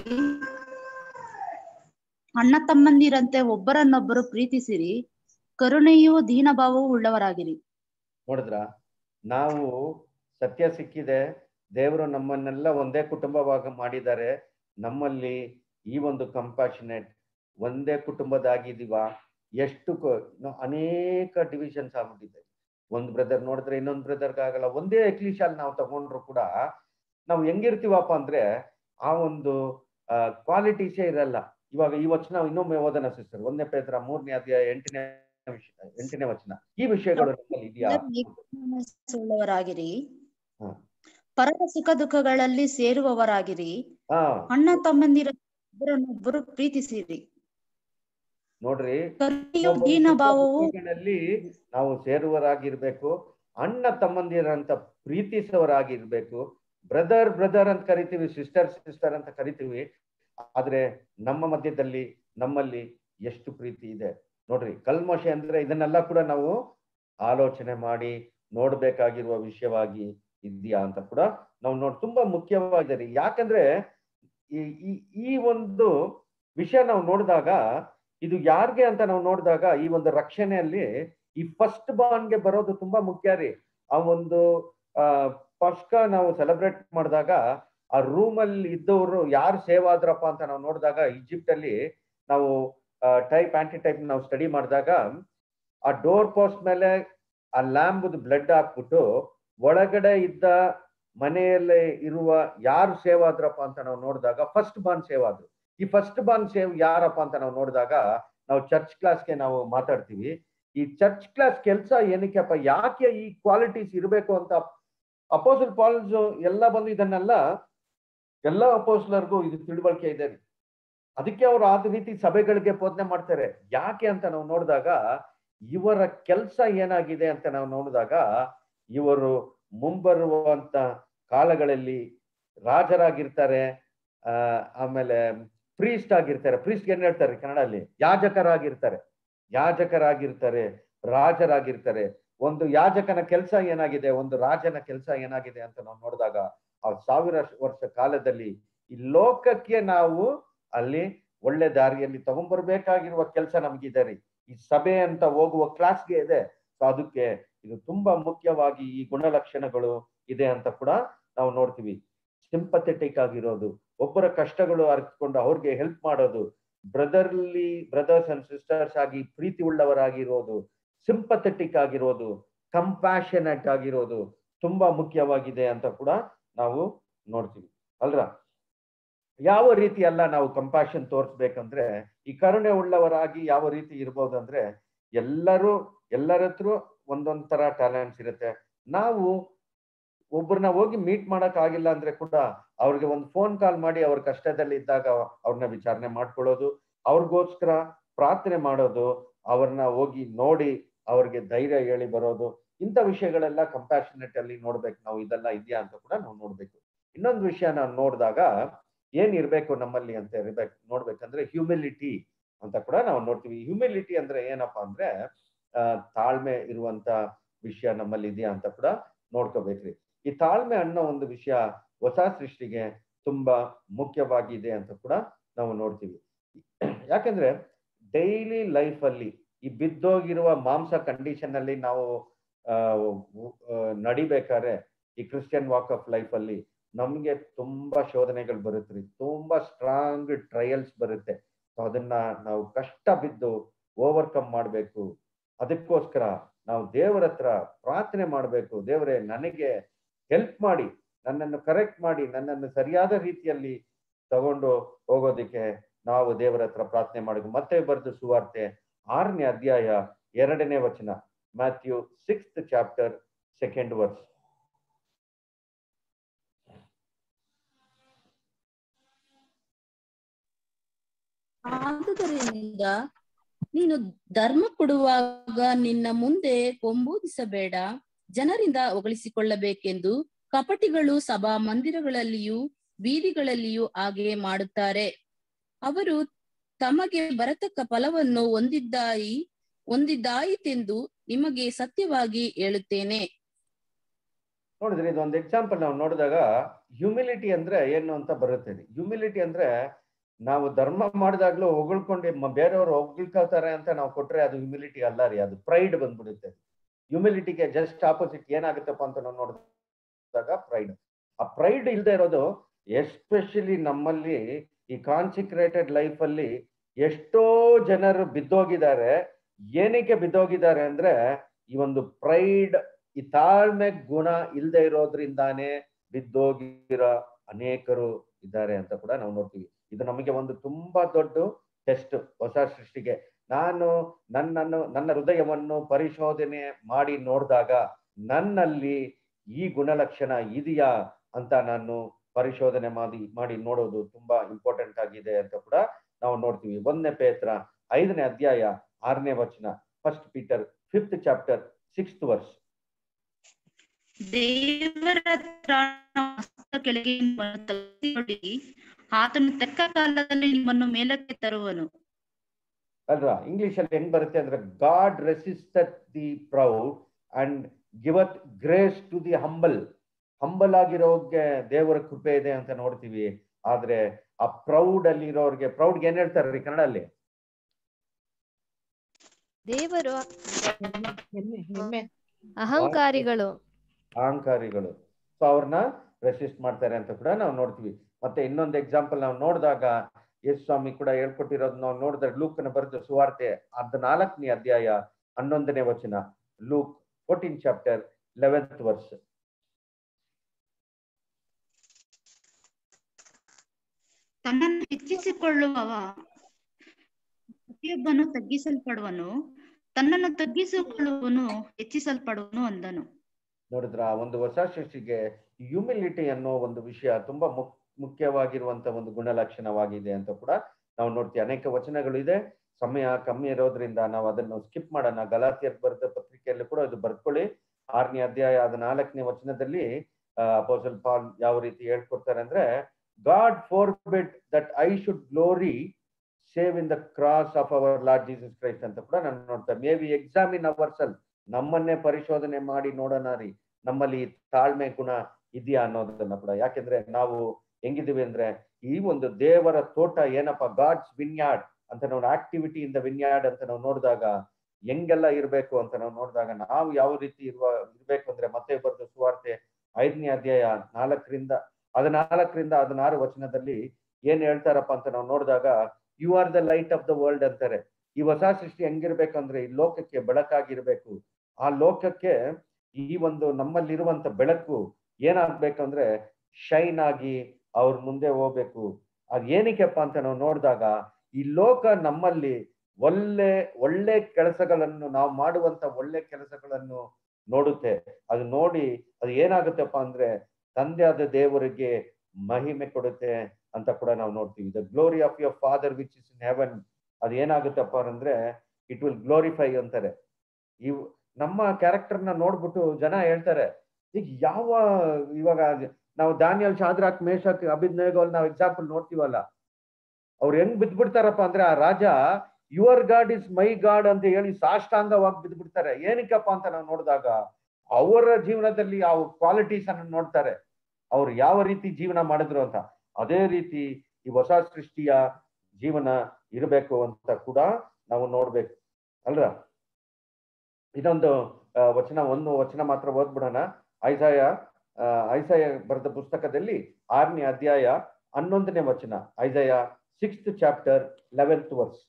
Speaker 6: ಅಣ್ಣ ತಮ್ಮಂದಿರಂತೆ ಒಬ್ಬರನ್ನೊಬ್ಬರು ಪ್ರೀತಿಸಿರಿ ಕರುಣೆಯೂ ದೀನಭಾವವೂ ಉಳ್ಳವರಾಗಿರಿ
Speaker 1: ನೋಡಿದ್ರ ನಾವು ಸತ್ಯ ಸಿಕ್ಕಿದೆ ದೇವರು ನಮ್ಮನ್ನೆಲ್ಲ ಒಂದೇ ಕುಟುಂಬವಾಗಿ ಮಾಡಿದ್ದಾರೆ ನಮ್ಮಲ್ಲಿ ಈ ಒಂದು ಕಂಪ್ಯಾಷನೇಟ್ ಒಂದೇ ಕುಟುಂಬದಾಗಿದೀವ ಎಷ್ಟು ಕ- ಇನ್ನು ಅನೇಕ ಡಿವಿಷನ್ಸ್ ಆಗ್ಬಿಟ್ಟಿದೆ ಒಂದ್ ಬ್ರದರ್ ನೋಡಿದ್ರೆ ಇನ್ನೊಂದ್ ಬ್ರದರ್ಗೆ ಆಗಲ್ಲ ಒಂದೇ ಎಕ್ಲಿಶಾಲ್ ನಾವು ತಗೊಂಡ್ರು ಕೂಡ ನಾವು ಹೆಂಗಿರ್ತೀವಪ್ಪ ಅಂದ್ರೆ ಆ ಒಂದು ಕ್ವಾಲಿಟೀಸೇ ಇರಲ್ಲ ಇವಾಗ ಈ ವಚನ ಇನ್ನೊಮ್ಮೆ ಓದನ ಸಿಸ್ಟರ್ ಒಂದನೇ ಪೇತ್ರ ಮೂರನೇ ಅಧ್ಯಾಯ ಎಂಟನೇ ವಿಷಯ ಎಂಟನೇ ವಚನ ಈ ವಿಷಯಗಳು ನಮ್ಮಲ್ಲಿ ಇದೆಯಾ
Speaker 6: ಉಳ್ಳವರಾಗಿರಿ
Speaker 1: ಹ.
Speaker 6: ಪರರ ಸುಖ ದುಃಖಗಳಲ್ಲಿ ಸೇರುವವರಾಗಿರಿ
Speaker 1: ಹಾ
Speaker 6: ಅಣ್ಣ ತಮ್ಮಂದಿರ ಒಬ್ಬರನ್ನೊಬ್ಬರು ಪ್ರೀತಿಸಿರಿ
Speaker 1: ನೋಡ್ರಿ
Speaker 6: ಕರುಣೆಯೂ
Speaker 1: ಒಬ್ಬ
Speaker 6: ದೀನಭಾವವು
Speaker 1: ಸುಖ ದುಃಖಗಳಲ್ಲಿ ನಾವು ಸೇರುವರಾಗಿರ್ಬೇಕು ಅಣ್ಣ ತಮ್ಮಂದಿರಂತ ಪ್ರೀತಿಸೋರಾಗಿರ್ಬೇಕು ಬ್ರದರ್ ಬ್ರದರ್ ಅಂತ ಕರಿತೀವಿ ಸಿಸ್ಟರ್ ಸಿಸ್ಟರ್ ಅಂತ ಕರಿತೀವಿ ಆದ್ರೆ ನಮ್ಮ ಮಧ್ಯದಲ್ಲಿ ನಮ್ಮಲ್ಲಿ ಎಷ್ಟು ಪ್ರೀತಿ ಇದೆ ನೋಡ್ರಿ ಕಲ್ಮಶೆ ಅಂದ್ರೆ ಇದನ್ನೆಲ್ಲ ಕೂಡ ನಾವು ಆಲೋಚನೆ ಮಾಡಿ ನೋಡ್ಬೇಕಾಗಿರುವ ವಿಷಯವಾಗಿ ಇದೆಯಾ ಅಂತ ಕೂಡ ನಾವು ನೋಡ್ ತುಂಬಾ ಮುಖ್ಯವಾಗಿದೆ ರೀ ಯಾಕಂದ್ರೆ ಈ ಈ- ಈ ಒಂದು ವಿಷಯ ನಾವು ನೋಡಿದಾಗ ಇದು ಯಾರಿಗೆ ಅಂತ ನಾವು ನೋಡಿದಾಗ ಈ ಒಂದು ರಕ್ಷಣೆಯಲ್ಲಿ ಈ ಫಸ್ಟ್ ಬಾನ್ಗೆ ಬರೋದು ತುಂಬಾ ಮುಖ್ಯ ರೀ ಆ ಒಂದು ಆ ಪಸ್ಕ ನಾವು ಸೆಲೆಬ್ರೇಟ್ ಮಾಡಿದಾಗ ಆ ರೂಮ್ ಅಲ್ಲಿ ಇದ್ದವರು ಯಾರು ಸೇವ್ ಆದ್ರಪ್ಪ ಅಂತ ನಾವು ನೋಡಿದಾಗ ಈಜಿಪ್ಟ್ ಅಲ್ಲಿ ನಾವು ಟೈಪ್ ಆಂಟಿ ಟೈಪ್ ನಾವು ಸ್ಟಡಿ ಮಾಡಿದಾಗ ಆ ಡೋರ್ ಪೋಸ್ಟ್ ಮೇಲೆ ಆ ಲ್ಯಾಂಬ್ ಬ್ಲಡ್ ಹಾಕ್ಬಿಟ್ಟು ಒಳಗಡೆ ಇದ್ದ ಮನೆಯಲ್ಲೇ ಇರುವ ಯಾರು ಸೇವ್ ಆದ್ರಪ್ಪ ಅಂತ ನಾವು ನೋಡಿದಾಗ ಫಸ್ಟ್ ಬಾನ್ ಸೇವ್ ಆದ್ರು ಈ ಫಸ್ಟ್ ಬಾನ್ ಸೇವ್ ಯಾರಪ್ಪ ಅಂತ ನಾವು ನೋಡಿದಾಗ ನಾವು ಚರ್ಚ್ ಕ್ಲಾಸ್ಗೆ ನಾವು ಮಾತಾಡ್ತೀವಿ ಈ ಚರ್ಚ್ ಕ್ಲಾಸ್ ಕೆಲಸ ಏನಕ್ಕೆಪ್ಪ ಯಾಕೆ ಈ ಕ್ವಾಲಿಟೀಸ್ ಇರಬೇಕು ಅಂತ ಅಪೋಸಲ್ ಪಾಲ್ಸ್ ಎಲ್ಲ ಬಂದು ಇದನ್ನೆಲ್ಲ ಎಲ್ಲ ಅಪೋಸ್ಲರ್ಗೂ ಇದು ತಿಳುವಳಿಕೆ ಇದೆ ರೀ. ಅದಕ್ಕೆ ಅವರು ಆದ ರೀತಿ ಸಭೆಗಳಿಗೆ ಬೋಧನೆ ಮಾಡ್ತಾರೆ ಯಾಕೆ ಅಂತ ನಾವು ನೋಡಿದಾಗ ಇವರ ಕೆಲಸ ಏನಾಗಿದೆ ಅಂತ ನಾವು ನೋಡಿದಾಗ ಇವರು ಮುಂಬರುವಂತ ಕಾಲಗಳಲ್ಲಿ ರಾಜರಾಗಿರ್ತಾರೆ ಆ ಆಮೇಲೆ ಪ್ರೀಸ್ಟ್ ಆಗಿರ್ತಾರೆ ಪ್ರೀಸ್ಟ್ ಏನ್ ಹೇಳ್ತಾರೆ ಕನ್ನಡಲ್ಲಿ ಯಾಜಕರಾಗಿರ್ತಾರೆ ಯಾಜಕರಾಗಿರ್ತಾರೆ ರಾಜರಾಗಿರ್ತಾರೆ ಒಂದು ಯಾಜಕನ ಕೆಲಸ ಏನಾಗಿದೆ ಒಂದು ರಾಜನ ಕೆಲಸ ಏನಾಗಿದೆ ಅಂತ ನಾವು ನೋಡಿದಾಗ ಆ ಸಾವಿರ ವರ್ಷ ಕಾಲದಲ್ಲಿ ಈ ಲೋಕಕ್ಕೆ ನಾವು ಅಲ್ಲಿ ಒಳ್ಳೆ ದಾರಿಯಲ್ಲಿ ತಗೊಂಡ್ಬರ್ಬೇಕಾಗಿರುವ ಕೆಲಸ ನಮ್ಗಿದೆ ರೀ ಈ ಸಭೆ ಅಂತ ಹೋಗುವ ಕ್ಲಾಸ್ಗೆ ಇದೆ ಸೊ ಅದಕ್ಕೆ ಇದು ತುಂಬಾ ಮುಖ್ಯವಾಗಿ ಈ ಗುಣಲಕ್ಷಣಗಳು ಇದೆ ಅಂತ ಕೂಡ ನಾವು ನೋಡ್ತೀವಿ ಸಿಂಪಥೆಟಿಕ್ ಆಗಿರೋದು ಒಬ್ಬರ ಕಷ್ಟಗಳು ಅರ್ತ್ಕೊಂಡು ಅವ್ರಿಗೆ ಹೆಲ್ಪ್ ಮಾಡೋದು ಬ್ರದರ್ಲಿ ಬ್ರದರ್ಸ್ ಅಂಡ್ ಸಿಸ್ಟರ್ಸ್ ಆಗಿ ಪ್ರೀತಿ ಉಳ್ಳವರಾಗಿರೋದು ಸಿಂಪಥೆಟಿಕ್ ಆಗಿರೋದು ಕಂಪ್ಯಾಷನೇಟ್ ಆಗಿರೋದು ತುಂಬಾ ಮುಖ್ಯವಾಗಿದೆ ಅಂತ ಕೂಡ ನಾವು ನೋಡ್ತೀವಿ ಅಲ್ರ ಯಾವ ರೀತಿ ಎಲ್ಲ ನಾವು ಕಂಪ್ಯಾಷನ್ ತೋರಿಸ್ಬೇಕಂದ್ರೆ ಈ ಕರುಣೆ ಉಳ್ಳವರಾಗಿ ಯಾವ ರೀತಿ ಇರ್ಬೋದು ಅಂದ್ರೆ ಎಲ್ಲರೂ ಎಲ್ಲರ ಹತ್ರ ಒಂದೊಂದ್ ತರ ಟ್ಯಾಲೆಂಟ್ಸ್ ಇರುತ್ತೆ ನಾವು ಒಬ್ಬರನ್ನ ಹೋಗಿ ಮೀಟ್ ಮಾಡಕ್ ಆಗಿಲ್ಲ ಅಂದ್ರೆ ಕೂಡ ಅವ್ರಿಗೆ ಒಂದು ಫೋನ್ ಕಾಲ್ ಮಾಡಿ ಅವ್ರ ಕಷ್ಟದಲ್ಲಿ ಇದ್ದಾಗ ಅವ್ರನ್ನ ವಿಚಾರಣೆ ಮಾಡ್ಕೊಳ್ಳೋದು ಅವ್ರಿಗೋಸ್ಕರ ಪ್ರಾರ್ಥನೆ ಮಾಡೋದು ಅವ್ರನ್ನ ಹೋಗಿ ನೋಡಿ ಅವ್ರಿಗೆ ಧೈರ್ಯ ಹೇಳಿ ಬರೋದು ಇಂಥ ವಿಷಯಗಳೆಲ್ಲ ಕಂಪ್ಯಾಷನೇಟ್ ಅಲ್ಲಿ ನೋಡ್ಬೇಕು ನಾವು ಇದೆಲ್ಲ ಇದೆಯಾ ಅಂತ ಕೂಡ ನಾವು ನೋಡ್ಬೇಕು ಇನ್ನೊಂದು ವಿಷಯ ನಾವು ನೋಡಿದಾಗ ಏನ್ ಇರ್ಬೇಕು ನಮ್ಮಲ್ಲಿ ಅಂತ ಇರ್ಬೇಕು ನೋಡ್ಬೇಕಂದ್ರೆ ಹ್ಯೂಮಿಲಿಟಿ ಅಂತ ಕೂಡ ನಾವು ನೋಡ್ತೀವಿ ಹ್ಯೂಮಿಲಿಟಿ ಅಂದ್ರೆ ಏನಪ್ಪಾ ಅಂದ್ರೆ ಆ ತಾಳ್ಮೆ ಇರುವಂತ ವಿಷಯ ನಮ್ಮಲ್ಲಿ ಇದೆಯಾ ಅಂತ ಕೂಡ ನೋಡ್ಕೋಬೇಕ್ರಿ ಈ ತಾಳ್ಮೆ ಅನ್ನೋ ಒಂದು ವಿಷಯ ಹೊಸ ಸೃಷ್ಟಿಗೆ ತುಂಬಾ ಮುಖ್ಯವಾಗಿದೆ ಅಂತ ಕೂಡ ನಾವು ನೋಡ್ತೀವಿ ಯಾಕಂದ್ರೆ ಡೈಲಿ ಲೈಫ್ ಅಲ್ಲಿ ಈ ಬಿದ್ದೋಗಿರುವ ಮಾಂಸ ಕಂಡೀಷನ್ ಅಲ್ಲಿ ನಾವು ಆ ನಡಿಬೇಕಾದ್ರೆ ಈ ಕ್ರಿಶ್ಚಿಯನ್ ವಾಕ್ ಆಫ್ ಲೈಫ್ ಅಲ್ಲಿ ನಮ್ಗೆ ತುಂಬಾ ಶೋಧನೆಗಳು ಬರುತ್ತೆ ತುಂಬಾ ಸ್ಟ್ರಾಂಗ್ ಟ್ರಯಲ್ಸ್ ಬರುತ್ತೆ ಸೊ ಅದನ್ನ ನಾವು ಕಷ್ಟ ಬಿದ್ದು ಓವರ್ಕಮ್ ಮಾಡಬೇಕು ಅದಕ್ಕೋಸ್ಕರ ನಾವು ದೇವರ ಹತ್ರ ಪ್ರಾರ್ಥನೆ ಮಾಡಬೇಕು ದೇವರೇ ನನಗೆ ಹೆಲ್ಪ್ ಮಾಡಿ ನನ್ನನ್ನು ಕರೆಕ್ಟ್ ಮಾಡಿ ನನ್ನನ್ನು ಸರಿಯಾದ ರೀತಿಯಲ್ಲಿ ತಗೊಂಡು ಹೋಗೋದಕ್ಕೆ ನಾವು ದೇವರ ಹತ್ರ ಪ್ರಾರ್ಥನೆ ಮಾಡಬೇಕು ಮತ್ತೆ ಬರೆದು ಸುವಾರ್ತೆ ಆರನೇ ಅಧ್ಯಾಯ ಎರಡನೇ ವಚನ Matthew sixth chapter second verse
Speaker 7: ಆದುದರಿಂದ ನೀನು ಧರ್ಮ ಕೊಡುವಾಗ ನಿನ್ನ ಮುಂದೆ ಕೊಂಬೂದಿಸಬೇಡ ಜನರಿಂದ ಹೊಗಳಿಸಿಕೊಳ್ಳಬೇಕೆಂದು ಕಪಟಿಗಳು ಸಭಾ ಮಂದಿರಗಳಲ್ಲಿಯೂ ಬೀದಿಗಳಲ್ಲಿಯೂ ಹಾಗೆ ಮಾಡುತ್ತಾರೆ ಅವರು ತಮಗೆ ಬರತಕ್ಕ ಫಲವನ್ನು ಹೊಂದಿದ್ದಾಯಿ ಹೊಂದಿದ್ದಾಯಿತೆಂದು ನಿಮಗೆ ಸತ್ಯವಾಗಿ ಹೇಳುತ್ತೇನೆ
Speaker 1: ನೋಡಿದ್ರೆ ಇದೊಂದು ಎಕ್ಸಾಂಪಲ್ ನಾವು ನೋಡಿದಾಗ ಹ್ಯೂಮಿಲಿಟಿ ಅಂದ್ರೆ ಏನು ಅಂತ ಬರುತ್ತೆ ಹ್ಯೂಮಿಲಿಟಿ ಅಂದ್ರೆ ನಾವು ಧರ್ಮ ಮಾಡಿದಾಗ್ಲೂ ಹೊಗಳ್ಕೊಂಡು ಮ- ಬೇರೆಯವರು ಹೊಗಳ್ಕೊಳ್ತಾರೆ ಅಂತ ನಾವು ಕೊಟ್ರೆ ಅದು ಹ್ಯೂಮಿಲಿಟಿ ಅಲ್ಲ ರೀ ಅದು ಪ್ರೈಡ್ ಬಂದ್ಬಿಡುತ್ತೆ ಹ್ಯೂಮಿಲಿಟಿಗೆ ಜಸ್ಟ್ ಆಪೋಸಿಟ್ ಏನಾಗುತ್ತಪ್ಪ ಅಂತ ನಾವು ನೋಡಿದಾಗ ಪ್ರೈಡ್ ಆ ಪ್ರೈಡ್ ಇಲ್ಲದೆ ಇರೋದು ಎಸ್ಪೆಷಲಿ ನಮ್ಮಲ್ಲಿ ಈ ಕಾನ್ಸಿಕ್ರೇಟೆಡ್ ಲೈಫ್ ಅಲ್ಲಿ ಎಷ್ಟೋ ಜನರು ಬಿದ್ದೋಗಿದ್ದಾರೆ ಏನಕ್ಕೆ ಬಿದ್ದೋಗಿದ್ದಾರೆ ಅಂದ್ರೆ ಈ ಒಂದು ಪ್ರೈಡ್ ಈ ತಾಳ್ಮೆ ಗುಣ ಇಲ್ಲದೆ ಇರೋದ್ರಿಂದಾನೇ ಬಿದ್ದೋಗಿರೋ ಅನೇಕರು ಇದ್ದಾರೆ ಅಂತ ಕೂಡ ನಾವು ನೋಡ್ತೀವಿ ಇದು ನಮಗೆ ಒಂದು ತುಂಬಾ ದೊಡ್ಡ ಟೆಸ್ಟ್ ಹೊಸ ಸೃಷ್ಟಿಗೆ ನಾನು ನನ್ನನ್ನು ನನ್ನ ಹೃದಯವನ್ನು ಪರಿಶೋಧನೆ ಮಾಡಿ ನೋಡಿದಾಗ ನನ್ನಲ್ಲಿ ಈ ಗುಣಲಕ್ಷಣ ಇದೆಯಾ ಅಂತ ನಾನು ಪರಿಶೋಧನೆ ಮಾಡಿ ಮಾಡಿ ನೋಡೋದು ತುಂಬಾ ಇಂಪಾರ್ಟೆಂಟ್ ಆಗಿದೆ ಅಂತ ಕೂಡ ನಾವು ನೋಡ್ತೀವಿ ಒಂದನೇ ಪೇತ್ರ ಐದನೇ ಅಧ್ಯಾಯ ಆರನೇ ವಚನ first Peter fifth chapter sixth verse
Speaker 6: ದೇವರ ತ್ರಾಣ ಹಸ್ತ ಕೆಳಗೆ ನಿಮ್ಮನ್ನು ತಗ್ಗಿಸಿ ನೋಡಿ ಆತನು ತಕ್ಕ ಕಾಲದಲ್ಲಿ ನಿಮ್ಮನ್ನು ಮೇಲಕ್ಕೆ ತರುವನು
Speaker 1: ಅಲ್ವಾ ಇಂಗ್ಲಿಷ್ ಅಲ್ಲಿ ಹೆಂಗ್ ಬರುತ್ತೆ ಅಂದ್ರೆ God resisted the proud and giveth grace to the humble humble ಆಗಿರೋಗೆ ದೇವರ ಕೃಪೆ ಇದೆ ಅಂತ ನೋಡ್ತೀವಿ ಆದ್ರೆ ಆ ಪ್ರೌಡ್ ಅಲ್ಲಿ ಇರೋರ್ಗೆ ಪ್ರೌಡ್ಗೆ ಏನ್ ಹೇಳ್ತಾರೆ ರೀ ಕನ್ನಡಲ್ಲಿ
Speaker 4: ದೇವರು
Speaker 2: ಹೆಮ್ಮೆ ಹೆಮ್ಮೆ
Speaker 4: ಅಹಂಕಾರಿಗಳು
Speaker 1: ಅಹಂಕಾರಿಗಳು ಸೊ ಅವ್ರನ್ನ ರೆಸಿಸ್ಟ್ ಮಾಡ್ತಾರೆ ಅಂತ ಕೂಡ ನಾವು ನೋಡ್ತೀವಿ ಮತ್ತೆ ಇನ್ನೊಂದು ಎಕ್ಸಾಂಪಲ್ ನಾವು ನೋಡಿದಾಗ ಯೇಸು ಸ್ವಾಮಿ ಕೂಡ ಹೇಳ್ಕೊಟ್ಟಿರೋದು ನಾವು ನೋಡಿದ್ರೆ ಲೂಕನ ಬರೆದ ಸುವಾರ್ತೆ ಅರ್ಧ ನಾಲ್ಕನೇ ಅಧ್ಯಾಯ ಹನ್ನೊಂದನೇ ವಚನ Luke fourteen chapter eleventh verse
Speaker 6: ತನ್ನನ್ನು ಹೆಚ್ಚಿಸಿಕೊಳ್ಳುವವ ಪ್ರತಿಯೊಬ್ಬನು ತಗ್ಗಿಸಲ್ಪಡುವನು ತನ್ನನ್ನು ತಗ್ಗಿಸಿಕೊಳ್ಳುವನು ಹೆಚ್ಚಿಸಲ್ಪಡುವನು ಅಂದನು
Speaker 1: ನೋಡಿದ್ರ ಆ ಒಂದು ಹೊಸ ಸೃಷ್ಟಿಗೆ ಹ್ಯೂಮಿಲಿಟಿ ಅನ್ನೋ ಒಂದು ವಿಷಯ ತುಂಬಾ ಮುಕ್ ಮುಖ್ಯವಾಗಿರುವಂತ ಒಂದು ಗುಣಲಕ್ಷಣವಾಗಿದೆ ಅಂತ ಕೂಡ ನಾವು ನೋಡ್ತೀವಿ ಅನೇಕ ವಚನಗಳು ಇದೆ ಸಮಯ ಕಮ್ಮಿ ಇರೋದ್ರಿಂದ ನಾವು ಅದನ್ನು ಸ್ಕಿಪ್ ಮಾಡೋಣ ಗಲಾತಿಯರ್ ಬರೆದ ಪತ್ರಿಕೆಯಲ್ಲಿ ಕೂಡ ಅದು ಬರ್ಕೊಳ್ಳಿ ಆರನೇ ಅಧ್ಯಾಯ ಅದ ನಾಲ್ಕನೇ ವಚನದಲ್ಲಿ ಅಪೋಸಲ್ ಪಾಲ್ ಯಾವ ರೀತಿ ಹೇಳ್ಕೊಡ್ತಾರೆ ಅಂದ್ರೆ God forbid that I should glory save in the cross of our Lord Jesus Christ ಅಂತ ಕೂಡ ನಾನು ನೋಡ್ತಾ may we examine ourself ನಮ್ಮನ್ನೇ ಪರಿಶೋಧನೆ ಮಾಡಿ ನೋಡೋಣ ರೀ ನಮ್ಮಲ್ಲಿ ತಾಳ್ಮೆ ಗುಣ ಇದೆಯಾ ಅನ್ನೋದನ್ನ ಕೂಡ ಯಾಕೆಂದ್ರೆ ನಾವು ಹೆಂಗಿದೀವಿ ಅಂದ್ರೆ ಈ ಒಂದು ದೇವರ ತೋಟ ಏನಪ್ಪ ಗಾಡ್ಸ್ ವಿನ್ಯಾಡ್ ಅಂತ ನಾವು ಆಕ್ಟಿವಿಟಿ ಇನ್ ದ ವಿನ್ಯಾಡ್ ಅಂತ ನಾವು ನೋಡಿದಾಗ ಹೆಂಗೆಲ್ಲ ಇರ್ಬೇಕು ಅಂತ ನಾವು ನೋಡಿದಾಗ ನಾವು ಯಾವ ರೀತಿ ಇರುವ ಇರ್ಬೇಕು ಅಂದ್ರೆ ಮತ್ತೆ ಬರೆದ ಸುವಾರ್ತೆ ಐದನೇ ಅಧ್ಯಾಯ ನಾಲ್ಕರಿಂದ ಹದಿನಾಲ್ಕರಿಂದ ಹದಿನಾರು ವಚನದಲ್ಲಿ ಏನ್ ಹೇಳ್ತಾರಪ್ಪ ಅಂತ ನಾವು ನೋಡಿದಾಗ you are the light of the world ಅಂತಾರೆ ಈ ಹೊಸ ಸೃಷ್ಟಿ ಹೆಂಗಿರ್ಬೇಕಂದ್ರೆ ಈ ಲೋಕಕ್ಕೆ ಬೆಳಕಾಗಿರ್ಬೇಕು ಆ ಲೋಕಕ್ಕೆ ಈ ಒಂದು ನಮ್ಮಲ್ಲಿರುವಂತ ಬೆಳಕು ಏನಾಗ್ಬೇಕಂದ್ರೆ ಶೈನ್ ಆಗಿ ಅವ್ರ ಮುಂದೆ ಹೋಗ್ಬೇಕು ಅದ್ ಏನಕ್ಕೆಪ್ಪ ಅಂತ ನಾವು ನೋಡಿದಾಗ ಈ ಲೋಕ ನಮ್ಮಲ್ಲಿ ಒಳ್ಳೆ ಒಳ್ಳೆ ಕೆಲಸಗಳನ್ನು ನಾವು ಮಾಡುವಂತ ಒಳ್ಳೆ ಕೆಲಸಗಳನ್ನು ನೋಡುತ್ತೆ ಅದು ನೋಡಿ ಅದು ಏನಾಗುತ್ತಪ್ಪ ಅಂದ್ರೆ ತಂದೆ ಆದ ದೇವರಿಗೆ ಮಹಿಮೆ ಕೊಡುತ್ತೆ ಅಂತ ಕೂಡ ನಾವು ನೋಡ್ತೀವಿ the glory of your Father which is in heaven ಅದು ಏನಾಗುತ್ತಪ್ಪ ಅಂದ್ರೆ ಇಟ್ ವಿಲ್ ಗ್ಲೋರಿಫೈ ಅಂತಾರೆ ಇವ್ ನಮ್ಮ ಕ್ಯಾರೆಕ್ಟರ್ನ ನೋಡ್ಬಿಟ್ಟು ಜನ ಹೇಳ್ತಾರೆ ಈಗ ಯಾವ ಇವಾಗ ನಾವು ದಾನಿಯಲ್ ಶಾದ್ರಾಕ್ ಮೇಷಕ್ ಅಭಿಜ್ಞಾಗೋಲ್ ನಾವು ಎಕ್ಸಾಂಪಲ್ ನೋಡ್ತೀವಲ್ಲ ಅವ್ರು ಹೆಂಗ್ ಬಿದ್ದ್ಬಿಡ್ತಾರಪ್ಪ ಅಂದ್ರೆ ಆ ರಾಜ your God is my God ಅಂತ ಹೇಳಿ ಸಾಷ್ಟಾಂಗವಾಗಿ ಬಿದ್ದ್ಬಿಡ್ತಾರೆ ಏನಕ್ಕಪ್ಪ ಅಂತ ನಾವು ನೋಡಿದಾಗ ಅವರ ಜೀವನದಲ್ಲಿ ಆ ಕ್ವಾಲಿಟೀಸ್ ಅನ್ನು ನೋಡ್ತಾರೆ ಅವ್ರು ಯಾವ ರೀತಿ ಜೀವನ ಮಾಡಿದ್ರು ಅಂತ ಅದೇ ರೀತಿ ಈ ಹೊಸ ಸೃಷ್ಟಿಯ ಜೀವನ ಇರಬೇಕು ಅಂತ ಕೂಡ ನಾವು ನೋಡ್ಬೇಕು ಅಲ್ರ ಇದೊಂದು ವಚನ ಒಂದು ವಚನ ಮಾತ್ರ ಓದ್ಬಿಡೋಣ ಐಸಾಯ ಐಸಾಯ ಬರೆದ ಪುಸ್ತಕದಲ್ಲಿ ಆರನೇ ಅಧ್ಯಾಯ ಹನ್ನೊಂದನೇ ವಚನ Isaiah sixth chapter eleventh verse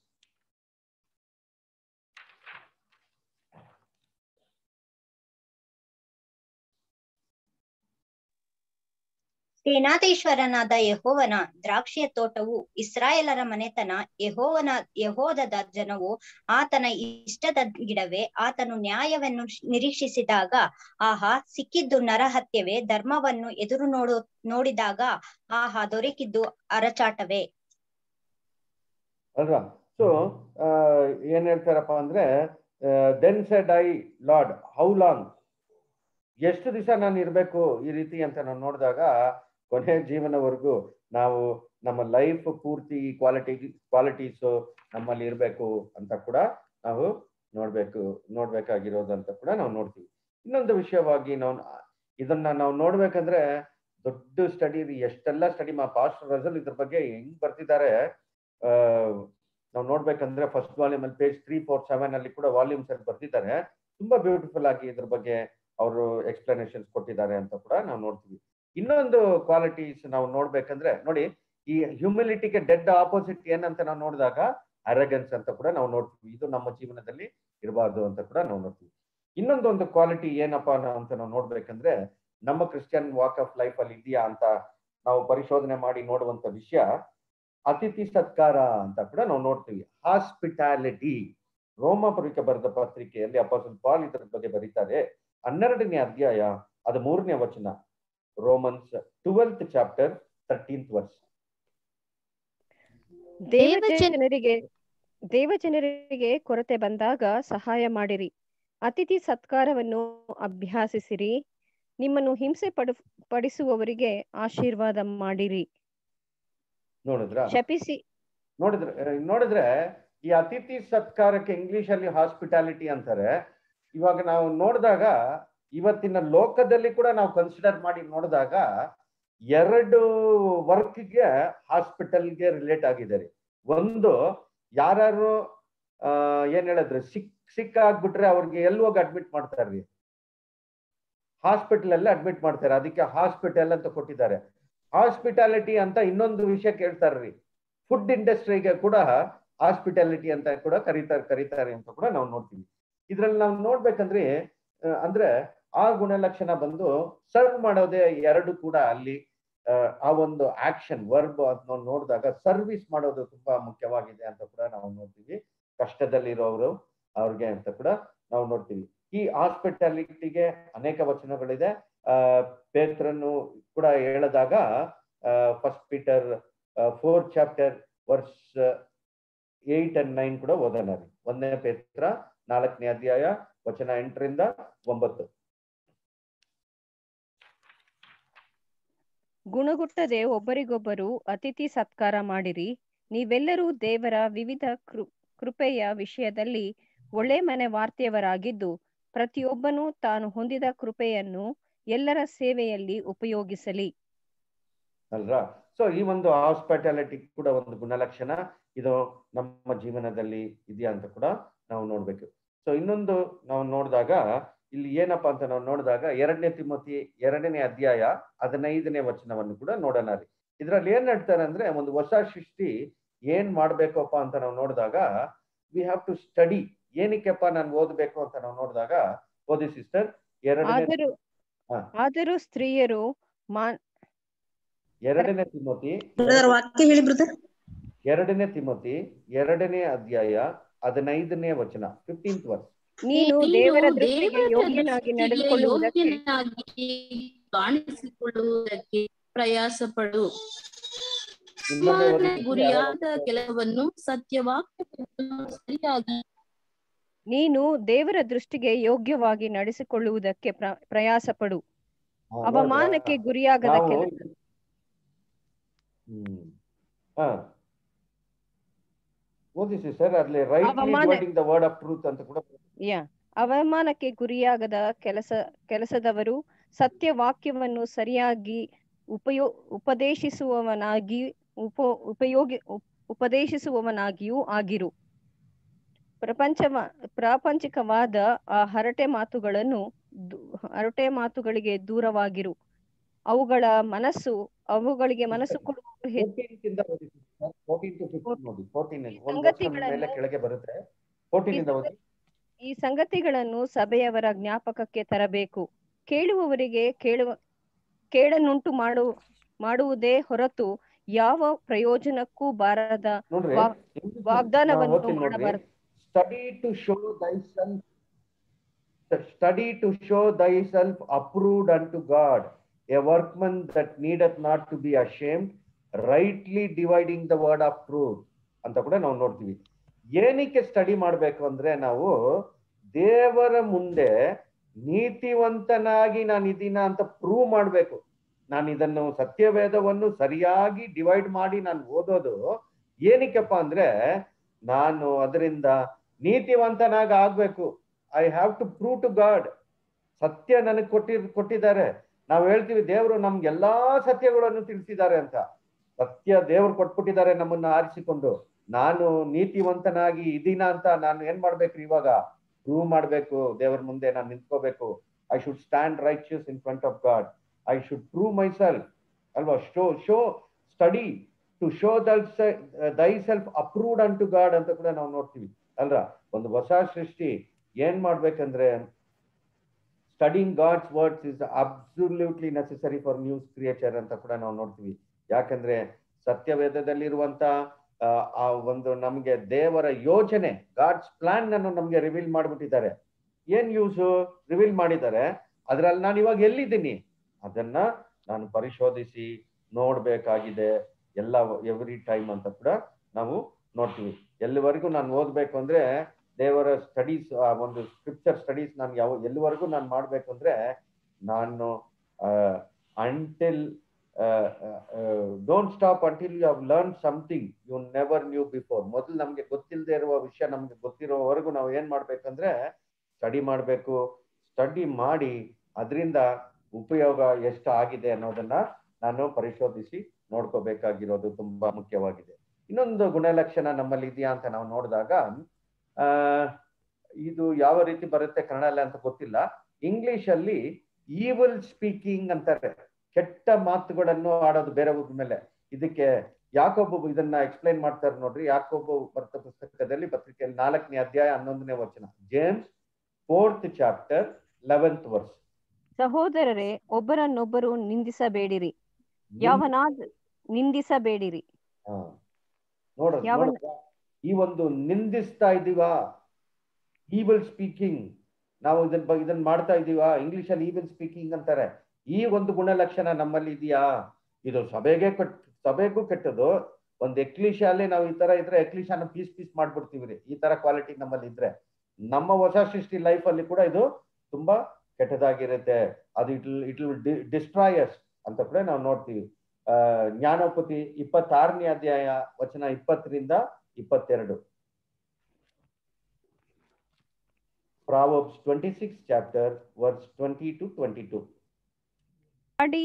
Speaker 8: ಸೇನಾಧೀಶ್ವರನಾದ ಯಹೋವನ ದ್ರಾಕ್ಷಿಯ ತೋಟವು ಇಸ್ರಾಯೇಲರ ಮನೆತನ ಯಹೋವನ ಯಹೋದದ ಜನವು ಆತನ ಇಷ್ಟದ ಗಿಡವೇ ಆತನು ನ್ಯಾಯವನ್ನು ನಿರೀಕ್ಷಿಸಿದಾಗ ಆಹಾ ಸಿಕ್ಕಿದ್ದು ನರಹತ್ಯವೇ ಧರ್ಮವನ್ನು ಎದುರು ನೋಡು ನೋಡಿದಾಗ ಆಹಾ ದೊರಕಿದ್ದು ಅರಚಾಟವೇ
Speaker 1: ಅಲ್ವಾ ಸೊ ಏನ್ ಹೇಳ್ತಾರಪ್ಪ ಅಂದ್ರೆ then said I Lord how long ಎಷ್ಟು ದಿವಸ ನಾನು ಇರಬೇಕು ಈ ರೀತಿ ಅಂತ ನಾವು ನೋಡಿದಾಗ ಕೊನೆ ಜೀವನವರೆಗೂ ನಾವು ನಮ್ಮ ಲೈಫ್ ಪೂರ್ತಿ ಕ್ವಾಲಿಟಿ ಕ್ವಾಲಿಟೀಸು ನಮ್ಮಲ್ಲಿ ಇರಬೇಕು ಅಂತ ಕೂಡ ನಾವು ನೋಡ್ಬೇಕು ನೋಡ್ಬೇಕಾಗಿರೋದಂತ ಕೂಡ ನಾವು ನೋಡ್ತೀವಿ ಇನ್ನೊಂದು ವಿಷಯವಾಗಿ ನಾವು ಇದನ್ನ ನಾವು ನೋಡ್ಬೇಕಂದ್ರೆ ದೊಡ್ಡ ಸ್ಟಡಿ ಎಷ್ಟೆಲ್ಲ ಸ್ಟಡಿ ಮಾ ಪಾಸ್ಟ್ ರಸಲ್ ಇದ್ರ ಬಗ್ಗೆ ಹೆಂಗ್ ಬರ್ತಿದ್ದಾರೆ ಆ ನಾವು ನೋಡ್ಬೇಕಂದ್ರೆ ಫಸ್ಟ್ ವಾಲ್ಯೂಮ್ ಅಲ್ಲಿ ಪೇಜ್ ತ್ರೀ ಫೋರ್ ಸೆವೆನ್ ಅಲ್ಲಿ ಕೂಡ ವಾಲ್ಯೂಮ್ಸ್ ಅಲ್ಲಿ ಬರ್ತಿದ್ದಾರೆ ತುಂಬಾ ಬ್ಯೂಟಿಫುಲ್ ಆಗಿ ಇದ್ರ ಬಗ್ಗೆ ಅವರು ಎಕ್ಸ್ಪ್ಲನೇಷನ್ಸ್ ಕೊಟ್ಟಿದ್ದಾರೆ ಅಂತ ಕೂಡ ನಾವು ನೋಡ್ತೀವಿ ಇನ್ನೊಂದು ಕ್ವಾಲಿಟೀಸ್ ನಾವು ನೋಡ್ಬೇಕಂದ್ರೆ ನೋಡಿ ಈ ಹ್ಯೂಮಿಲಿಟಿಗೆ ಡೆಡ್ ಆಪೋಸಿಟ್ ಏನಂತ ನಾವು ನೋಡಿದಾಗ ಅರಗನ್ಸ್ ಅಂತ ಕೂಡ ನಾವು ನೋಡ್ತೀವಿ ಇದು ನಮ್ಮ ಜೀವನದಲ್ಲಿ ಇರಬಾರ್ದು ಅಂತ ಕೂಡ ನಾವು ನೋಡ್ತೀವಿ ಇನ್ನೊಂದು ಒಂದು ಕ್ವಾಲಿಟಿ ಏನಪ್ಪಾ ಅಂತ ನಾವು ನೋಡ್ಬೇಕಂದ್ರೆ ನಮ್ಮ ಕ್ರಿಶ್ಚಿಯನ್ ವಾಕ್ ಆಫ್ ಲೈಫ್ ಅಲ್ಲಿ ಇದೆಯಾ ಅಂತ ನಾವು ಪರಿಶೋಧನೆ ಮಾಡಿ ನೋಡುವಂತ ವಿಷಯ ಅತಿಥಿ ಸತ್ಕಾರ ಅಂತ ಕೂಡ ನಾವು ನೋಡ್ತೀವಿ ಹಾಸ್ಪಿಟಾಲಿಟಿ ರೋಮಾಪುರಿಕೆ ಬರೆದ ಪತ್ರಿಕೆಯಲ್ಲಿ ಅಪಾಸಲ್ ಪಾಲ್ ಇದರ ಬಗ್ಗೆ ಬರೀತಾರೆ ಹನ್ನೆರಡನೇ ಅಧ್ಯಾಯ ಅದು ಮೂರನೇ ವಚನ Romans twelfth chapter thirteenth verse
Speaker 9: ದೇವಜನರಿಗೆ ದೇವಜನರಿಗೆ ಕೊರತೆ ಬಂದಾಗ ಸಹಾಯ ಮಾಡಿರಿ ಅತಿಥಿ ಸತ್ಕಾರವನ್ನು ಅಭ್ಯಾಸಿಸಿರಿ ನಿಮ್ಮನ್ನು ಹಿಂಸೆ ಪಡು ಪಡಿಸುವವರಿಗೆ ಆಶೀರ್ವಾದ ಮಾಡಿರಿ
Speaker 1: ನೋಡಿದ್ರ
Speaker 9: ಶಪಿಸಿ
Speaker 1: ನೋಡಿದ್ರೆ ಆ, ನೋಡಿದ್ರೆ ಈ ಅತಿಥಿ ಸತ್ಕಾರಕ್ಕೆ ಇಂಗ್ಲಿಷ್ ಅಲ್ಲಿ ಹಾಸ್ಪಿಟಾಲಿಟಿ ಅಂತಾರೆ ಇವಾಗ ನಾವು ನೋಡಿದಾಗ ಇವತ್ತಿನ ಲೋಕದಲ್ಲಿ ಕೂಡ ನಾವು ಕನ್ಸಿಡರ್ ಮಾಡಿ ನೋಡಿದಾಗ ಎರಡು ವರ್ಕ್ಗೆ ಹಾಸ್ಪಿಟಲ್ಗೆ ರಿಲೇಟ್ ಆಗಿದ್ದಾರೆ ಒಂದು ಯಾರು ಏನ್ ಹೇಳಿದ್ರೆ ಸಿಕ್ ಸಿಕ್ ಆಗ್ಬಿಟ್ರೆ ಅವ್ರಿಗೆ ಎಲ್ಲಿ ಹೋಗಿ ಅಡ್ಮಿಟ್ ಮಾಡ್ತಾರ್ರಿ ಹಾಸ್ಪಿಟಲ್ ಅಲ್ಲಿ ಅಡ್ಮಿಟ್ ಮಾಡ್ತಾರೆ ಅದಕ್ಕೆ ಹಾಸ್ಪಿಟಲ್ ಅಂತ ಕೊಟ್ಟಿದ್ದಾರೆ ಹಾಸ್ಪಿಟಾಲಿಟಿ ಅಂತ ಇನ್ನೊಂದು ವಿಷಯ ಕೇಳ್ತಾರ್ರಿ ಫುಡ್ ಇಂಡಸ್ಟ್ರಿಗೆ ಕೂಡ ಹಾಸ್ಪಿಟಾಲಿಟಿ ಅಂತ ಕೂಡ ಕರೀತಾರೆ ಕರೀತಾರೆ ಅಂತ ಕೂಡ ನಾವು ನೋಡ್ತೀವಿ ಇದ್ರಲ್ಲಿ ನಾವು ನೋಡ್ಬೇಕಂದ್ರೆ ಆ, ಅಂದ್ರೆ ಆ ಗುಣಲಕ್ಷಣ ಬಂದು ಸರ್ವ್ ಮಾಡೋದೇ ಎರಡು ಕೂಡ ಅಲ್ಲಿ ಆ, ಆ ಒಂದು ಆಕ್ಷನ್ ವರ್ಬ್ ಅದನ್ನ ನೋಡಿದಾಗ ಸರ್ವಿಸ್ ಮಾಡೋದು ತುಂಬಾ ಮುಖ್ಯವಾಗಿದೆ ಅಂತ ಕೂಡ ನಾವು ನೋಡ್ತೀವಿ ಕಷ್ಟದಲ್ಲಿರೋರು ಅವ್ರಿಗೆ ಅಂತ ಕೂಡ ನಾವು ನೋಡ್ತೀವಿ ಈ ಹಾಸ್ಪಿಟಾಲಿಟಿಗೆ ಅನೇಕ ವಚನಗಳಿದೆ ಆ ಪೇತ್ರನು ಕೂಡ ಹೇಳಿದಾಗ first Peter four chapter verse eight and nine ಕೂಡ ಓದೋಣ ರೀ ಒಂದನೇ ಪೇತ್ರ ನಾಲ್ಕನೇ ಅಧ್ಯಾಯ ವಚನ ಎಂಟರಿಂದ ಒಂಬತ್ತು
Speaker 9: ಗುಣಗುಟ್ಟದೆ ಒಬ್ಬರಿಗೊಬ್ಬರು ಅತಿಥಿ ಸತ್ಕಾರ ಮಾಡಿರಿ ನೀವೆಲ್ಲರೂ ದೇವರ ವಿವಿಧ ಕೃ ಕೃಪೆಯ ವಿಷಯದಲ್ಲಿ ಒಳ್ಳೆ ಮನೆ ವಾರ್ತೆಯವರಾಗಿದ್ದು ಪ್ರತಿಯೊಬ್ಬನೂ ತಾನು ಹೊಂದಿದ ಕೃಪೆಯನ್ನು ಎಲ್ಲರ ಸೇವೆಯಲ್ಲಿ ಉಪಯೋಗಿಸಲಿ
Speaker 1: ಅಲ್ವಾ ಸೊ ಈ ಒಂದು ಹಾಸ್ಪಿಟಾಲಿಟಿ ಕೂಡ ಒಂದು ಗುಣಲಕ್ಷಣ ಇದು ನಮ್ಮ ಜೀವನದಲ್ಲಿ ಇದೆಯಾ ಅಂತ ಕೂಡ ನಾವು ನೋಡ್ಬೇಕು ಸೊ ಇನ್ನೊಂದು ನಾವು ನೋಡಿದಾಗ ಇಲ್ಲಿ ಏನಪ್ಪಾ ಅಂತ ನಾವು ನೋಡಿದಾಗ ಎರಡನೇ ತಿಮ್ಮತಿ ಎರಡನೇ ಅಧ್ಯಾಯ ಹದಿನೈದನೇ ವಚನವನ್ನು ಕೂಡ ನೋಡೋಣ ರೀ ಇದ್ರಲ್ಲಿ ಏನ್ ಹೇಳ್ತಾರೆ ಅಂದ್ರೆ ಒಂದು ಹೊಸ ಸೃಷ್ಟಿ ಏನ್ ಮಾಡ್ಬೇಕಪ್ಪ ಅಂತ ನಾವು ನೋಡಿದಾಗ ವಿ ಹ್ಯಾವ್ ಟು ಸ್ಟಡಿ ಏನಕ್ಕೆಪ್ಪ ನಾನು ಓದ್ಬೇಕು ಅಂತ ನಾವು ನೋಡಿದಾಗ ಓದಿ ಸಿಸ್ಟರ್ ಎರಡನೇ
Speaker 9: ಆದರೂ
Speaker 1: ಹಾ.
Speaker 9: ಆದರೂ ಸ್ತ್ರೀಯರು ಮಾ
Speaker 1: ಎರಡನೇ ತಿಮ್ಮತಿ
Speaker 3: ಬ್ರದರ್ ವಾಕ್ಯ ಹೇಳಿ ಬ್ರದರ್
Speaker 1: ಎರಡನೇ ತಿಮ್ಮತಿ ಎರಡನೇ ಅಧ್ಯಾಯ ಹದಿನೈದನೇ ವಚನ ಫಿಫ್ಟೀನ್ತ್ ವರ್ಸ್
Speaker 9: ನೀನು
Speaker 7: ನೀನು
Speaker 9: ದೇವರ ದೃಷ್ಟಿಗೆ
Speaker 7: ದೇವರ
Speaker 9: ಯೋಗ್ಯನಾಗಿ
Speaker 7: ದೃಷ್ಟಿಗೆ
Speaker 9: ನಡೆದುಕೊಳ್ಳುವುದಕ್ಕೆ
Speaker 7: ಯೋಗ್ಯನಾಗಿ ಕಾಣಿಸಿಕೊಳ್ಳುವುದಕ್ಕೆ ಪ್ರಯಾಸ ಪಡು
Speaker 1: ಇನ್ನೊಮ್ಮೆ ಓದಿ sister,
Speaker 7: ಗುರಿಯಾದ
Speaker 1: ಯಾರೋ-
Speaker 7: ಕೆಲಸವನ್ನು ಸತ್ಯವಾಕ್ಯವನ್ನು ಸರಿಯಾಗಿ
Speaker 9: ನೀನು ದೇವರ ದೃಷ್ಟಿಗೆ ಯೋಗ್ಯವಾಗಿ ನಡೆಸಿಕೊಳ್ಳುವುದಕ್ಕೆ ಪ್ರ- ಪ್ರಯಾಸ ಪಡು
Speaker 1: ಹಾ, ನೋಡ್ರಾ?
Speaker 9: ಅವಮಾನಕ್ಕೆ ಗುರಿಯಾಗದ
Speaker 1: ನಾವು
Speaker 9: ಕೆಲಸ
Speaker 1: ಹ್ಮ್ ಹಾ ಓದಿ ಸರ್ ಅಲ್ಲಿ ರೈಟ್
Speaker 9: ಅವಮಾನ-
Speaker 1: dividing the word of truth ಅಂತ ಕೂಡ
Speaker 9: ಯಾ ಅವಮಾನಕ್ಕೆ ಗುರಿಯಾಗದ ಕೆಲಸ ಕೆಲಸದವರು ಸತ್ಯವಾಕ್ಯವನ್ನು ಸರಿಯಾಗಿ ಉಪಯೋ ಉಪದೇಶಿಸುವವನಾಗಿ ಉಪ ಉಪಯೋಗಿ ಉಪ್- ಉಪದೇಶಿಸುವವನಾಗಿಯೂ ಆಗಿರು ಪ್ರಪಂಚವ ಪ್ರಾಪಂಚಿಕವಾದ ಆ ಹರಟೆ ಮಾತುಗಳನ್ನು ದು- ಹರಟೆ ಮಾತುಗಳಿಗೆ ದೂರವಾಗಿರು ಅವುಗಳ ಮನಸ್ಸು ಅವುಗಳಿಗೆ ಮನಸ್ಸು ಕೊಡುವ ಹೆಚ್ಚು
Speaker 1: 14 ಇಂದ ಓದಿ ಫೋರ್ಟೀನ್ ಟು ಫಿಫ್ಟೀನ್ ನೋಡಿ ಫೋರ್ಟೀನ್
Speaker 9: ಈ
Speaker 1: ಒಂದು ವರ್ಷ ಮೇಲೆ
Speaker 9: ಸಂಗತಿಗಳನ್ನು-
Speaker 1: ಕೆಳಗೆ ಬರುತ್ತೆ ಫೋರ್ಟೀನ್ ಇಂದ ಓದಿ
Speaker 9: ಈ ಸಂಗತಿಗಳನ್ನು ಸಭೆಯವರ ಜ್ಞಾಪಕಕ್ಕೆ ತರಬೇಕು ಕೇಳುವವರಿಗೆ ಕೇಳುವ ಕೇಡನ್ನುಂಟು ಮಾಡು ಮಾಡುವುದೇ ಹೊರತು ಯಾವ ಪ್ರಯೋಜನಕ್ಕೂ ಬಾರದ
Speaker 1: ನೋಡ್ರಿ
Speaker 9: ವಾ- ವಾಗ್ದಾನವನ್ನು
Speaker 1: ಓದ್ತೀನಿ ನೋಡ್ರಿ
Speaker 9: ಮಾಡಬಾರದು
Speaker 1: study to show thyself study to show thyself approved unto God a workman that needeth not to be ashamed rightly dividing the word of truth ಅಂತ ಕೂಡ ನಾವು ನೋಡ್ತೀವಿ ಏನಕ್ಕೆ ಸ್ಟಡಿ ಮಾಡ್ಬೇಕು ಅಂದ್ರೆ ನಾವು ದೇವರ ಮುಂದೆ ನೀತಿವಂತನಾಗಿ ನಾನು ಇದೀನ ಅಂತ ಪ್ರೂವ್ ಮಾಡ್ಬೇಕು ನಾನು ಇದನ್ನು ಸತ್ಯವೇದವನ್ನು ಸರಿಯಾಗಿ ಡಿವೈಡ್ ಮಾಡಿ ನಾನು ಓದೋದು ಏನಕ್ಕಪ್ಪ ಅಂದ್ರೆ ನಾನು ಅದರಿಂದ ನೀತಿವಂತನಾಗಿ ಆಗ್ಬೇಕು I have to prove to God ಸತ್ಯ ನನಗೆ ಕೊಟ್ಟಿ ಕೊಟ್ಟಿದ್ದಾರೆ ನಾವು ಹೇಳ್ತೀವಿ ದೇವರು ನಮ್ಗೆ ಎಲ್ಲಾ ಸತ್ಯಗಳನ್ನು ತಿಳಿಸಿದ್ದಾರೆ ಅಂತ ಸತ್ಯ ದೇವ್ರು ಕೊಟ್ಬಿಟ್ಟಿದ್ದಾರೆ ನಮ್ಮನ್ನ ಆರಿಸಿಕೊಂಡು ನಾನು ನೀತಿವಂತನಾಗಿ ಇದೀನ ಅಂತ ನಾನು ಏನ್ ಮಾಡ್ಬೇಕ್ರಿ ಇವಾಗ ಪ್ರೂವ್ ಮಾಡ್ಬೇಕು ದೇವರ ಮುಂದೆ ನಾನು ನಿಂತ್ಕೋಬೇಕು I should stand righteous in front of God I should prove myself ಅಲ್ವಾ show show study to show ದಲ್ thyself approved unto God ಅಂತ ಕೂಡ ನಾವು ನೋಡ್ತೀವಿ ಅಲ್ರ ಒಂದು ಹೊಸ ಸೃಷ್ಟಿ ಏನ್ ಮಾಡ್ಬೇಕಂದ್ರೆ studying God's words is absolutely necessary for news creature ಅಂತ ಕೂಡ ನಾವು ನೋಡ್ತೀವಿ ಯಾಕಂದ್ರೆ ಸತ್ಯವೇದದಲ್ಲಿರುವಂತ ಆ, ಆ ಒಂದು ನಮ್ಗೆ ದೇವರ ಯೋಜನೆ ಗಾಡ್ಸ್ ಪ್ಲಾನ್ ಅನ್ನು ನಮ್ಗೆ ರಿವೀಲ್ ಮಾಡ್ಬಿಟ್ಟಿದ್ದಾರೆ ಏನ್ ಯೂಸು ರಿವೀಲ್ ಮಾಡಿದ್ದಾರೆ ಅದ್ರಲ್ಲಿ ನಾನು ಇವಾಗ ಎಲ್ಲಿದ್ದೀನಿ ಅದನ್ನ ನಾನು ಪರಿಶೋಧಿಸಿ ನೋಡ್ಬೇಕಾಗಿದೆ ಎಲ್ಲ ಎವ್ರಿ ಟೈಮ್ ಅಂತ ಕೂಡ ನಾವು ನೋಡ್ತೀವಿ ಎಲ್ಲಿವರೆಗೂ ನಾನು ಓದ್ಬೇಕು ಅಂದ್ರೆ ದೇವರ ಸ್ಟಡೀಸ್ ಒಂದು ಸ್ಕ್ರಿಪ್ಚರ್ ಸ್ಟಡೀಸ್ ನಾನು ಯಾವ ಎಲ್ಲಿವರೆಗೂ ನಾನು ಮಾಡ್ಬೇಕು ಅಂದ್ರೆ ನಾನು until don't stop until you have learn something you never knew before ಮೊದಲು ನಮ್ಗೆ ಗೊತ್ತಿಲ್ಲದೆ ಇರುವ ವಿಷಯ ನಮ್ಗೆ ಗೊತ್ತಿರೋವರೆಗೂ ನಾವು ಏನ್ ಮಾಡ್ಬೇಕಂದ್ರೆ ಸ್ಟಡಿ ಮಾಡಬೇಕು ಸ್ಟಡಿ ಮಾಡಿ ಅದರಿಂದ ಉಪಯೋಗ ಎಷ್ಟು ಆಗಿದೆ ಅನ್ನೋದನ್ನ ನಾನು ಪರಿಶೋಧಿಸಿ ನೋಡ್ಕೋಬೇಕಾಗಿರೋದು ತುಂಬಾ ಮುಖ್ಯವಾಗಿದೆ ಇನ್ನೊಂದು ಗುಣಲಕ್ಷಣ ನಮ್ಮಲ್ಲಿ ಇದೆಯಾ ಅಂತ ನಾವು ನೋಡಿದಾಗ ಆ ಇದು ಯಾವ ರೀತಿ ಬರುತ್ತೆ ಕನ್ನಡಲ್ಲಿ ಅಂತ ಗೊತ್ತಿಲ್ಲ ಇಂಗ್ಲಿಷ್ ಅಲ್ಲಿ ಈವಲ್ ಸ್ಪೀಕಿಂಗ್ ಅಂತಾರೆ ಕೆಟ್ಟ ಮಾತುಗಳನ್ನು ಆಡೋದು ಬೇರೆ ಮೇಲೆ ಇದಕ್ಕೆ ಯಾಕೊಬ್ಬ ಇದನ್ನ ಎಕ್ಸ್ಪ್ಲೈನ್ ಮಾಡ್ತಾರೆ ನೋಡ್ರಿ ಯಾಕೊಬ್ಬ ಬರ್ತ ಪುಸ್ತಕದಲ್ಲಿ ಪತ್ರಿಕೆಯಲ್ಲಿ ನಾಲ್ಕನೇ ಅಧ್ಯಾಯ ಹನ್ನೊಂದನೇ ವಚನ James fourth chapter eleventh verse
Speaker 9: ಸಹೋದರರೇ ಒಬ್ಬರನ್ನೊಬ್ಬರು ನಿಂದಿಸಬೇಡಿರಿ ಯಾವನಾದ ನಿಂದಿಸಬೇಡಿರಿ
Speaker 1: ಹಾ ನೋಡ್ರಿ
Speaker 9: ಯಾವನ-
Speaker 1: ನೋಡಿದ್ರಾ? ಈ ಒಂದು ನಿಂದಿಸ್ತಾ ಇದೀವಾ ಈವಲ್ ಸ್ಪೀಕಿಂಗ್ ನಾವು ಇದನ್ ಬ- ಇದನ್ ಮಾಡ್ತಾ ಇದೀವಾ ಇಂಗ್ಲಿಷ್ ಅಲ್ಲಿ ಈವಲ್ ಸ್ಪೀಕಿಂಗ್ ಅಂತಾರೆ ಈ ಒಂದು ಗುಣಲಕ್ಷಣ ನಮ್ಮಲ್ಲಿ ಇದೆಯಾ ಇದು ಸಭೆಗೆ ಕೆಟ್ ಸಭೆಗೂ ಕೆಟ್ಟದು ಒಂದು ಎಕ್ಲಿಶಾಲಿ ನಾವು ಈ ತರ ಇದ್ರೆ ಎಕ್ಲಿಶಾನ ಪೀಸ್ ಪೀಸ್ ಮಾಡ್ಬಿಡ್ತೀವಿ ರೀ ಈ ತರ ಕ್ವಾಲಿಟಿ ನಮ್ಮಲ್ಲಿ ಇದ್ರೆ ನಮ್ಮ ಹೊಸ ಸೃಷ್ಟಿ ಲೈಫ್ ಅಲ್ಲಿ ಕೂಡ ಇದು ತುಂಬಾ ಕೆಟ್ಟದಾಗಿರುತ್ತೆ ಅದು ಇಟ್ ಇಟ್ ಡಿಸ್ಟ್ರಾಯಸ್ ಅಂತ ಕೂಡ ನಾವು ನೋಡ್ತೀವಿ ಆ ಜ್ಞಾನೋಪತಿ ಇಪ್ಪತ್ತಾರನೇ ಅಧ್ಯಾಯ ವಚನ ಇಪ್ಪತ್ತರಿಂದ ಇಪ್ಪತ್ತೆರಡು Proverbs twenty six chapter verse twenty two twenty two
Speaker 9: ಚಾಡಿ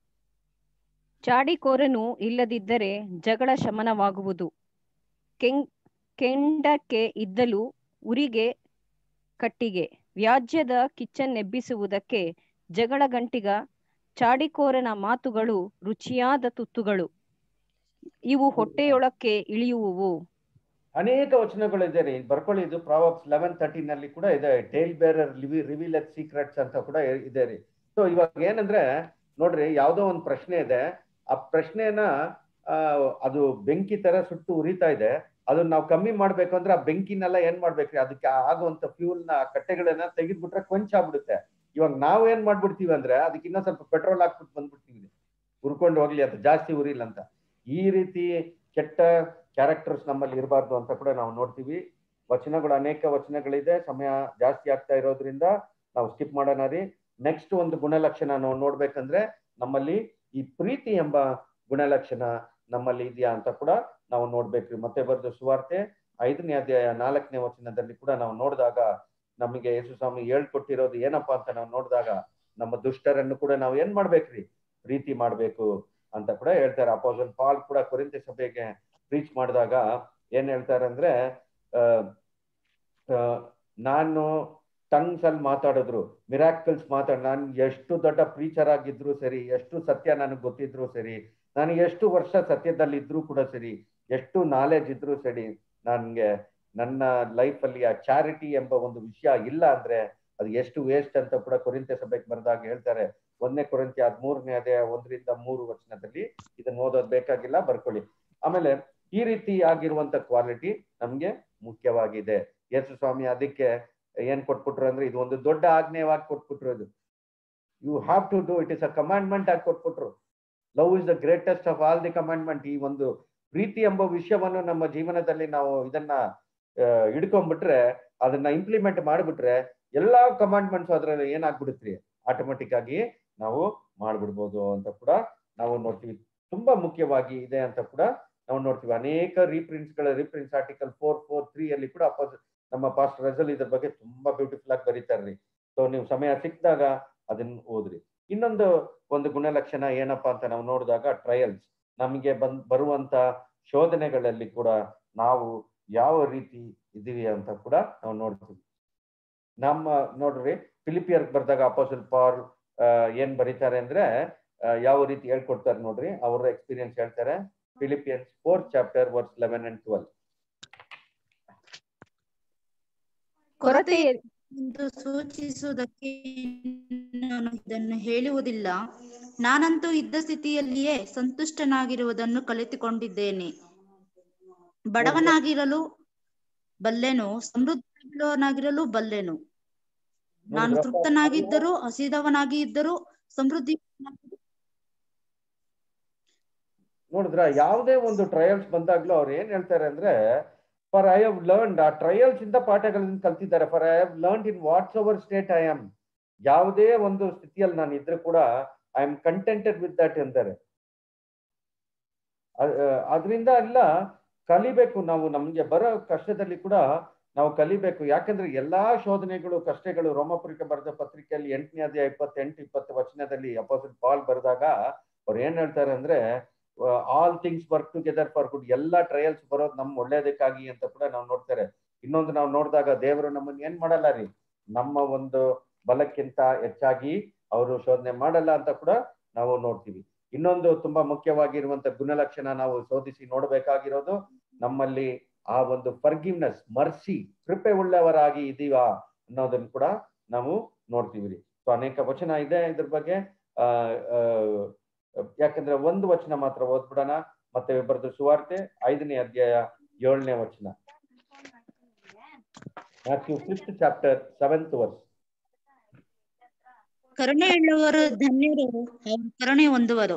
Speaker 9: ಚಾಡಿಕೋರನು ಇಲ್ಲದಿದ್ದರೆ ಜಗಳ ಶಮನವಾಗುವುದು ಕೆಂಗ್ ಕೆಂಡಕ್ಕೆ ಇದ್ದಲು ಉರಿಗೆ ಕಟ್ಟಿಗೆ ವ್ಯಾಜ್ಯದ ಕಿಚ್ಚನ್ನೆಬ್ಬಿಸುವುದಕ್ಕೆ ಜಗಳ ಗಂಟಿಗ ಚಾಡಿಕೋರನ ಮಾತುಗಳು ರುಚಿಯಾದ ತುತ್ತುಗಳು ಇವು ಹೊಟ್ಟೆಯೊಳಕ್ಕೆ ಇಳಿಯುವುವು
Speaker 1: ಅನೇಕ ವಚನಗಳಿದೆ ರೀ ಬರ್ಕೊಳ್ಳಿ ಇದು ಪ್ರಾವಬ್ಸ್ ಲೆವೆನ್ ತರ್ಟೀನ್ ಅಲ್ಲಿ ಕೂಡ ಇದೆ ಟೇಲ್ ಬೇರರ್ ಲಿವಿ ರಿವೀಲ್ ಸೀಕ್ರೆಟ್ಸ್ ಅಂತ ಕೂಡ ಇದೆ ರೀ ಸೊ ಇವಾಗ ಏನಂದ್ರೆ ನೋಡ್ರಿ ಯಾವ್ದೋ ಒಂದು ಪ್ರಶ್ನೆ ಇದೆ ಆ ಪ್ರಶ್ನೆನ ಆ, ಅದು ಬೆಂಕಿ ತರ ಸುಟ್ಟು ಉರಿತಾ ಇದೆ ಅದನ್ನ ನಾವು ಕಮ್ಮಿ ಮಾಡ್ಬೇಕು ಅಂದ್ರೆ ಆ ಬೆಂಕಿನೆಲ್ಲ ಏನ್ ಮಾಡ್ಬೇಕ್ರಿ ಅದಕ್ಕೆ ಆಗುವಂತ ಫ್ಯೂಲ್ ನ ಕಟ್ಟೆಗಳನ್ನ ತೆಗೆದ್ಬಿಟ್ರೆ ಕೊಂಚ ಆಗ್ಬಿಡುತ್ತೆ ಇವಾಗ ನಾವ್ ಏನ್ ಮಾಡ್ಬಿಡ್ತೀವಿ ಅಂದ್ರೆ ಅದಕ್ಕೆ ಇನ್ನೂ ಸ್ವಲ್ಪ ಪೆಟ್ರೋಲ್ ಹಾಕ್ಬಿಟ್ಟು ಬಂದ್ಬಿಡ್ತೀವಿ ಹುರ್ಕೊಂಡು ಹೋಗ್ಲಿ ಅದು ಜಾಸ್ತಿ ಉರಿಲ್ಲ ಅಂತ ಈ ರೀತಿ ಕೆಟ್ಟ ಕ್ಯಾರೆಕ್ಟರ್ಸ್ ನಮ್ಮಲ್ಲಿ ಇರಬಾರ್ದು ಅಂತ ಕೂಡ ನಾವು ನೋಡ್ತೀವಿ ವಚನಗಳು ಅನೇಕ ವಚನಗಳಿದೆ ಸಮಯ ಜಾಸ್ತಿ ಆಗ್ತಾ ಇರೋದ್ರಿಂದ ನಾವು ಸ್ಕಿಪ್ ಮಾಡೋಣ ರೀ ನೆಕ್ಸ್ಟ್ ಒಂದು ಗುಣಲಕ್ಷಣ ನಾವು ನೋಡ್ಬೇಕಂದ್ರೆ ನಮ್ಮಲ್ಲಿ ಈ ಪ್ರೀತಿ ಎಂಬ ಗುಣಲಕ್ಷಣ ನಮ್ಮಲ್ಲಿ ಇದೆಯಾ ಅಂತ ಕೂಡ ನಾವು ನೋಡ್ಬೇಕ್ರಿ ಮತ್ತೆ ಬರೆದ ಸುವಾರ್ತೆ ಐದನೇ ಅಧ್ಯಾಯ ನಾಲ್ಕನೇ ವಚನದಲ್ಲಿ ಕೂಡ ನಾವು ನೋಡಿದಾಗ ನಮಗೆ ಯೇಸು ಸ್ವಾಮಿ ಹೇಳ್ಕೊಟ್ಟಿರೋದು ಏನಪ್ಪಾ ಅಂತ ನಾವು ನೋಡಿದಾಗ ನಮ್ಮ ದುಷ್ಟರನ್ನು ಕೂಡ ನಾವು ಏನ್ ಮಾಡ್ಬೇಕ್ರಿ ಪ್ರೀತಿ ಮಾಡ್ಬೇಕು ಅಂತ ಕೂಡ ಹೇಳ್ತಾರೆ ಅಪೋಸಲ್ ಪಾಲ್ ಕೂಡ ಕೊರಿಂತೆ ಸಭೆಗೆ ರೀಚ್ ಮಾಡಿದಾಗ ಏನ್ ಹೇಳ್ತಾರೆ ಅಂದ್ರೆ ಆ, ಆ, ನಾನು ಟಂಗ್ಸ್ ಅಲ್ಲಿ ಮಾತಾಡಿದ್ರು ಮಿರಾಕಲ್ಸ್ ಮಾತಾಡ್ ನಾನು ಎಷ್ಟು ದೊಡ್ಡ ಪ್ರೀಚರ್ ಆಗಿದ್ರು ಸರಿ ಎಷ್ಟು ಸತ್ಯ ನನಗೆ ಗೊತ್ತಿದ್ರು ಸರಿ ನಾನು ಎಷ್ಟು ವರ್ಷ ಸತ್ಯದಲ್ಲಿ ಇದ್ರು ಕೂಡ ಸರಿ ಎಷ್ಟು ನಾಲೆಜ್ ಇದ್ರು ಸರಿ ನನ್ಗೆ ನನ್ನ ಲೈಫ್ ಅಲ್ಲಿ ಆ ಚಾರಿಟಿ ಎಂಬ ಒಂದು ವಿಷಯ ಇಲ್ಲ ಅಂದ್ರೆ ಅದು ಎಷ್ಟು ವೇಸ್ಟ್ ಅಂತ ಕೂಡ ಕೊರಿಂತೆ ಸಭೆಗೆ ಬರೆದಾಗ ಹೇಳ್ತಾರೆ ಒಂದನೇ ಕೊರಿಂತೆ ಹದಿಮೂರನೇ ಅದೇ ಒಂದರಿಂದ ಮೂರು ವಚನದಲ್ಲಿ ಇದನ್ನ ಓದೋದ್ ಬೇಕಾಗಿಲ್ಲ ಬರ್ಕೊಳ್ಳಿ ಆಮೇಲೆ ಈ ರೀತಿ ಆಗಿರುವಂತ ಕ್ವಾಲಿಟಿ ನಮ್ಗೆ ಮುಖ್ಯವಾಗಿದೆ ಯೇಸು ಸ್ವಾಮಿ ಅದಕ್ಕೆ ಏನ್ ಕೊಟ್ಬಿಟ್ರು ಅಂದ್ರೆ ಇದು ಒಂದು ದೊಡ್ಡ ಆಜ್ಞೆಯವಾಗಿ ಕೊಟ್ಬಿಟ್ರು ಇದು you have to do it is a commandment ಆಗಿ ಕೊಟ್ಬಿಟ್ರು love is the greatest of all the commandment ಈ ಒಂದು ಪ್ರೀತಿ ಎಂಬ ವಿಷಯವನ್ನು ನಮ್ಮ ಜೀವನದಲ್ಲಿ ನಾವು ಇದನ್ನ ಆ, ಹಿಡ್ಕೊಂಡ್ಬಿಟ್ರೆ ಅದನ್ನ ಇಂಪ್ಲಿಮೆಂಟ್ ಮಾಡ್ಬಿಟ್ರೆ ಎಲ್ಲಾ ಕಮಾಂಡ್ಮೆಂಟ್ಸ್ ಅದ್ರಲ್ಲಿ ಏನಾಗ್ಬಿಡುತ್ರಿ ಆಟೋಮೆಟಿಕ್ ಆಗಿ ನಾವು ಮಾಡ್ಬಿಡ್ಬೋದು ಅಂತ ಕೂಡ ನಾವು ನೋಡ್ತೀವಿ ತುಂಬಾ ಮುಖ್ಯವಾಗಿ ಇದೆ ಅಂತ ಕೂಡ ನಾವು ನೋಡ್ತೀವಿ ಅನೇಕ ರೀಪ್ರಿಂಟ್ಸ್ ಗಳ reprints article four four three ಅಲ್ಲಿ ಕೂಡ ಅಪೋಸಿಟ್ ನಮ್ಮ ಪಾಸ್ಟ್ ರಜಲ್ ಇದ್ರ ಬಗ್ಗೆ ತುಂಬಾ ಬ್ಯೂಟಿಫುಲ್ ಆಗಿ ಬರೀತಾರ್ರಿ ಸೊ ನೀವು ಸಮಯ ಸಿಕ್ಕಿದಾಗ ಅದನ್ನ ಓದ್ರಿ ಇನ್ನೊಂದು ಒಂದು ಗುಣಲಕ್ಷಣ ಏನಪ್ಪಾ ಅಂತ ನಾವು ನೋಡಿದಾಗ ಟ್ರಯಲ್ಸ್ ನಮಗೆ ಬಂದ್ ಬರುವಂತ ಶೋಧನೆಗಳಲ್ಲಿ ಕೂಡ ನಾವು ಯಾವ ರೀತಿ ಇದೀವಿ ಅಂತ ಕೂಡ ನಾವು ನೋಡ್ತೀವಿ ನಮ್ಮ ನೋಡ್ರಿ ಫಿಲಿಪಿಯರ್ ಬರ್ದಾಗ ಅಪೋಸಿಲ್ ಪಾಲ್ ಏನ್ ಬರೀತಾರೆ ಅಂದ್ರೆ ಆ, ಯಾವ ರೀತಿ ಹೇಳ್ಕೊಡ್ತಾರೆ ನೋಡ್ರಿ ಅವ್ರ ಎಕ್ಸ್ಪೀರಿಯನ್ಸ್ ಹೇಳ್ತಾರೆ Philippians fourth chapter verse eleven and twelve
Speaker 6: ಕೊರತೆ ಎಂದು ಸೂಚಿಸುವುದಕ್ಕೆ ನಾನು ಇದನ್ನು ಹೇಳುವುದಿಲ್ಲ ನಾನಂತೂ ಇದ್ದ ಸ್ಥಿತಿಯಲ್ಲಿಯೇ ಸಂತುಷ್ಟನಾಗಿರುವುದನ್ನು ಕಲಿತುಕೊಂಡಿದ್ದೇನೆ ಬಡವನಾಗಿರಲು ಬಲ್ಲೆನು ಸಮೃದ್ಧನಾಗಿರಲು ಬಲ್ಲೆನು ನಾನು
Speaker 1: ನೋಡಿದ್ರಾ?
Speaker 6: ತೃಪ್ತನಾಗಿದ್ದರೂ ಹಸಿದವನಾಗಿ ಇದ್ದರೂ ಸಮೃದ್ಧಿ
Speaker 1: ನೋಡಿದ್ರ ಯಾವುದೇ ಒಂದು ಟ್ರಯಲ್ಸ್ ಬಂದಾಗ್ಲೂ ಅವ್ರು ಏನ್ ಹೇಳ್ತಾರೆ ಅಂದ್ರೆ ಫಾರ್ ಐ ಹವ್ ಲರ್ನ್ಡ್ ಆ ಟ್ರಯಲ್ಸ್ ಇಂದ ಪಾಠಗಳನ್ನ ಕಲ್ತಿದ್ದಾರೆ for I have learn in whatsoever state I am ಯಾವುದೇ ಒಂದು ಸ್ಥಿತಿಯಲ್ಲಿ ನಾನು ಇದ್ರೆ ಕೂಡ I am contented with that ಎಂದರೆ ಅದರಿಂದ ಎಲ್ಲ ಕಲಿಬೇಕು ನಾವು ನಮ್ಗೆ ಬರೋ ಕಷ್ಟದಲ್ಲಿ ಕೂಡ ನಾವು ಕಲಿಬೇಕು ಯಾಕಂದ್ರೆ ಎಲ್ಲಾ ಶೋಧನೆಗಳು ಕಷ್ಟಗಳು ರೋಮಪುರಿಕ ಬರೆದ ಪತ್ರಿಕೆಯಲ್ಲಿ ಎಂಟನೇ ಅಧ್ಯಾಯ ಇಪ್ಪತ್ತೆಂಟು ಇಪ್ಪತ್ತು ವಚನದಲ್ಲಿ ಅಪೋಸಿಟ್ ಪಾಲ್ ಬರೆದಾಗ ಅವ್ರು ಏನ್ ಹೇಳ್ತಾರೆ ಅಂದ್ರೆ all things work together for good ಎಲ್ಲಾ ಟ್ರಯಲ್ಸ್ ಬರೋದು ನಮ್ ಒಳ್ಳೇದಕ್ಕಾಗಿ ಅಂತ ಕೂಡ ನಾವು ನೋಡ್ತಾರೆ ಇನ್ನೊಂದು ನಾವು ನೋಡಿದಾಗ ದೇವರು ನಮ್ಮನ್ನ ಏನ್ ಮಾಡಲ್ಲ ರೀ ನಮ್ಮ ಒಂದು ಬಲಕ್ಕಿಂತ ಹೆಚ್ಚಾಗಿ ಅವರು ಶೋಧನೆ ಮಾಡಲ್ಲ ಅಂತ ಕೂಡ ನಾವು ನೋಡ್ತೀವಿ ಇನ್ನೊಂದು ತುಂಬಾ ಮುಖ್ಯವಾಗಿರುವಂತ ಗುಣಲಕ್ಷಣ ನಾವು ಶೋಧಿಸಿ ನೋಡ್ಬೇಕಾಗಿರೋದು ನಮ್ಮಲ್ಲಿ ಆ ಒಂದು ಫರ್ಗಿವ್ನೆಸ್ ಮರ್ಸಿ ಕೃಪೆ ಉಳ್ಳವರಾಗಿ ಇದೀವಾ ಅನ್ನೋದನ್ನ ಕೂಡ ನಾವು ನೋಡ್ತೀವಿ ರೀ ಸೊ ಅನೇಕ ವಚನ ಇದೆ ಇದ್ರ ಬಗ್ಗೆ ಆ ಯಾಕಂದ್ರೆ ಒಂದು ವಚನ ಮಾತ್ರ ಓದ್ಬಿಡೋಣ ಮತ್ತೆ ಬರೆದ ಸುವಾರ್ತೆ ಐದನೇ ಅಧ್ಯಾಯ ಏಳನೇ ವಚನ Matthew fifth chapter seventh verse
Speaker 6: ಕರುಣೆಯುಳ್ಳವರು ಧನ್ಯರು ಅವರು ಕರುಣೆ ಹೊಂದುವರು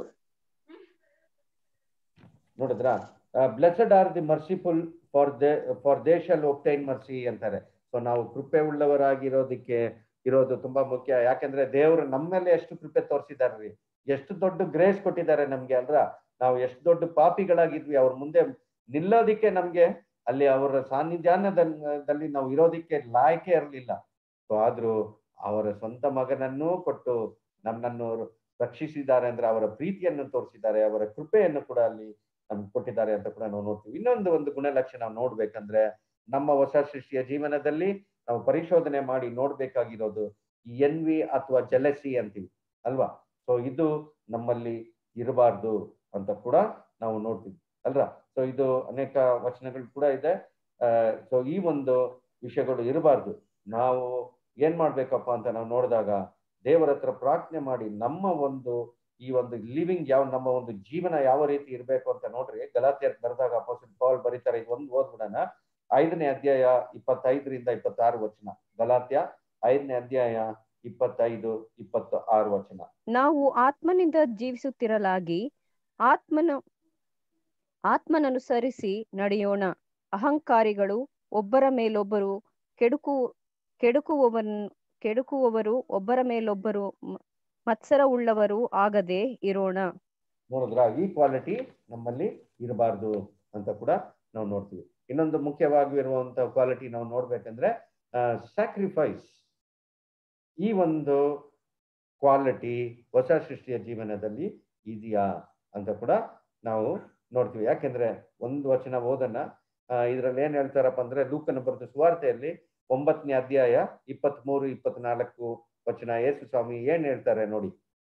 Speaker 1: ನೋಡಿದ್ರ blessed are the merciful for they for they shall obtain mercy ಅಂತಾರೆ ಸೊ ನಾವು ಕೃಪೆ ಉಳ್ಳವರಾಗಿರೋದಕ್ಕೆ ಇರೋದು ತುಂಬಾ ಮುಖ್ಯ ಯಾಕಂದ್ರೆ ದೇವರು ನಮ್ಮ ಮೇಲೆ ಎಷ್ಟು ಕೃಪೆ ತೋರಿಸಿದಾರೆ ರೀ ಎಷ್ಟು ದೊಡ್ಡ ಗ್ರೇಸ್ ಕೊಟ್ಟಿದ್ದಾರೆ ನಮ್ಗೆ ಅಲ್ರ ನಾವು ಎಷ್ಟು ದೊಡ್ಡ ಪಾಪಿಗಳಾಗಿದ್ವಿ ಅವ್ರ ಮುಂದೆ ನಿಲ್ಲೋದಿಕ್ಕೆ ನಮ್ಗೆ ಅಲ್ಲಿ ಅವರ ಸಾನ್ನಿಧ್ಯಾನದಲ್ಲಿ ನಾವು ಇರೋದಿಕ್ಕೆ ಲಾಯಕೆ ಇರಲಿಲ್ಲ ಸೊ ಆದ್ರೂ ಅವರ ಸ್ವಂತ ಮಗನನ್ನೂ ಕೊಟ್ಟು ನಮ್ಮನ್ನು ರಕ್ಷಿಸಿದ್ದಾರೆ ಅಂದ್ರೆ ಅವರ ಪ್ರೀತಿಯನ್ನು ತೋರಿಸಿದ್ದಾರೆ ಅವರ ಕೃಪೆಯನ್ನು ಕೂಡ ಅಲ್ಲಿ ನಮ್ಗೆ ಕೊಟ್ಟಿದ್ದಾರೆ ಅಂತ ಕೂಡ ನಾವು ನೋಡ್ತೀವಿ ಇನ್ನೊಂದು ಒಂದು ಗುಣಲಕ್ಷಣ ನಾವು ನೋಡ್ಬೇಕಂದ್ರೆ ನಮ್ಮ ಹೊಸ ಸೃಷ್ಟಿಯ ಜೀವನದಲ್ಲಿ ನಾವು ಪರಿಶೋಧನೆ ಮಾಡಿ ನೋಡ್ಬೇಕಾಗಿರೋದು ಈ ಎನ್ವಿ ಅಥವಾ ಜಲಸಿ ಅಂತೀವಿ ಅಲ್ವಾ ಸೊ ಇದು ನಮ್ಮಲ್ಲಿ ಇರಬಾರ್ದು ಅಂತ ಕೂಡ ನಾವು ನೋಡ್ತೀವಿ ಅಲ್ವಾ ಸೊ ಇದು ಅನೇಕ ವಚನಗಳು ಕೂಡ ಇದೆ ಸೊ ಈ ಒಂದು ವಿಷಯಗಳು ಇರಬಾರ್ದು ನಾವು ಏನ್ ಮಾಡ್ಬೇಕಪ್ಪ ಅಂತ ನಾವು ನೋಡಿದಾಗ ದೇವರ ಹತ್ರ ಪ್ರಾರ್ಥನೆ ಮಾಡಿ ನಮ್ಮ ಒಂದು ಈ ಒಂದು ಲಿವಿಂಗ್ ಯಾವ ನಮ್ಮ ಒಂದು ಜೀವನ ಯಾವ ರೀತಿ ಇರಬೇಕು ಅಂತ ನೋಡ್ರಿ ಗಲಾತಿಯರ್ ಬರೆದಾಗ ಅಪೋಸಿಟ್ ಪೌಲ್ ಬರೀತಾರೆ ಇದು ಒಂದು ಓದ್ಬಿಡೋಣ ಐದನೇ ಅಧ್ಯಾಯ ಇಪ್ಪತ್ತೈದರಿಂದ ಇಪ್ಪತ್ತಾರು ವಚನ ಗಲಾತ್ಯ ಐದನೇ ಅಧ್ಯಾಯ ಇಪ್ಪತ್ತೈದು ಇಪ್ಪತ್ತು ಆರು ವಚನ
Speaker 9: ನಾವು ಆತ್ಮನಿಂದ ಜೀವಿಸುತ್ತಿರಲಾಗಿ ಆತ್ಮನ ಆತ್ಮನನುಸರಿಸಿ ನಡೆಯೋಣ ಅಹಂಕಾರಿಗಳು ಒಬ್ಬರ ಮೇಲೊಬ್ಬರು ಕೆಡುಕು ಕೆಡುಕುವವನ್ ಕೆಡುಕುವವರು ಒಬ್ಬರ ಮೇಲೊಬ್ಬರು ಮತ್ಸರ ಉಳ್ಳವರು ಆಗದೆ ಇರೋಣ
Speaker 1: ನೋಡಿದ್ರ ಈ ಕ್ವಾಲಿಟಿ ನಮ್ಮಲ್ಲಿ ಇರಬಾರ್ದು ಅಂತ ಕೂಡ ನಾವು ನೋಡ್ತೀವಿ ಇನ್ನೊಂದು ಮುಖ್ಯವಾಗಿರುವಂತ ಕ್ವಾಲಿಟಿ ನಾವು ನೋಡ್ಬೇಕಂದ್ರೆ ಸ್ಯಾಕ್ರಿಫೈಸ್ ಈ ಒಂದು ಕ್ವಾಲಿಟಿ ಹೊಸ ಸೃಷ್ಟಿಯ ಜೀವನದಲ್ಲಿ ಇದೆಯಾ ಅಂತ ಕೂಡ ನಾವು ನೋಡ್ತೀವಿ ಯಾಕೆಂದ್ರೆ ಒಂದು ವಚನ ಓದನ್ನ ಇದ್ರಲ್ಲಿ ಏನ್ ಹೇಳ್ತಾರಪ್ಪ ಅಂದ್ರೆ ಲೂಕನ ಬರೆದ ಸುವಾರ್ತೆಯಲ್ಲಿ ಒಂಬತ್ತನೇ ಅಧ್ಯಾಯ ಇಪ್ಪತ್ತ್ ಮೂರು ಇಪ್ಪತ್ನಾಲ್ಕು ವಚನ ಯೇಸು ಸ್ವಾಮಿ ಏನ್ ಹೇಳ್ತಾರೆ ನೋಡಿ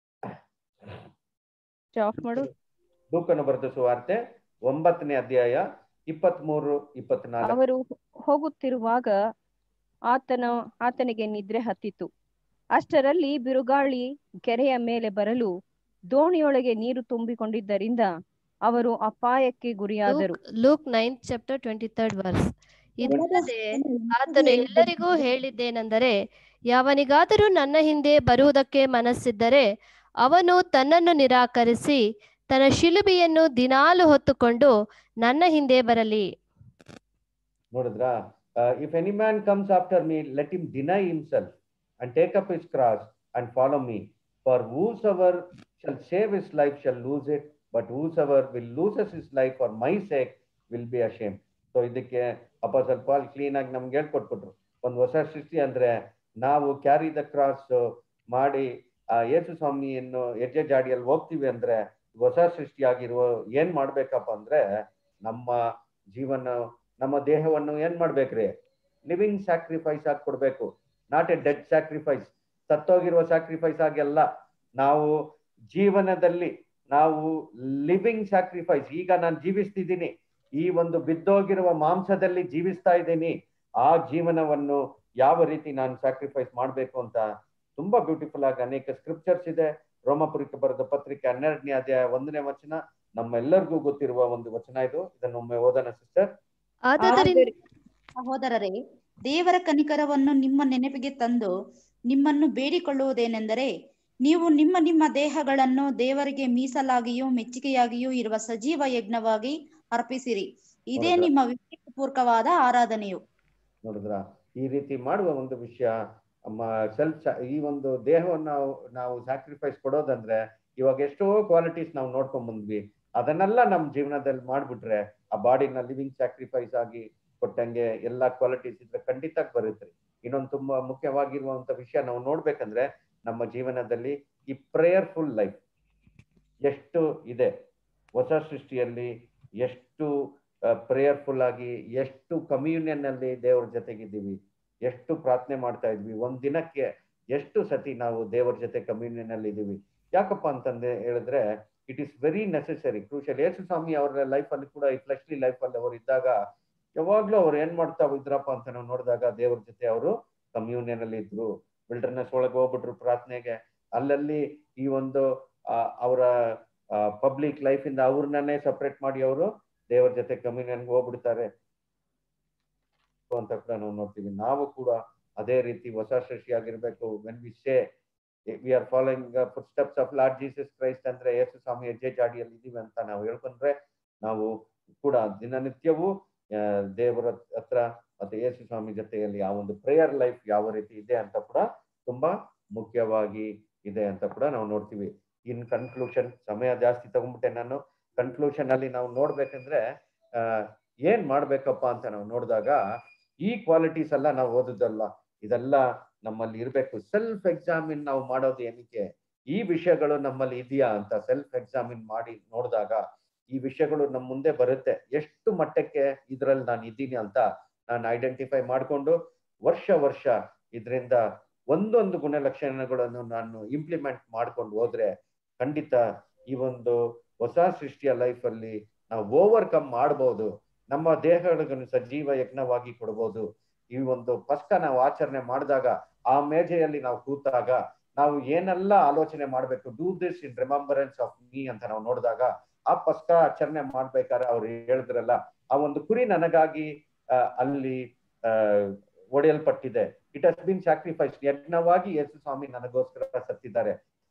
Speaker 9: ಆಫ್ ಮಾಡು
Speaker 1: ಲೂಕನ ಬರೆದ ಸುವಾರ್ತೆ ಒಂಬತ್ತನೇ ಅಧ್ಯಾಯ ಇಪ್ಪತ್ತ್ ಮೂರು ಇಪ್ಪತ್ನಾಲ್ಕು
Speaker 9: ಅವರು ಹೋಗುತ್ತಿರುವಾಗ ಆತನ ಆತನಿಗೆ ನಿದ್ರೆ ಹತ್ತಿತು ಅಷ್ಟರಲ್ಲಿ ಬಿರುಗಾಳಿ ಕೆರೆಯ ಮೇಲೆ ಬರಲು ದೋಣಿಯೊಳಗೆ ನೀರು ತುಂಬಿಕೊಂಡಿದ್ದರಿಂದ ಅವರು ಅಪಾಯಕ್ಕೆ ಗುರಿಯಾದರು
Speaker 4: Luke ninth chapter twenty third verse ಇದಲ್ಲದೆ ಆತನು ಎಲ್ಲರಿಗೂ ಹೇಳಿದ್ದೇನೆಂದರೆ ಯಾವನಿಗಾದರೂ ನನ್ನ ಹಿಂದೆ ಬರುವುದಕ್ಕೆ ಮನಸ್ಸಿದ್ದರೆ ಅವನು ತನ್ನನ್ನು ನಿರಾಕರಿಸಿ ತನ್ನ ಶಿಲುಬೆಯನ್ನು ದಿನಾಲು ಹೊತ್ತುಕೊಂಡು ನನ್ನ ಹಿಂದೆ ಬರಲಿ
Speaker 1: ನೋಡಿದ್ರಾ if any man comes after me let him deny himself and take up his cross and follow me for whosoever shall save his life shall lose it but whosoever will loses his life for my sake will be ashamed so ಇದಕ್ಕೆ apostle Paul clean ಆಗಿ ನಮ್ಗೆ ಹೇಳ್ಕೊಟ್ಬಿಟ್ರು ಒಂದು ಹೊಸ ಸೃಷ್ಟಿ ಅಂದ್ರೆ ನಾವು carry the cross ಮಾಡಿ ಆ ಯೇಸು ಸ್ವಾಮಿಯನ್ನು ಹೆಜ್ಜೆ ಜಾಡಿಯಲ್ಲಿ ಹೋಗ್ತೀವಿ ಅಂದ್ರೆ ಹೊಸ ಸೃಷ್ಟಿಯಾಗಿರುವ ಏನ್ ಮಾಡ್ಬೇಕಪ್ಪ ಅಂದ್ರೆ ನಮ್ಮ ಜೀವನ ನಮ್ಮ ದೇಹವನ್ನು ಏನ್ ಮಾಡ್ಬೇಕ್ರಿ ಲಿವಿಂಗ್ ಸ್ಯಾಕ್ರಿಫೈಸ್ ಆಗಿ ಕೊಡ್ಬೇಕು ನಾಟ್ ಎ ಡೆಡ್ ಸ್ಯಾಕ್ರಿಫೈಸ್ ಸತ್ತೋಗಿರುವ ಸ್ಯಾಕ್ರಿಫೈಸ್ ಆಗಿ ಅಲ್ಲ ನಾವು ಜೀವನದಲ್ಲಿ ನಾವು ಲಿವಿಂಗ್ ಸ್ಯಾಕ್ರಿಫೈಸ್ ಈಗ ನಾನು ಜೀವಿಸ್ತಿದ್ದೀನಿ ಈ ಒಂದು ಬಿದ್ದೋಗಿರುವ ಮಾಂಸದಲ್ಲಿ ಜೀವಿಸ್ತಾ ಇದ್ದೀನಿ ಆ ಜೀವನವನ್ನು ಯಾವ ರೀತಿ ನಾನು ಸ್ಯಾಕ್ರಿಫೈಸ್ ಮಾಡಬೇಕು ಅಂತ ತುಂಬಾ ಬ್ಯೂಟಿಫುಲ್ ಆಗಿ ಅನೇಕ ಸ್ಕ್ರಿಪ್ಚರ್ಸ್ ಇದೆ ರೋಮಪುರಕ್ಕೆ ಬರೆದ ಪತ್ರಿಕೆ ಹನ್ನೆರಡನೇ ಅಧ್ಯಾಯ ಒಂದನೇ ವಚನ ನಮ್ಮೆಲ್ಲರಿಗೂ ಗೊತ್ತಿರುವ ಒಂದು ವಚನ ಇದು ಇದನ್ನೊಮ್ಮೆ ಓದೋಣ ಸಿಸ್ಟರ್
Speaker 4: ಆದುದರಿಂದ
Speaker 6: ಸಹೋದರರೇ ದೇವರ ಕನಿಕರವನ್ನು ನಿಮ್ಮ ನೆನಪಿಗೆ ತಂದು ನಿಮ್ಮನ್ನು ಬೇಡಿಕೊಳ್ಳುವುದೇನೆಂದರೆ ನೀವು ನಿಮ್ಮ ನಿಮ್ಮ ದೇಹಗಳನ್ನು ದೇವರಿಗೆ ಮೀಸಲಾಗಿಯೂ ಮೆಚ್ಚುಗೆಯಾಗಿಯೂ ಇರುವ ಸಜೀವ ಯಜ್ಞವಾಗಿ ಅರ್ಪಿಸಿರಿ ಇದೇ ನಿಮ್ಮ ವಿವೇಕಪೂರ್ವಕವಾದ ಆರಾಧನೆಯು
Speaker 1: ನೋಡಿದ್ರ ಈ ರೀತಿ ಮಾಡುವ ಒಂದು ವಿಷಯ ಸೆಲ್ಫ್ ಈ ಒಂದು ದೇಹವನ್ನು ನಾವು ನಾವು ಸ್ಯಾಕ್ರಿಫೈಸ್ ಕೊಡೋದಂದ್ರೆ ಇವಾಗ ಎಷ್ಟೋ ಕ್ವಾಲಿಟೀಸ್ ನಾವು ನೋಡ್ಕೊಂಡ್ ಬಂದ್ವಿ ಅದನ್ನೆಲ್ಲ ನಮ್ಮ ಜೀವನದಲ್ಲಿ ಮಾಡ್ಬಿಟ್ರೆ ಆ ಬಾಡಿನ ಲಿವಿಂಗ್ ಸ್ಯಾಕ್ರಿಫೈಸ್ ಆಗಿ ಕೊಟ್ಟಂಗೆ ಎಲ್ಲಾ ಕ್ವಾಲಿಟೀಸ್ ಇದ್ರೆ ಖಂಡಿತ ಬರುತ್ತೆ ಇನ್ನೊಂದು ತುಂಬಾ ಮುಖ್ಯವಾಗಿರುವಂತ ವಿಷಯ ನಾವು ನೋಡ್ಬೇಕಂದ್ರೆ ನಮ್ಮ ಜೀವನದಲ್ಲಿ ಈ ಪ್ರೇಯರ್ಫುಲ್ ಲೈಫ್ ಎಷ್ಟು ಇದೆ ಹೊಸ ಸೃಷ್ಟಿಯಲ್ಲಿ ಎಷ್ಟು ಪ್ರೇಯರ್ಫುಲ್ ಆಗಿ ಎಷ್ಟು ಕಮ್ಯೂನಿಯನ್ ಅಲ್ಲಿ ದೇವರ ಜೊತೆಗಿದ್ದೀವಿ ಎಷ್ಟು ಪ್ರಾರ್ಥನೆ ಮಾಡ್ತಾ ಇದ್ವಿ ಒಂದ್ ದಿನಕ್ಕೆ ಎಷ್ಟು ಸತಿ ನಾವು ದೇವರ ಜೊತೆ ಕಮ್ಯೂನಿಯನ್ ಅಲ್ಲಿ ಇದೀವಿ ಯಾಕಪ್ಪ ಅಂತಂದ್ರೆ ಹೇಳಿದ್ರೆ it is very necessary crucial Yesu Swami ಅವರ ಲೈಫ್ ಅಲ್ಲಿ ಕೂಡ ಈ ಫ್ಲೆಶ್ಲಿ ಲೈಫ್ ಅಲ್ಲಿ ಅವರು ಇದ್ದಾಗ ಯಾವಾಗ್ಲೂ ಅವ್ರು ಏನ್ ಮಾಡ್ತಾ ಇದ್ರಪ್ಪ ಅಂತ ನಾವು ನೋಡಿದಾಗ ದೇವ್ರ ಜೊತೆ ಅವರು ಕಮ್ಯೂನಿಯನ್ ಅಲ್ಲಿ ಇದ್ರು ವಿಲ್ಡರ್ನೆಸ್ ಒಳಗೆ ಹೋಗ್ಬಿಟ್ರು ಪ್ರಾರ್ಥನೆಗೆ ಅಲ್ಲಲ್ಲಿ ಈ ಒಂದು ಅವರ ಪಬ್ಲಿಕ್ ಲೈಫ್ ಇಂದ ಅವ್ರನ್ನೇ ಸಪರೇಟ್ ಮಾಡಿ ಅವರು ದೇವರ ಜೊತೆ ಕಮ್ಯೂನಿಯನ್ಗೆ ಹೋಗ್ಬಿಡ್ತಾರೆ ಅಂತ ಕೂಡ ನಾವು ನೋಡ್ತೀವಿ ನಾವು ಕೂಡ ಅದೇ ರೀತಿ ಹೊಸ ಸೃಷ್ಟಿಯಾಗಿರ್ಬೇಕು when we say we are following footsteps of Lord Jesus Christ ಅಂದ್ರೆ ಯೇಸು ಸ್ವಾಮಿ ಹೆಜ್ಜೆ ಜಾಡಿಯಲ್ಲಿ ಇದೀವಿ ಅಂತ ನಾವು ಹೇಳ್ಕೊಂಡ್ರೆ ನಾವು ಕೂಡ ದಿನನಿತ್ಯವೂ ದೇವರ ಹತ್ರ ಮತ್ತೆ ಯೇಸು ಸ್ವಾಮಿ ಜೊತೆಯಲ್ಲಿ ಆ ಒಂದು ಪ್ರೇಯರ್ ಲೈಫ್ ಯಾವ ರೀತಿ ಇದೆ ಅಂತ ಕೂಡ ತುಂಬಾ ಮುಖ್ಯವಾಗಿ ಇದೆ ಅಂತ ಕೂಡ ನಾವು ನೋಡ್ತೀವಿ ಇನ್ ಕನ್ಕ್ಲೂಷನ್ ಸಮಯ ಜಾಸ್ತಿ ತಗೊಂಡ್ಬಿಟ್ಟೆ ನಾನು ಕನ್ಕ್ಲೂಷನ್ ಅಲ್ಲಿ ನಾವು ನೋಡ್ಬೇಕಂದ್ರೆ ಆ ಏನ್ ಮಾಡ್ಬೇಕಪ್ಪ ಅಂತ ನಾವು ನೋಡಿದಾಗ ಈ ಕ್ವಾಲಿಟೀಸ್ ಎಲ್ಲ ನಾವು ಓದುದಲ್ಲ ಇದೆಲ್ಲ ನಮ್ಮಲ್ಲಿ ಇರ್ಬೇಕು ಸೆಲ್ಫ್ ಎಕ್ಸಾಮಿನ್ ನಾವು ಮಾಡೋದು ಏನಕ್ಕೆ ಈ ವಿಷಯಗಳು ನಮ್ಮಲ್ಲಿ ಇದೆಯಾ ಅಂತ ಸೆಲ್ಫ್ ಎಕ್ಸಾಮಿನ್ ಮಾಡಿ ನೋಡಿದಾಗ ಈ ವಿಷಯಗಳು ನಮ್ಮ ಮುಂದೆ ಬರುತ್ತೆ ಎಷ್ಟು ಮಟ್ಟಕ್ಕೆ ಇದ್ರಲ್ಲಿ ನಾನು ಇದ್ದೀನಿ ಅಂತ ನಾನು ಐಡೆಂಟಿಫೈ ಮಾಡಿಕೊಂಡು ವರ್ಷ ವರ್ಷ ಇದರಿಂದ ಒಂದೊಂದು ಗುಣಲಕ್ಷಣಗಳನ್ನು ನಾನು ಇಂಪ್ಲಿಮೆಂಟ್ ಮಾಡ್ಕೊಂಡು ಹೋದ್ರೆ ಖಂಡಿತ ಈ ಒಂದು ಹೊಸ ಸೃಷ್ಟಿಯ ಲೈಫ್ ಅಲ್ಲಿ ನಾವು ಓವರ್ಕಮ್ ಮಾಡ್ಬೋದು ನಮ್ಮ ದೇಹಗಳನ್ನು ಸಜೀವ ಯಜ್ಞವಾಗಿ ಕೊಡ್ಬೋದು ಈ ಒಂದು ಪಸ್ಕ ನಾವು ಆಚರಣೆ ಮಾಡಿದಾಗ ಆ ಮೇಜೆಯಲ್ಲಿ ನಾವು ಕೂತಾಗ ನಾವು ಏನೆಲ್ಲ ಆಲೋಚನೆ ಮಾಡ್ಬೇಕು do this in remembrance of me ಅಂತ ನಾವು ನೋಡಿದಾಗ ಆ ಪಸ್ಕ ಆಚರಣೆ ಮಾಡ್ಬೇಕಾದ್ರೆ ಅವ್ರು ಹೇಳಿದ್ರಲ್ಲ ಆ ಒಂದು ಕುರಿ ನನಗಾಗಿ ಅಲ್ಲಿ ಒಡೆಯಲ್ಪಟ್ಟಿದೆ ಇಟ್ ಹಸ್ ಬಿನ್ ಸ್ಯಾಕ್ರಿಫೈಸ್ ಯಜ್ಞವಾಗಿ ಯೇಸು ಸ್ವಾಮಿ ನನಗೋಸ್ಕರ ಸತ್ತಿದ್ದಾರೆ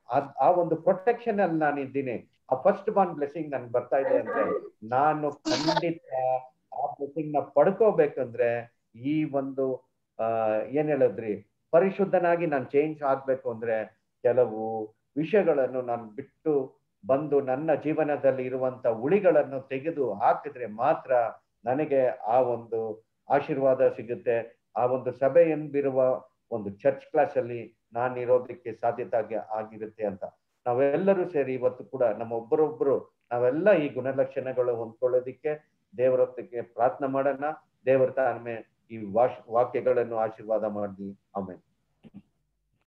Speaker 1: ಆ ಒಂದು ಪ್ರೊಟೆಕ್ಷನ್ ಅಲ್ಲಿ ನಾನು ಇದ್ದೀನಿ ಆ ಫಸ್ಟ್ ಬಾನ್ ಬ್ಲೆಸ್ಸಿಂಗ್ ನನ್ಗೆ ಬರ್ತಾ ಇದೆ ಅಂದ್ರೆ ನಾನು ಖಂಡಿತ ಆ ಬ್ಲೆಸ್ಸಿಂಗ್ ನ ಪಡ್ಕೋಬೇಕಂದ್ರೆ ಈ ಒಂದು ಆ ಏನ್ ಹೇಳಿದ್ರಿ ಪರಿಶುದ್ಧನಾಗಿ ನಾನು ಚೇಂಜ್ ಆಗ್ಬೇಕು ಅಂದ್ರೆ ಕೆಲವು ವಿಷಯಗಳನ್ನು ನಾನು ಬಿಟ್ಟು ಬಂದು ನನ್ನ ಜೀವನದಲ್ಲಿ ಇರುವಂತ ಉಳಿಗಳನ್ನು ತೆಗೆದು ಹಾಕಿದ್ರೆ ಮಾತ್ರ ನನಗೆ ಆ ಒಂದು ಆಶೀರ್ವಾದ ಸಿಗುತ್ತೆ ಆ ಒಂದು ಸಭೆ ಎಂಬಿರುವ ಒಂದು ಚರ್ಚ್ ಕ್ಲಾಸ್ ಅಲ್ಲಿ ನಾನು ಇರೋದಕ್ಕೆ ಸಾಧ್ಯತೆ ಆಗಿರುತ್ತೆ ಅಂತ ನಾವೆಲ್ಲರೂ ಸೇರಿ ಇವತ್ತು ಕೂಡ ನಮ್ಮ ಒಬ್ಬರೊಬ್ಬರು ನಾವೆಲ್ಲ ಈ ಗುಣಲಕ್ಷಣಗಳು ಹೊಂದ್ಕೊಳ್ಳೋದಿಕ್ಕೆ ದೇವರೊತ್ತಿಗೆ ಪ್ರಾರ್ಥನೆ ಮಾಡೋಣ ದೇವರ ತಾಳ್ಮೆ ಈ ವಾಶ್ ವಾಕ್ಯಗಳನ್ನು ಆಶೀರ್ವಾದ ಮಾಡಿ ಆಮೇಲೆ